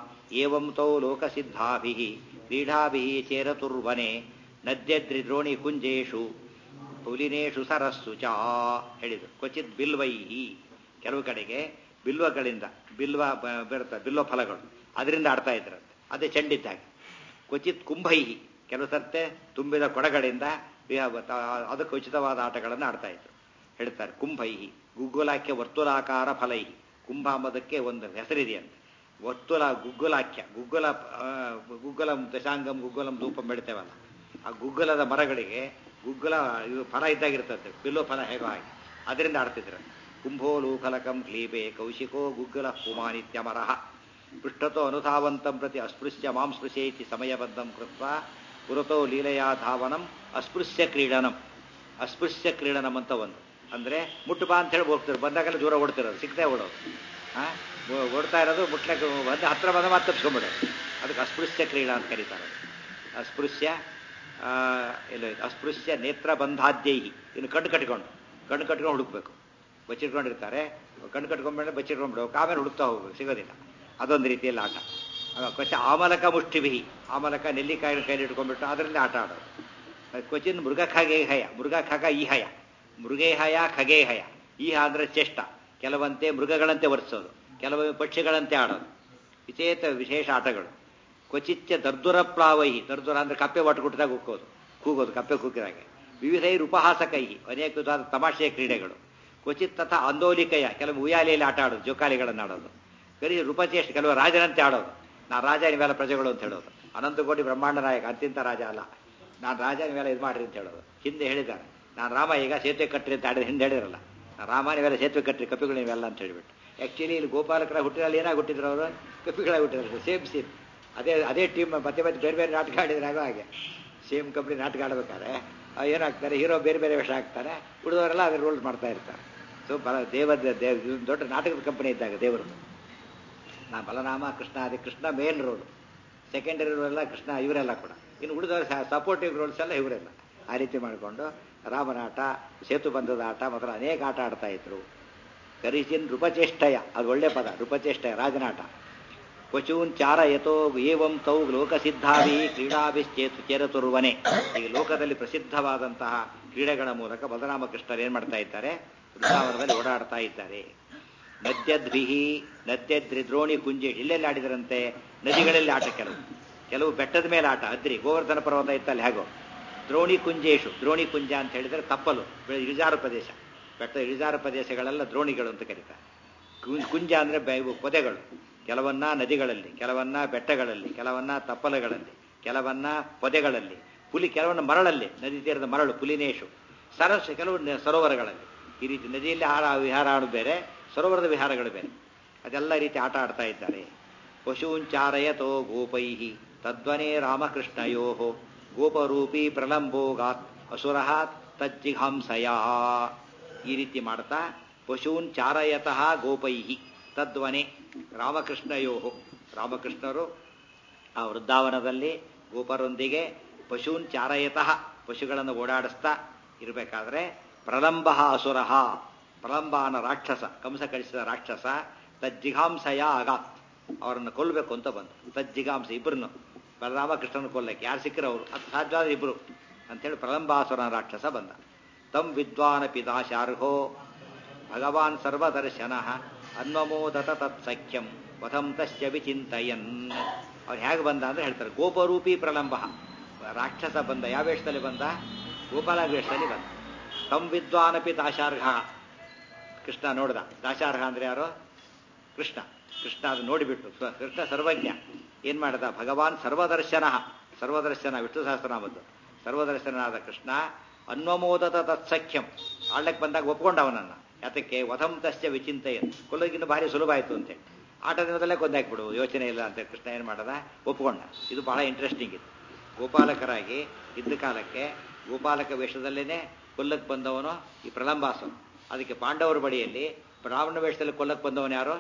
ಏವಂ ತೌ ಲೋಕಸಿದ್ಧಾಭಿ ಕ್ರೀಡಾಭಿ ಚೇರತುರ್ವನೆ ನದ್ಯದ್ರಿದ್ರೋಣಿ ಕುಂಜೇಶು ಪುಲಿನೇಶು ಸರಸ್ಸು ಚ ಹೇಳಿದರು ಕ್ವಚಿತ್ ಬಿಲ್ವೈಹಿ ಕೆಲವು ಕಡೆಗೆ ಬಿಲ್ವಗಳಿಂದ ಬಿಲ್ವ ಬ- ಬರುತ್ತೆ ಬಿಲ್ವ ಫಲಗಳು ಅದರಿಂದ ಆಡ್ತಾ ಇದ್ರಂತೆ ಅದೇ ಚೆಂಡಿದ್ದಾಗೆ ಕ್ವಚಿತ್ ಕುಂಭೈಹಿ ಕೆಲವು ಸರ್ತೆ ತುಂಬಿದ ಕೊಡಗಳಿಂದ ವಿ- ತ- ಅದಕ್ಕೆ ಉಚಿತವಾದ ಆಟಗಳನ್ನು ಆಡ್ತಾ ಇದ್ರು ಹೇಳ್ತಾರೆ ಕುಂಭೈಹಿ ಗುಗ್ಗುಲಾಖ್ಯ ವರ್ತುಲಾಕಾರ ಫಲೈಹಿ ಕುಂಭ ಅಂಬದಕ್ಕೆ ಒಂದು ಹೆಸರಿದೆಯಂತೆ ವರ್ತುಲ ಗುಗ್ಗುಲಾಖ್ಯ ಗುಗ್ಗುಲ ಆ, ಗುಗ್ಗುಲಂ ದಶಾಂಗಂ ಗುಗ್ಗುಲಂ ಧೂಪಂ ಬೆಳಿತೇವಲ್ಲ ಆ ಗುಗ್ಗುಲದ ಮರಗಳಿಗೆ ಗುಗ್ಗುಲ ಇದು ಫಲ ಇದ್ದಾಗಿರ್ತದೆ ಬಿಲ್ಲು ಫಲ ಹೇಗೋ ಹಾಗೆ ಅದರಿಂದ ಆಡ್ತಿದ್ರು ಕುಂಭೋಲೂಫಲಕಂ ಕ್ಲೀಬೆ ಕೌಶಿಕೋ ಗುಗ್ಗುಲ ಪುಮಾನಿತ್ಯಮರಃ ಪೃಷ್ಠತೋ ಅನುಧಾವಂತಂ ಪ್ರತಿ ಅಸ್ಪೃಶ್ಯ ಮಾಂ ಸ್ಪೃಶೇತಿ ಸಮಯಬದ್ಧಂ ಕೃತ್ವ ಪುರತೋ ಲೀಲೆಯಾ ಧಾವನಂ ಅಸ್ಪೃಶ್ಯ ಕ್ರೀಡನಂ ಅಸ್ಪೃಶ್ಯ ಕ್ರೀಡನಂ ಅಂತ ಒಂದು ಅಂದ್ರೆ ಮುಟ್ಟು ಬಾ ಅಂತ ಹೇಳಿ ಹೋಗ್ತಾರೆ ಬಂದಾಗಲೇ ದೂರ ಓಡ್ತಿರೋದು ಸಿಕ್ಕದೆ ಓಡೋದು ಆ ಓ- ಓಡ್ತಾ ಇರೋದು ಮುಟ್ಲಕ್ಕೆ ಬಂದು ಹತ್ರ ಬಂದ ಮತ್ತೆ ತಪ್ಸ್ಕೊಂಡ್ಬಿಡೋದು ಅದಕ್ಕೆ ಅಸ್ಪೃಶ್ಯ ಕ್ರೀಡಾ ಅಂತ ಕರೀತಾರೆ ಅಸ್ಪೃಶ್ಯ ಆ, ಎಲ್ಲ ಇದು, ಅಸ್ಪೃಶ್ಯ ನೇತ್ರ ಬಂಧಾದ್ಯೈಹಿ ಇನ್ನು ಕಣ್ಣು ಕಟ್ಕೊಂಡು ಕಣ್ಣು ಕಟ್ಕೊಂಡು ಹುಡುಕ್ಬೇಕು ಬಚ್ಚಿಟ್ಕೊಂಡಿರ್ತಾರೆ ಕಣ್ಣು ಕಟ್ಕೊಂಡ್ಮೇಲೆ ಬಚ್ಚಿಟ್ಕೊಂಡ್ಬಿಡ್ಬೇಕು ಆಮೇಲೆ ಹುಡುಕ್ತಾ ಹೋಗ್ಬೇಕು ಸಿಗೋದಿಲ್ಲ ಅದೊಂದು ರೀತಿಯಲ್ಲಿ ಆಟ ಆಗ ಕ್ವಚ ಆಮಲಕ ಮುಷ್ಟಿಬಿಹಿ ಆಮಲಕ ನೆಲ್ಲಿಕಾಯಿನ ಕೈಲಿ ಇಟ್ಕೊಂಡ್ಬಿಟ್ಟು ಅದರಿಂದ ಆಟ ಆಡೋದು ಕ್ವಚಿನ್ ಮೃಗ ಖಗೇಹಯ ಮೃಗ ಖಗ ಈಹಯ ಮೃಗೇಹಯ ಖಗೇಹಯ ಈಹ ಅಂದ್ರೆ ಚೇಷ್ಟ ಕೆಲವಂತೆ ಮೃಗಗಳಂತೆ ವರ್ತಿಸೋದು ಕೆಲವೊಮ್ಮೆ ಪಕ್ಷಿಗಳಂತೆ ಆಡೋದು ವಿಚೇತ ವಿಶೇಷ ಆಟಗಳು ಕ್ವಚಿಚ್ಚ ದರ್ದುರ ಪ್ಲಾವೈಹಿ ದರ್ದುರ ಅಂದ್ರೆ ಕಪ್ಪೆ ಒಟ್ಟುಗುಟ್ಟಿದಾಗ ಉಕ್ಕೋದು ಕೂಗೋದು ಕಪ್ಪೆ ಕೂಗಿದಾಗೆ ವಿವಿಧೈರ್ ಉಪಹಾಸಕೈಹಿ ಅನೇಕ ವಿಧವಾದ ತಮಾಷೆಯ ಕ್ರೀಡೆಗಳು ಕ್ವಚಿತ್ ತಥಾ ಆಂದೋಲಿಕಯ ಕೆಲವು ಉಯ್ಯಾಲೆಯಲ್ಲಿ ಆಟ ಆಡೋದು ಜೋಕಾಲಿಗಳನ್ನು ಆಡೋದು ಕರಿ ರೂಪಚೇಷ್ಟ ಕೆಲವು ರಾಜರಂತೆ ಆಡೋದು ನಾ ರಾಜ ನೀವೆಲ್ಲ ಪ್ರಜೆಗಳು ಅಂತ ಹೇಳೋದು ಅನಂತ ಕೋಟಿ ಬ್ರಹ್ಮಾಂಡ ನಾಯಕ ಅಂತಿಂತ ರಾಜ ಅಲ್ಲ ನಾನು ರಾಜ ನೀವೆಲ್ಲ ಇದು ಮಾಡ್ರಿ ಅಂತ ಹೇಳೋದು ಹಿಂದೆ ಹೇಳಿದ್ದಾರೆ ನಾನು ರಾಮ ಈಗ ಸೇತುವೆ ಕಟ್ಟ್ರಿ ಅಂತ ಆಡಿದ್ರೆ ಹಿಂದೆ ಹೇಳಿರಲ್ಲ ನಾನು ರಾಮ ನೀವೆಲ್ಲ ಸೇತುವೆ ಕಟ್ಟ್ರಿ ಕಪಿಗಳು ನೀವೆಲ್ಲ ಅಂತ ಹೇಳ್ಬಿಟ್ಟು ಆ್ಯಕ್ಚುಲಿ ಇಲ್ಲಿ ಗೋಪಾಲಕರ ಹುಟ್ಟಿದಲ್ಲಿ ಏನಾಗಿ ಹುಟ್ಟಿದ್ರು ಅವರು ಕಪಿಗಳಾಗಿ ಹುಟ್ಟಿದ್ರು ಸೇಮ್ ಸೇಮ್ ಅದೇ ಅದೇ ಟೀಮ್ ಮತ್ತೆ ಮತ್ತೆ ಬೇರೆ ಬೇರೆ ನಾಟಕ ಆಡಿದ್ರೆ ಆಗೋ ಹಾಗೆ ಸೇಮ್ ಕಂಪ್ನಿ ನಾಟಕ ಆಡ್ಬೇಕಾದ್ರೆ ಆ ಏನಾಗ್ತಾರೆ ಹೀರೋ ಬೇರೆ ಬೇರೆ ವೇಷ ಹಾಕ್ತಾರೆ ಉಳಿದವರೆಲ್ಲ ಅದ್ರ ರೋಲ್ ಮಾಡ್ತಾ ಇರ್ತಾರೆ ಸೊ ಬಲ ದೇವದ ದೇವ್ ಇದೊಂದು ದೊಡ್ಡ ನಾಟಕದ ಕಂಪನಿ ಇದ್ದಾಗ ದೇವರು ನಾ ಬಲರಾಮ ಕೃಷ್ಣ ಅದೇ Krishna main role secondary role ಎಲ್ಲ ಕೃಷ್ಣ ಇವರೆಲ್ಲ ಕೂಡ ಇನ್ನು ಉಳಿದವರು ಸಪೋರ್ಟಿವ್ ರೋಲ್ಸ್ ಎಲ್ಲ ಇವರೆಲ್ಲ ಆ ರೀತಿ ಮಾಡಿಕೊಂಡು ರಾಮನಾಟ ಸೇತು ಬಂಧದ ಆಟ ಮೊದಲ ಅನೇಕ ಆಟ ಆಡ್ತಾ ಇದ್ರು ಕರಿಚಿನ್ ನೃಪಚೇಷ್ಟಯ ಅದು ಒಳ್ಳೆ ಪದ ನೃಪಚೇಷ್ಟಯ ರಾಜನಾಟ ಕ್ವಚೂನ್ ಚಾರ ಯಥೋ ಏವಂ ತೌ ಲೋಕಸಿದ್ಧಾಭಿ ಕ್ರೀಡಾಭಿಶ್ಚೇತು ಚೇರತುರ್ವನೆ ಈಗ ಲೋಕದಲ್ಲಿ ಪ್ರಸಿದ್ಧವಾದಂತಹ ಕ್ರೀಡೆಗಳ ಮೂಲಕ ಬಲರಾಮಕೃಷ್ಣರು ಏನ್ ಮಾಡ್ತಾ ಇದ್ದಾರೆ ವೃಂದಾವನದಲ್ಲಿ ಓಡಾಡ್ತಾ ಇದ್ದಾರೆ ನದ್ಯದ್ಭಿಹಿ ನದ್ಯದ್ರಿದ್ರೋಣಿ ಕುಂಜಿ ಇಲ್ಲೆಲ್ಲಿ ಆಡಿದರಂತೆ ನದಿಗಳಲ್ಲಿ ಆಟ ಕೆಲವು ಕೆಲವು ಬೆಟ್ಟದ ಮೇಲೆ ಆಟ ಅದ್ರಿ ಗೋವರ್ಧನ ಪರ್ವತ ಇತ್ತಲ್ಲಿ ಹೇಗೋ ದ್ರೋಣಿ ಕುಂಜೇಶು ದ್ರೋಣಿ ಕುಂಜ ಅಂತ ಹೇಳಿದರೆ ತಪ್ಪಲು ಬೆ- ಇಳಿಜಾರು ಪ್ರದೇಶ ಬೆಟ್ಟದ ಇಳಿಜಾರು ಪ್ರದೇಶಗಳೆಲ್ಲ ದ್ರೋಣಿಗಳು ಅಂತ ಕರೀತಾರೆ ಕುಂ- ಕುಂಜ ಅಂದ್ರೆ ಬೆ- ಇವು ಪೊದೆಗಳು ಕೆಲವನ್ನ ನದಿಗಳಲ್ಲಿ ಕೆಲವನ್ನ ಬೆಟ್ಟಗಳಲ್ಲಿ ಕೆಲವನ್ನ ತಪ್ಪಲಗಳಲ್ಲಿ ಕೆಲವನ್ನ ಪೊದೆಗಳಲ್ಲಿ ಪುಲಿ ಕೆಲವನ್ನ ಮರಳಲ್ಲಿ ನದಿ ತೀರದ ಮರಳು ಪುಲಿನೇಶು ಸರಸ್ ಕೆಲವು ನ- ಸರೋವರಗಳಲ್ಲಿ ಈ ರೀತಿ ನದಿಯಲ್ಲಿ ಆಡ ವಿಹಾರ ಆಡು ಬೇರೆ ಸರೋವರದ ವಿಹಾರಗಳು ಬೇರೆ ಅದೆಲ್ಲ ರೀತಿ ಆಟ ಆಡ್ತಾ ಇದ್ದಾರೆ ಪಶೂಂಚಾರಯತೋ ಗೋಪೈ ತದ್ವನೇ ರಾಮಕೃಷ್ಣಯೋ ಗೋಪರೂಪಿ ಪ್ರಲಂಬೋಗಾತ್ ಅಸುರ ತಜ್ಜಿಘಾಂಸಯ ಈ ರೀತಿ ಮಾಡ್ತಾ ಪಶೂನ್ ಚಾರಯತಃ ಗೋಪೈ ತದ್ವನೆ ರಾಮಕೃಷ್ಣಯೋ ರಾಮಕೃಷ್ಣರು ಆ ವೃಂದಾವನದಲ್ಲಿ ಗೋಪರೊಂದಿಗೆ ಪಶೂನ್ ಚಾರಯತಃ ಪಶುಗಳನ್ನು ಓಡಾಡಿಸ್ತಾ ಇರಬೇಕಾದ್ರೆ ಪ್ರಲಂಬ ಅಸುರ ಪ್ರಲಂಬ ಅನ್ನೋ ರಾಕ್ಷಸ ಕಂಸ ಕಳಿಸಿದ ರಾಕ್ಷಸ ತಜ್ಜಿಘಾಂಸಯ ಆಗಾತ್ ಅವರನ್ನು ಕೊಲ್ಲಬೇಕು ಅಂತ ಬಂತು ತಜ್ಜಿಘಾಂಸ ಇಬ್ಬರನ್ನು ಬಲರಾಮಕೃಷ್ಣನ ಕೊಲ್ಲಕ್ಕೆ ಯಾರು ಸಿಕ್ಕರು ಅವರು ಅದು ಸಾಧ್ಯವಾದ ಇಬ್ಬರು ಅಂಥೇಳಿ ಪ್ರಲಂಬಾಸುರನ ರಾಕ್ಷಸ ಬಂದ ತಂ ವಿದ್ವಾನ ಪಿದಾಶಾರ್ಹೋ ಭಗವಾನ್ ಸರ್ವದರ್ಶನ ಅನ್ವಮೋದತ ತತ್ಸಖ್ಯಂ ವಧಂ ತಸ್ಯ ವಿಚಿಂತಯನ್ ಅವ್ನು ಹೇಗೆ ಬಂದ ಅಂದ್ರೆ ಹೇಳ್ತಾರೆ ಗೋಪರೂಪಿ ಪ್ರಲಂಬ ರಾಕ್ಷಸ ಬಂದ ಯಾವ ವೇಷದಲ್ಲಿ ಬಂದ ಗೋಪಾಲ ವೇಷದಲ್ಲಿ ಬಂದ ತಂ ವಿದ್ವಾನಪಿ ದಾಶಾರ್ಹ ಕೃಷ್ಣ ನೋಡ್ದ ದಾಶಾರ್ಹ ಅಂದ್ರೆ ಯಾರು ಕೃಷ್ಣ ಕೃಷ್ಣ ಅದು ನೋಡಿಬಿಟ್ಟು ಸ- ಕೃಷ್ಣ ಸರ್ವಜ್ಞ ಏನ್ ಮಾಡದ ಭಗವಾನ್ ಸರ್ವದರ್ಶನ ಸರ್ವದರ್ಶನ ವಿಷ್ಣು ಸಹಸ್ರನಾಮದ್ದು ಸರ್ವದರ್ಶನಾದ ಕೃಷ್ಣ ಅನ್ವಮೋದದ ತತ್ಸಖ್ಯಂ ಆಳ್ಲಕ್ಕೆ ಬಂದಾಗ ಒಪ್ಕೊಂಡವನನ್ನ ಯಾತಕ್ಕೆ ವಧಂ ತಸ್ಯ ವಿಚಿಂತೆಯ ಕೊಲ್ಲೋಗಿನ್ನು ಭಾರಿ ಸುಲಭ ಆಯ್ತು ಅಂತೇಳಿ ಆಟ ದಿನದಲ್ಲೇ ಕೊಂದಾಕ್ಬಿಡು ಯೋಚನೆ ಇಲ್ಲ ಅಂತ ಕೃಷ್ಣ ಏನು ಮಾಡದ ಒಪ್ಕೊಂಡ ಇದು ಬಹಳ ಇಂಟ್ರೆಸ್ಟಿಂಗ್ ಇದು ಗೋಪಾಲಕರಾಗಿ ಇದ್ದ ಕಾಲಕ್ಕೆ ಗೋಪಾಲಕ ವೇಷದಲ್ಲೇನೆ ಕೊಲ್ಲಕ್ಕೆ ಬಂದವನು ಈ ಪ್ರಲಂಬಾಸು ಅದಕ್ಕೆ ಪಾಂಡವರ ಬಳಿಯಲ್ಲಿ ಬ್ರಾಹ್ಮಣ ವೇಷದಲ್ಲಿ ಕೊಲ್ಲಕ್ಕೆ ಬಂದವನು ಯಾರು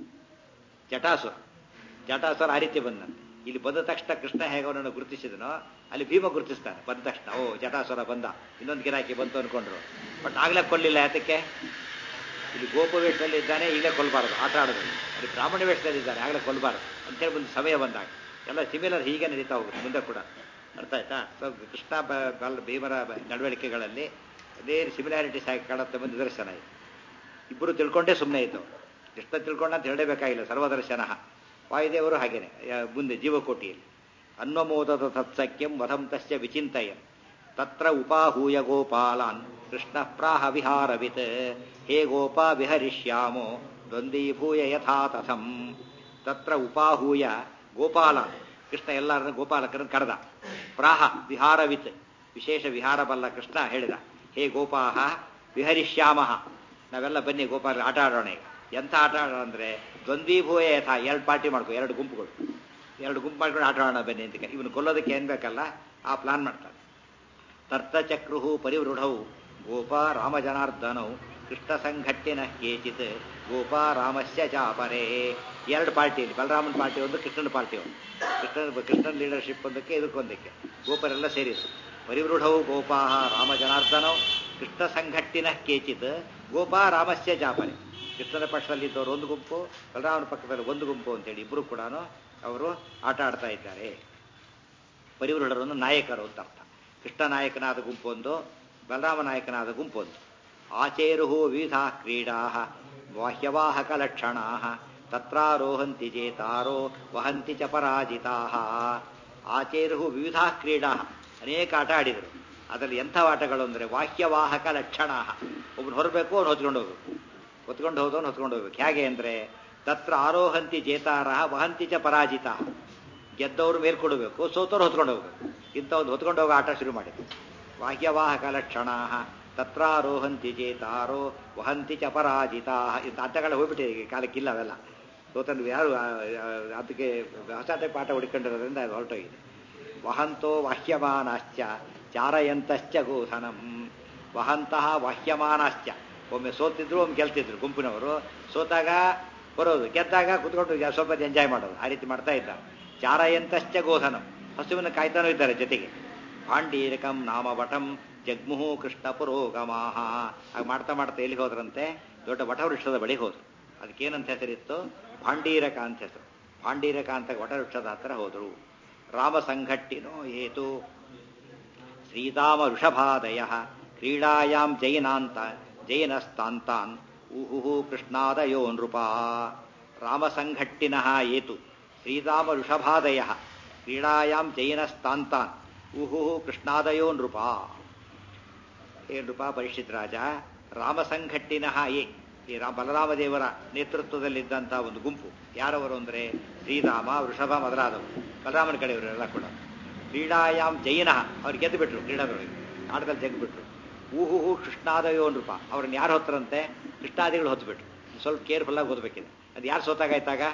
ಜಟಾಸುರ ಜಟಾಸುರ ಆ ರೀತಿ ಬಂದಂತೆ ಇಲ್ಲಿ ಬಂದ ತಕ್ಷಣ ಕೃಷ್ಣ ಹೇಗೆ ಅವನನ್ನು ಗುರುತಿಸಿದನೋ ಅಲ್ಲಿ ಭೀಮ ಗುರುತಿಸ್ತಾನೆ ಬಂದ ತಕ್ಷಣ ಓ ಜಟಾಸುರ ಬಂದ ಇನ್ನೊಂದು ಗಿರಾಕಿ ಬಂತು ಅನ್ಕೊಂಡ್ರು ಬಟ್ ಆಗ್ಲೇ ಕೊಲ್ಲಿಲ್ಲ ಯಾತಕ್ಕೆ ಇಲ್ಲಿ ಗೋಪ ವೇಷದಲ್ಲಿ ಇದ್ದಾನೆ ಈಗಲೇ ಕೊಲ್ಲಬಾರದು ಆಟ ಆಡೋದು ಅಲ್ಲಿ ಬ್ರಾಹ್ಮಣ ವೇಷದಲ್ಲಿ ಇದ್ದಾನೆ ಆಗಲೇ ಕೊಲ್ಲಬಾರದು ಅಂತೇಳಿ ಒಂದು ಸಮಯ ಬಂದಾಗ ಎಲ್ಲ ಸಿಮಿಲರ್ ಹೀಗೆ ನಡೀತಾ ಹೋಗುತ್ತೆ ಮುಂದೆ ಕೂಡ ಅರ್ಥ ಆಯ್ತಾ ಸೊ ಕೃಷ್ಣ ಬ- ಬಲ್ ಭೀಮರ ಬ- ನಡವಳಿಕೆಗಳಲ್ಲಿ ಅದೇ ಸಿಮಿಲಾರಿಟೀಸ್ ಆಗಿ ಕಾಣುತ್ತೆ ಒಂದು ನಿದರ್ಶನ ಇದೆ ಇಬ್ಬರು ತಿಳ್ಕೊಂಡೇ ಸುಮ್ಮನೆ ಇತ್ತು ಕೃಷ್ಣ ತಿಳ್ಕೊಂಡ ಅಂತ ಹೇಳಬೇಕಾಗಿಲ್ಲ ಸರ್ವದರ್ಶನ ವಾಯುದೇವರು ಹಾಗೇನೆ ಯಾ- ಮುಂದೆ ಜೀವಕೋಟಿಯಲ್ಲಿ ಅನ್ವಮೋದದ ತತ್ಸಖ್ಯಂ ವಧಂ ತಸ್ಯ ವಿಚಿಂತಯಂ ತತ್ರ ಉಪಾಹೂಯ ಗೋಪಾಲಾನ್ ಕೃಷ್ಣ ಪ್ರಾಹ ವಿಹಾರವಿತ್ ಹೇ ಗೋಪಾ ವಿಹರಿಷ್ಯಾಮೋ ದ್ವಂದ್ವೀಭೂಯ ಯಥಾ ತಥಂ ತತ್ರ ಉಪಾಹೂಯ ಗೋಪಾಲ ಕೃಷ್ಣ ಎಲ್ಲರನ್ನ ಗೋಪಾಲಕರನ್ನು ಕರೆದ ಪ್ರಾಹ ವಿಹಾರವಿತ್ ವಿಶೇಷ ವಿಹಾರ ಬಲ್ಲ ಕೃಷ್ಣ ಹೇಳಿದ ಹೇ ಗೋಪಾಹ ವಿಹರಿಷ್ಯಾಮಃ ನಾವೆಲ್ಲ ಬನ್ನಿ ಗೋಪಾಲ ಆಟ ಆಡೋಣ ಈಗ ಎಂಥ ಆಟ ಆಡೋಣ ಅಂದ್ರೆ ದ್ವಂದ್ವೀಭೂಯ ಯಥ ಎರಡು ಪಾರ್ಟಿ ಮಾಡ್ಕೊ ಎರಡು ಗುಂಪುಗಳು ಎರಡು ಗುಂಪು ಮಾಡ್ಕೊಂಡು ಆಟ ಆಡೋಣ ಬನ್ನಿ ಅಂತ ಇವನು ಕೊಲ್ಲೋದಕ್ಕೆ ಏನ್ ಬೇಕಲ್ಲ ಆ ಪ್ಲಾನ್ ಮಾಡ್ತಾನೆ ತರ್ತಚಕ್ರು ಪರಿವೃಢೌ ಗೋಪ ರಾಮಜನಾರ್ದನೌ ಕೃಷ್ಣ ಸಂಘಟ್ಟಿನ ಕೇಚಿತ್ ಗೋಪ ರಾಮಸ್ಯ ಚಾಪರೇ ಎರಡು ಪಾರ್ಟಿಯಲ್ಲಿ ಬಲರಾಮನ ಪಾರ್ಟಿ ಒಂದು ಕೃಷ್ಣನ ಪಾರ್ಟಿ ಒಂದು ಕೃಷ್ಣನ ಕೃಷ್ಣನ ಲೀಡರ್ಶಿಪ್ ಒಂದಕ್ಕೆ ಇದಕ್ಕೊಂದಕ್ಕೆ ಗೋಪರೆಲ್ಲ ಸೇರಿದ್ರು ಪರಿವೃಢೌ ಗೋಪಾ ರಾಮಜನಾರ್ದನೌ ಕೃಷ್ಣ ಸಂಘಟ್ಟಿನ ಕೇಚಿತ್ ಗೋಪ ರಾಮಸ್ಯ ಚಾಪರೆ ಕೃಷ್ಣನ ಪಕ್ಷದಲ್ಲಿದ್ದವರು ಒಂದು ಗುಂಪು ಬಲರಾಮನ ಪಕ್ಕದಲ್ಲಿ ಒಂದು ಗುಂಪು ಅಂತೇಳಿ ಇಬ್ಬರು ಕೂಡ ಅವರು ಆಟ ಆಡ್ತಾ ಇದ್ದಾರೆ ಪರಿವೃಢರನ್ನು ನಾಯಕರು ಅಂತ ಅರ್ಥ ಕೃಷ್ಣ ನಾಯಕನಾದ ಗುಂಪೊಂದು ಬಲರಾಮ ನಾಯಕನಾದ ಗುಂಪೊಂದು ಆಚೇರು ವಿವಿಧ ಕ್ರೀಡಾ ಬಾಹ್ಯವಾಹಕ ಲಕ್ಷಣಾ ತತ್ರಾರೋಹಂತಿ ಜೇತಾರೋ ವಹಂತಿ ಚ ಪರಾಜಿತಾ ಆಚೇರು ವಿವಿಧ ಕ್ರೀಡಾ ಅನೇಕ ಆಟ ಆಡಿದರು ಅದರಲ್ಲಿ ಎಂಥ ಆಟಗಳು ಅಂದರೆ ವಾಹ್ಯವಾಹಕ ಲಕ್ಷಣ ಒಬ್ರು ಹೊರಬೇಕು ಅವ್ನು ಹೊತ್ಕೊಂಡು ಹೋಗ್ಬೇಕು ಹೊತ್ಕೊಂಡು ಹೋದವನು ಹೊತ್ಕೊಂಡು ಹೋಗ್ಬೇಕು ಹೇಗೆ ಅಂದರೆ ತತ್ರ ಆರೋಹಂತಿ ಜೇತಾರ ವಹಂತಿ ಚ ಪರಾಜಿತ ಗೆದ್ದವ್ರು ಮೇಲ್ಕೊಡಬೇಕು ಸೋತವ್ರು ಹೊತ್ಕೊಂಡು ಹೋಗ್ಬೇಕು ಇಂಥ ಒಂದು ಹೊತ್ಕೊಂಡು ಹೋಗೋ ಆಟ ಶುರು ಮಾಡಿದ್ರು ಬಾಹ್ಯವಾಹಕ ಲಕ್ಷಣ ತತ್ರಾರೋಹಂತಿ ಜೇತಾರೋ ವಹಂತಿ ಚ ಪರಾಜಿತಾ ಇಂಥ ಆಟಗಳು ಹೋಗ್ಬಿಟ್ಟಿದೆ ಈಗ ಕಾಲಕ್ಕಿಲ್ಲ ಅವೆಲ್ಲ ಸೋತಂದು ಯಾರು ಆ, ಆ, ಅದಕ್ಕೆ ಹೊಸ ಟೈಪ್ ಆಟ ಹುಡ್ಕೊಂಡಿರೋದ್ರಿಂದ ಅದು ಹೊರಟೋಗಿದೆ ವಹಂತೋ ವಾಹ್ಯಮಾನಾಶ್ಚ ಚಾರಯಂತಶ್ಚ ಗೋಧನಂ ವಹಂತಹ ವಾಹ್ಯಮಾನಾಶ್ಚ ಒಮ್ಮೆ ಸೋತಿದ್ರು ಒಮ್ಮೆ ಗೆಲ್ತಿದ್ರು ಗುಂಪಿನವರು ಸೋತಾಗ ಬರೋದು ಗೆದ್ದಾಗ ಕುತ್ಕೊಂಡು ಸ್ವಲ್ಪ ಹೊತ್ತು ಎಂಜಾಯ್ ಮಾಡೋದು ಆ ರೀತಿ ಮಾಡ್ತಾ ಇದ್ದ ಚಾರಯಂತಶ್ಚ ಗೋಧನಂ ಹಸುವಿನ ಕಾಯ್ತಾನೂ ಇದ್ದಾರೆ ಜೊತೆಗೆ ಪಾಂಡೀರಕಂ ನಾಮವಟಂ ಜಗ್ಮುಹು ಕೃಷ್ಣ ಪುರೋಗಮಾಹ ಹಾಗೆ ಮಾಡ್ತಾ ಮಾಡ್ತಾ ಎಲ್ಲಿ ಹೋದ್ರಂತೆ ದೊಡ್ಡ ವಟವೃಕ್ಷದ ಬಳಿ ಹೋದ್ರು ಅದಕ್ಕೇನಂತ ಹೆಸರಿತ್ತು ಪಾಂಡೀರಕ ಅಂತ ಹೆಸರು ಪಾಂಡೀರಕ ಅಂತ ವಟವೃಕ್ಷದ ಹತ್ರ ಹೋದ್ರು ರಾಮ ಸಂಘಟ್ಟಿನೋ ಹೇತು ಶ್ರೀರಾಮ ವೃಷಭಾದಯ ಕ್ರೀಡಾಯಾಂ ಜೈನಾಂತ ಜೈನಸ್ತಾಂತಾನ್ ಊಹು ಕೃಷ್ಣಾದಯೋ ನೃಪ ರಾಮಸಂಘಟ್ಟಿನಃ ಏತು ಶ್ರೀರಾಮ ವೃಷಭಾದಯ ಕ್ರೀಡಾಯಾಂ ಜೈನಸ್ತಾಂತಾನ್ ಊಹು ಕೃಷ್ಣಾದಯೋ ನೃಪ ಹೇ ನೃಪ ಪರಿಷಿತ್ ರಾಜ ರಾಮಸಂಘಟ್ಟಿನಃ ಏ ಈ ರಾಮ ಬಲರಾಮದೇವರ ನೇತೃತ್ವದಲ್ಲಿದ್ದಂಥ ಒಂದು ಗುಂಪು ಯಾರವರು ಅಂದರೆ ಶ್ರೀರಾಮ ವೃಷಭ ಮೊದಲಾದವರು ಬಲರಾಮನ ಕಡೆಯವರು ಎಲ್ಲ ಕೂಡ ಕ್ರೀಡಾಯಾಮ್ ಜೈನಃ ಅವ್ರು ಗೆದ್ದು ಬಿಟ್ರು ಕ್ರೀಡಾದೊಳಗೆ ಆಟದಲ್ಲಿ ಜಗ್ಬಿಟ್ರು ಊಹು ಕೃಷ್ಣಾದಯೋ ನೃಪ ಅವ್ರನ್ನ ಯಾರು ಹೊತ್ತರಂತೆ ಕೃಷ್ಣಾದಿಗಳು ಹೊತ್ತುಬಿಟ್ರು ಸ್ವಲ್ಪ ಕೇರ್ಫುಲ್ ಆಗಿ ಓದಬೇಕಿದೆ ಅದು ಯಾರು ಸೋತಾಗಾಯ್ತಾಗ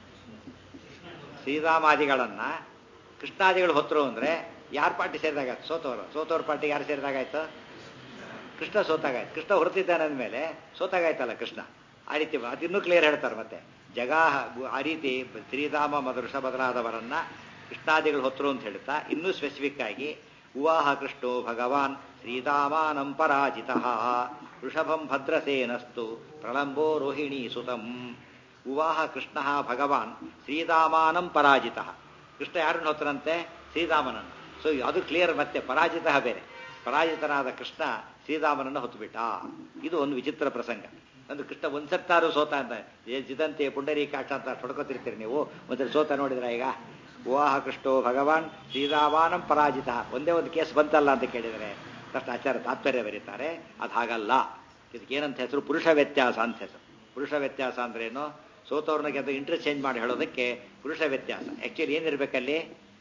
ಶ್ರೀರಾಮಾದಿಗಳನ್ನ ಕೃಷ್ಣಾದಿಗಳು ಹೊತ್ತರು ಅಂದ್ರೆ ಯಾರ ಪಾರ್ಟಿ ಸೇರಿದಾಗ ಸೋತವರು ಸೋತವ್ರ ಪಾರ್ಟಿ ಯಾರು ಸೇರಿದಾಗಾಯ್ತು ಕೃಷ್ಣ ಸೋತಾಗಾಯ್ತು ಕೃಷ್ಣ ಹೊರತಿದ್ದಾನೆ ಅಂದಮೇಲೆ ಸೋತಾಗಾಯ್ತಲ್ಲ ಕೃಷ್ಣ ಆ ರೀತಿ ಅದು ಇನ್ನೂ ಕ್ಲಿಯರ್ ಹೇಳ್ತಾರೆ ಮತ್ತೆ ಜಗಾಹ ಆ ರೀತಿ ಶ್ರೀರಾಮ ಮದೃಷ ಬದಲಾದವರನ್ನ ಕೃಷ್ಣಾದಿಗಳು ಹೊತ್ತರು ಅಂತ ಹೇಳ್ತಾ ಇನ್ನೂ ಸ್ಪೆಸಿಫಿಕ್ ಆಗಿ ಉವಾಹ ಕೃಷ್ಣೋ ಭಗವಾನ್ ಶ್ರೀರಾಮಾನಂ ಪರಾಜಿತ ವೃಷಭಂ ಭದ್ರಸೇನಸ್ತು ಪ್ರಳಂಬೋ ರೋಹಿಣಿ ಸುತಂ ಉವಾಹ ಕೃಷ್ಣ ಭಗವಾನ್ ಶ್ರೀರಾಮಾನಂ ಪರಾಜಿತ ಕೃಷ್ಣ ಯಾರನ್ನು ಹೊತ್ತರಂತೆ ಶ್ರೀರಾಮನನ್ನು ಸೊ ಅದು ಕ್ಲಿಯರ್ ಮತ್ತೆ ಪರಾಜಿತ ಬೇರೆ ಪರಾಜಿತನಾದ ಕೃಷ್ಣ ಶ್ರೀರಾಮನನ್ನು ಹೊತ್ತುಬಿಟ್ಟ ಇದು ಒಂದು ವಿಚಿತ್ರ ಪ್ರಸಂಗ ಒಂದು ಕೃಷ್ಣ ಒಂದ್ಸತ್ತಾರು ಸೋತ ಅಂತ ಏ ಜಿದಂತೆ ಪುಂಡರೀಕಾಕ್ಷ ಅಂತ ಹೊಡ್ಕೋತಿರ್ತೀರಿ ನೀವು ಒಂದ್ಸರಿ ಸೋತ ನೋಡಿದ್ರ ಈಗ ವಿವಾಹ ಕೃಷ್ಣೋ ಭಗವಾನ್ ಶ್ರೀರಾಮಾನಂ ಪರಾಜಿತ ಒಂದೇ ಒಂದು ಕೇಸ್ ಬಂತಲ್ಲ ಅಂತ ಕೇಳಿದರೆ ತಕ್ಷಣ ಆಚಾರ್ಯ ತಾತ್ಪರ್ಯ ಬರೀತಾರೆ ಅದು ಹಾಗಲ್ಲ ಇದಕ್ಕೇನಂತ ಹೆಸರು ಪುರುಷ ವ್ಯತ್ಯಾಸ ಅಂತ ಹೆಸರು ಪುರುಷ ವ್ಯತ್ಯಾಸ ಅಂದ್ರೇನು ಸೋತವ್ರನ್ನ ಗೆದ್ದು ಇಂಟರ್ಚೇಂಜ್ ಮಾಡಿ ಹೇಳೋದಕ್ಕೆ ಪುರುಷ ವ್ಯತ್ಯಾಸ ಆ್ಯಕ್ಚುಲಿ ಏನಿರ್ಬೇಕಲ್ಲಿ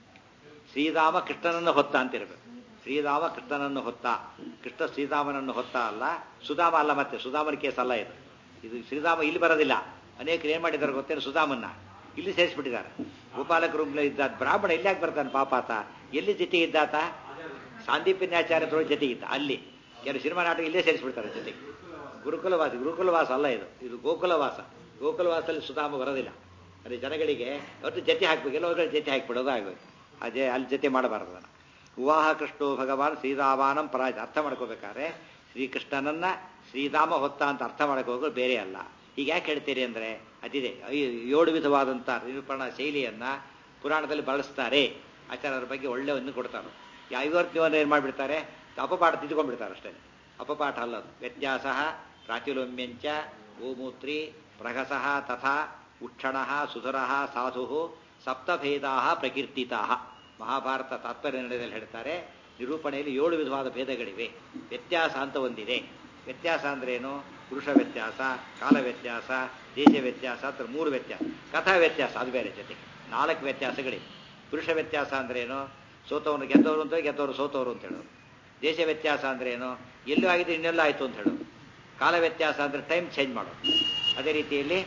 ಶ್ರೀರಾಮ ಕೃಷ್ಣನನ್ನು ಹೊತ್ತ ಅಂತಿರ್ಬೇಕು ಶ್ರೀರಾಮ ಕೃಷ್ಣನನ್ನು ಹೊತ್ತ ಕೃಷ್ಣ ಶ್ರೀರಾಮನನ್ನು ಹೊತ್ತ ಅಲ್ಲ ಸುಧಾಮ ಅಲ್ಲ ಮತ್ತೆ ಸುಧಾಮನ ಕೇಸ್ ಅಲ್ಲ ಇದು ಇದು ಶ್ರೀರಾಮ ಇಲ್ಲಿ ಬರೋದಿಲ್ಲ ಅನೇಕರು ಏನ್ ಮಾಡಿದ್ದಾರೆ ಗೊತ್ತೇನು ಸುಧಾಮನ್ನ ಇಲ್ಲಿ ಸೇರಿಸ್ಬಿಟ್ಟಿದ್ದಾರೆ ಗೋಪಾಲಕರು ಇದ್ದ ಬ್ರಾಹ್ಮಣ ಎಲ್ಲಿಯಾಗಿ ಬರ್ತಾನೆ ಪಾಪಾತ ಎಲ್ಲಿ ಜೊತೆ ಇದ್ದಾತ ಸಾಂದೀಪ್ಯನ್ಯಾಚಾರ್ಯದ್ರ ಜೊತೆ ಇದ್ದ ಅಲ್ಲಿ ಕೆಲವು ಸಿನಿಮಾ ನಾಟಕ ಇಲ್ಲೇ ಸೇರಿಸ್ಬಿಡ್ತಾರೆ ಜೊತೆಗೆ ಗುರುಕುಲವಾಸಿ ಗುರುಕುಲವಾಸ ಅಲ್ಲ ಇದು ಇದು ಗೋಕುಲವಾಸ ಗೋಕುಲವಾಸದಲ್ಲಿ ಸುಧಾಮ ಬರೋದಿಲ್ಲ ಅದೇ ಜನಗಳಿಗೆ ಒಟ್ಟು ಜೊತೆ ಹಾಕ್ಬೇಕು ಎಲ್ಲೋದ್ರ ಜೊತೆ ಹಾಕ್ಬಿಡೋದು ಆಗೋದು ಅದೇ ಅಲ್ಲಿ ಜೊತೆ ಮಾಡಬಾರದು ಅದನ್ನು ವಿವಾಹ ಕೃಷ್ಣೋ ಭಗವಾನ್ ಶ್ರೀರಾಮಾನಂ ಪರಾಜ ಅರ್ಥ ಮಾಡ್ಕೋಬೇಕಾದ್ರೆ ಶ್ರೀಕೃಷ್ಣನನ್ನ ಶ್ರೀರಾಮ ಹೊತ್ತ ಅಂತ ಅರ್ಥ ಹೋಗೋದು ಬೇರೆ ಅಲ್ಲ ಈಗ ಯಾಕೆ ಹೇಳ್ತೀರಿ ಅಂದ್ರೆ ಅದಿದೆ ಐ- ಏಳು ವಿಧವಾದಂಥ ನಿರೂಪಣಾ ಶೈಲಿಯನ್ನ ಪುರಾಣದಲ್ಲಿ ಬಳಸ್ತಾರೆ ಆಚಾರ್ಯರ ಬಗ್ಗೆ ಒಳ್ಳೆ ಒಂದು ಕೊಡ್ತಾರೆ ಐವತ್ತು ಏನು ಮಾಡಿಬಿಡ್ತಾರೆ ಅಪಪಾಠ ತಿದ್ಕೊಂಡ್ಬಿಡ್ತಾರೆ ಅಷ್ಟೇ ಅಪಪಾಠ ಅಲ್ಲದು ವ್ಯತ್ಯಾಸ ಪ್ರಾಚುಲಮ್ಯಂಚ ಗೋಮೂತ್ರಿ ಪ್ರಹಸಃ ತಥಾ ಉಕ್ಷಣ ಸುಧುರ ಸಾಧು ಸಪ್ತಭೇದಾ ಪ್ರಕೀರ್ತಿತಾ ಮಹಾಭಾರತ ತಾತ್ಪರ್ಯ ನಡೆದಲ್ಲಿ ಹೇಳ್ತಾರೆ ನಿರೂಪಣೆಯಲ್ಲಿ ಏಳು ವಿಧವಾದ ಭೇದಗಳಿವೆ ವ್ಯತ್ಯಾಸ ಅಂತ ಒಂದಿದೆ ವ್ಯತ್ಯಾಸ ಅಂದ್ರೆ ಏನು ಪುರುಷ ವ್ಯತ್ಯಾಸ ಕಾಲ ವ್ಯತ್ಯಾಸ ದೇಶ ವ್ಯತ್ಯಾಸ ಅಂತ ಮೂರು ವ್ಯತ್ಯಾಸ ಕಥಾ ವ್ಯತ್ಯಾಸ ಅದು ಬೇರೆ ಜೊತೆಗೆ ನಾಲ್ಕು ವ್ಯತ್ಯಾಸಗಳಿವೆ ಪುರುಷ ವ್ಯತ್ಯಾಸ ಅಂದ್ರೆ ಏನು ಸೋತವನು ಗೆದ್ದವರು ಅಂತ ಗೆದ್ದವರು ಸೋತವರು ಅಂತ ಹೇಳೋದು ದೇಶ ವ್ಯತ್ಯಾಸ ಅಂದ್ರೆ ಏನು ಎಲ್ಲೂ ಆಗಿದೆ ಇನ್ನೆಲ್ಲ ಆಯಿತು ಅಂತ ಹೇಳೋದು ಕಾಲ ವ್ಯತ್ಯಾಸ ಅಂದ್ರೆ ಟೈಮ್ ಚೇಂಜ್ ಮಾಡೋದು ಅದೇ ರೀತಿಯಲ್ಲಿ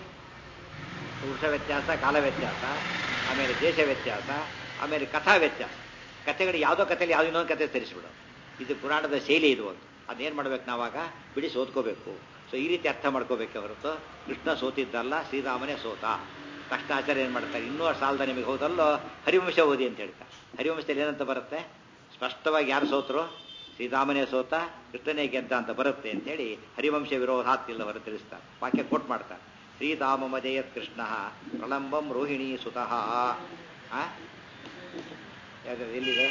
ಪುರುಷ ವ್ಯತ್ಯಾಸ ಕಾಲ ವ್ಯತ್ಯಾಸ ಆಮೇಲೆ ದೇಶ ವ್ಯತ್ಯಾಸ ಆಮೇಲೆ ಕಥಾ ವ್ಯತ್ಯಾಸ ಕಥೆಗಳು ಯಾವುದೋ ಕಥೆಯಲ್ಲಿ ಯಾವುದೋ ಇನ್ನೊಂದು ಕಥೆ ಸೇರಿಸ್ಬಿಡೋದು ಇದು ಪುರಾಣದ ಶೈಲಿ ಇದು ಒಂದು ಅದೇನು ಮಾಡ್ಬೇಕು ನಾವಾಗ ಬಿಡಿ ಸೋತ್ಕೋಬೇಕು ಸೊ ಈ ರೀತಿ ಅರ್ಥ ಮಾಡ್ಕೋಬೇಕೆ ಹೊರತು ಕೃಷ್ಣ ಸೋತಿದ್ದಲ್ಲ ಶ್ರೀರಾಮನೇ ಸೋತ ತಕ್ಷಣ ಆಚಾರ್ಯ ಏನು ಮಾಡ್ತಾರೆ ಇನ್ನೂ ಸಾಲದ ನಿಮಗೆ ಹೋದಲ್ಲೋ ಹರಿವಂಶ ಓದಿ ಅಂತ ಹೇಳ್ತಾರೆ ಹರಿವಂಶದಲ್ಲಿ ಏನಂತ ಬರುತ್ತೆ ಸ್ಪಷ್ಟವಾಗಿ ಯಾರು ಸೋತರು ಶ್ರೀರಾಮನೇ ಸೋತ ಕೃಷ್ಣನೇ ಗೆದ್ದ ಅಂತ ಬರುತ್ತೆ ಅಂತೇಳಿ ಹರಿವಂಶ ವಿರೋಧಾತ್ತಿಲ್ಲವರು ತಿಳಿಸ್ತಾರೆ ವಾಕ್ಯ ಕೋಟ್ ಮಾಡ್ತಾರೆ ಶ್ರೀರಾಮಮಜಯತ್ ಕೃಷ್ಣ ಪ್ರಲಂಬಂ ರೋಹಿಣಿ ಸುತಃ ಆ? ಯಾವ್ದು ಎಲ್ಲಿದೆ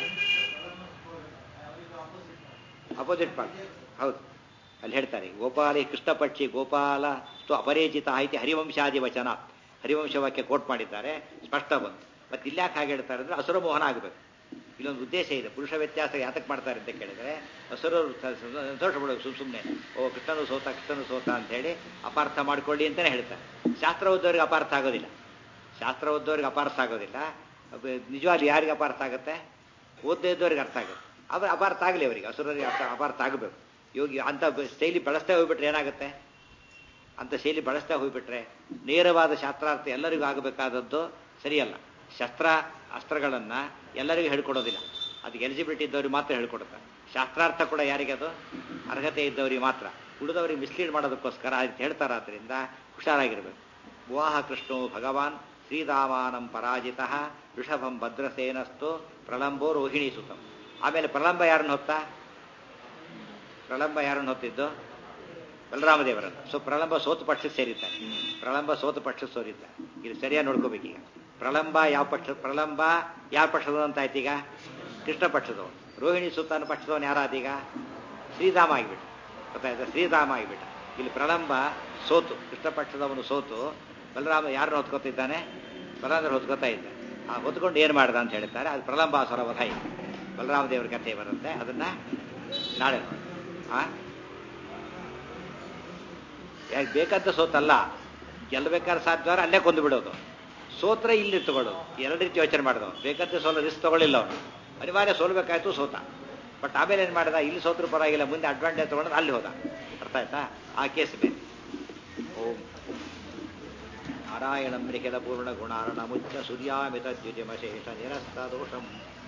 ಅಪೋಸಿಟ್ ಪಾರ್ಟ್ ಹೌದು ಅಲ್ಲಿ ಹೇಳ್ತಾರೆ ಗೋಪಾಲಿ ಕೃಷ್ಣ ಪಕ್ಷಿ ಗೋಪಾಲ ಸ್ತು ಅಪರಿಚಿತ ಐತಿ ಹರಿವಂಶಾದಿ ವಚನ ಹರಿವಂಶ ವಾಕ್ಯ ಕೋಟ್ ಮಾಡಿದ್ದಾರೆ ಸ್ಪಷ್ಟ ಬಂತು ಮತ್ತೆ ಇಲ್ಯಾಕೆ ಹಾಗೆ ಹೇಳ್ತಾರೆ ಅಂದ್ರೆ ಅಸುರ ಮೋಹನ ಆಗಬೇಕು ಇಲ್ಲೊಂದು ಉದ್ದೇಶ ಇದೆ ಪುರುಷ ವ್ಯತ್ಯಾಸ ಯಾತಕ್ಕೆ ಮಾಡ್ತಾರೆ ಅಂತ ಕೇಳಿದ್ರೆ ಅಸುರರು ಸಂತೋಷ ಪಡೋದು ಸುಮ್ ಸುಮ್ಮನೆ ಓ ಕೃಷ್ಣನು ಸೋತ ಕೃಷ್ಣನು ಸೋತ ಅಂತ ಹೇಳಿ ಅಪಾರ್ಥ ಮಾಡ್ಕೊಳ್ಳಿ ಅಂತಾನೆ ಹೇಳ್ತಾರೆ ಶಾಸ್ತ್ರ ಓದೋರಿಗೆ ಅಪಾರ್ಥ ಆಗೋದಿಲ್ಲ ಶಾಸ್ತ್ರ ಓದೋರಿಗೆ ಅಪಾರ್ಥ ಆಗೋದಿಲ್ಲ ಅಬ್ಬ- ನಿಜವಾಗ್ಲೂ ಯಾರಿಗೆ ಅಪಾರ್ಥ ಆಗುತ್ತೆ ಓದದೇ ಇದ್ದವ್ರಿಗೆ ಅರ್ಥ ಆಗುತ್ತೆ ಅವ್ರ ಅಪಾರ್ಥ ಆಗಲಿ ಅವರಿಗೆ ಅಸುರರಿಗೆ ಅರ್ಥ ಅಪಾರ್ಥ ಆಗಬೇಕು ಯೋಗಿ ಅಂತ ಬ- ಶೈಲಿ ಬಳಸ್ತಾ ಹೋಗ್ಬಿಟ್ರೆ ಏನಾಗುತ್ತೆ ಅಂತ ಶೈಲಿ ಬಳಸ್ತಾ ಹೋಗ್ಬಿಟ್ರೆ ನೇರವಾದ ಶಾಸ್ತ್ರಾರ್ಥ ಎಲ್ಲರಿಗೂ ಆಗಬೇಕಾದದ್ದು ಸರಿಯಲ್ಲ ಶಸ್ತ್ರ ಅಸ್ತ್ರಗಳನ್ನು ಎಲ್ಲರಿಗೂ ಹೇಳ್ಕೊಡೋದಿಲ್ಲ ಅದಕ್ಕೆ ಎಲಿಜಿಬಿಲಿಟಿ ಇದ್ದವ್ರಿಗೆ ಮಾತ್ರ ಹೇಳ್ಕೊಡುತ್ತಾರೆ ಶಾಸ್ತ್ರಾರ್ಥ ಕೂಡ ಯಾರಿಗೆ ಅದು ಅರ್ಹತೆ ಇದ್ದವರಿಗೆ ಮಾತ್ರ ಉಳಿದವರಿಗೆ ಮಿಸ್ಲೀಡ್ ಮಾಡೋದಕ್ಕೋಸ್ಕರ ಅಂತ ಹೇಳ್ತಾರೆ ಆದ್ದರಿಂದ ಹುಷಾರಾಗಿರ್ಬೇಕು ವಿವಾಹ ಕೃಷ್ಣೋ ಭಗವಾನ್ ಶ್ರೀರಾಮಾನಂ ಪರಾಜಿತ ಋಷಭಂ ಭದ್ರಸೇನಸ್ತು ಪ್ರಲಂಬೋ ರೋಹಿಣಿ ಸುತಂ ಆಮೇಲೆ ಪ್ರಲಂಬ ಯಾರನ್ನು ಹೊತ್ತ ಪ್ರಲಂಬ ಯಾರನ್ನು ಹೊತ್ತಿದ್ದು ಬಲರಾಮದೇವರನ್ನು ಸೊ ಪ್ರಲಂಬ ಸೋತು ಪಕ್ಷಕ್ಕೆ ಸೇರಿದ್ದಾನೆ ಪ್ರಲಂಬ ಸೋತು ಪಕ್ಷಕ್ಕೆ ಸೇರಿದ್ದಾನೆ ಇದು ಸರಿಯಾಗಿ ನೋಡ್ಕೋಬೇಕೀಗ ಪ್ರಲಂಬ ಯಾವ ಪಕ್ಷ ಪ್ರಲಂಬ ಯಾವ ಪಕ್ಷದವನು ಅಂತ ಆಯ್ತು ಈಗ ಕೃಷ್ಣ ಪಕ್ಷದವನು ರೋಹಿಣಿ ಸುತ್ತನ ಪಕ್ಷದವನು ಯಾರಾದೀಗ ಶ್ರೀರಾಮ ಆಗಿಬಿಟ್ಟ ಗೊತ್ತಾಯ್ತಾ ಶ್ರೀರಾಮ ಆಗಿಬಿಟ್ಟ ಇಲ್ಲಿ ಪ್ರಲಂಬ ಸೋತು ಕೃಷ್ಣ ಪಕ್ಷದವನು ಸೋತು ಬಲರಾಮ ಯಾರನ್ನು ಹೊತ್ಕೋತಿದ್ದಾನೆ ಬಲರಾಮರು ಹೊತ್ಕೋತಾ ಇದ್ದ ಆ ಹೊತ್ಕೊಂಡು ಏನು ಮಾಡ್ದ ಅಂತ ಹೇಳ್ತಾರೆ ಅದು ಪ್ರಲಂಬಾಸುರ ವಧ ಇದೆ ಬಲರಾಮ ದೇವರ ಕಥೆ ಬರುತ್ತೆ ಅದನ್ನ ನಾಳೆ ನೋಡಿ ಆ ಯಾಕೆ ಬೇಕಂತ ಸೋತಲ್ಲ ಗೆಲ್ಲಬೇಕಾದ್ರೆ ಸಾಧ್ಯವಾರ ಅಲ್ಲೇ ಕೊಂದು ಬಿಡೋದು ಸೋತ್ರ ಇಲ್ಲಿ ತಗೊಳ್ಳೋದು ಎರಡು ರೀತಿ ಯೋಚನೆ ಮಾಡಿದವ ಬೇಕಂತ ಸೋಲ ರಿಸ್ಕ್ ತಗೊಳ್ಳಿಲ್ಲ ಅವನು ಅನಿವಾರ್ಯ ಸೋಲ್ಬೇಕಾಯ್ತು ಸೋತ ಬಟ್ ಆಮೇಲೆ ಏನು ಮಾಡಿದ ಇಲ್ಲಿ ಸೋತ್ರ ಪರವಾಗಿಲ್ಲ ಮುಂದೆ ಅಡ್ವಾಂಟೇಜ್ ತಗೊಂಡು ಅಲ್ಲಿ ಹೋದ ಅರ್ಥ ಆಯ್ತಾ ಆ ಕೇಸ್ ಬೇರೆ ಓಂ ನಾರಾಯಣಂ ಲಿಖಿತ ಪೂರ್ಣ ಗುಣಾರ್ಣ ಮುಚ್ಚ ಸೂರ್ಯಾಮಿತ ದ್ಯುತಿಮಶೇಷ ನಿರಸ್ತ ದೋಷಂ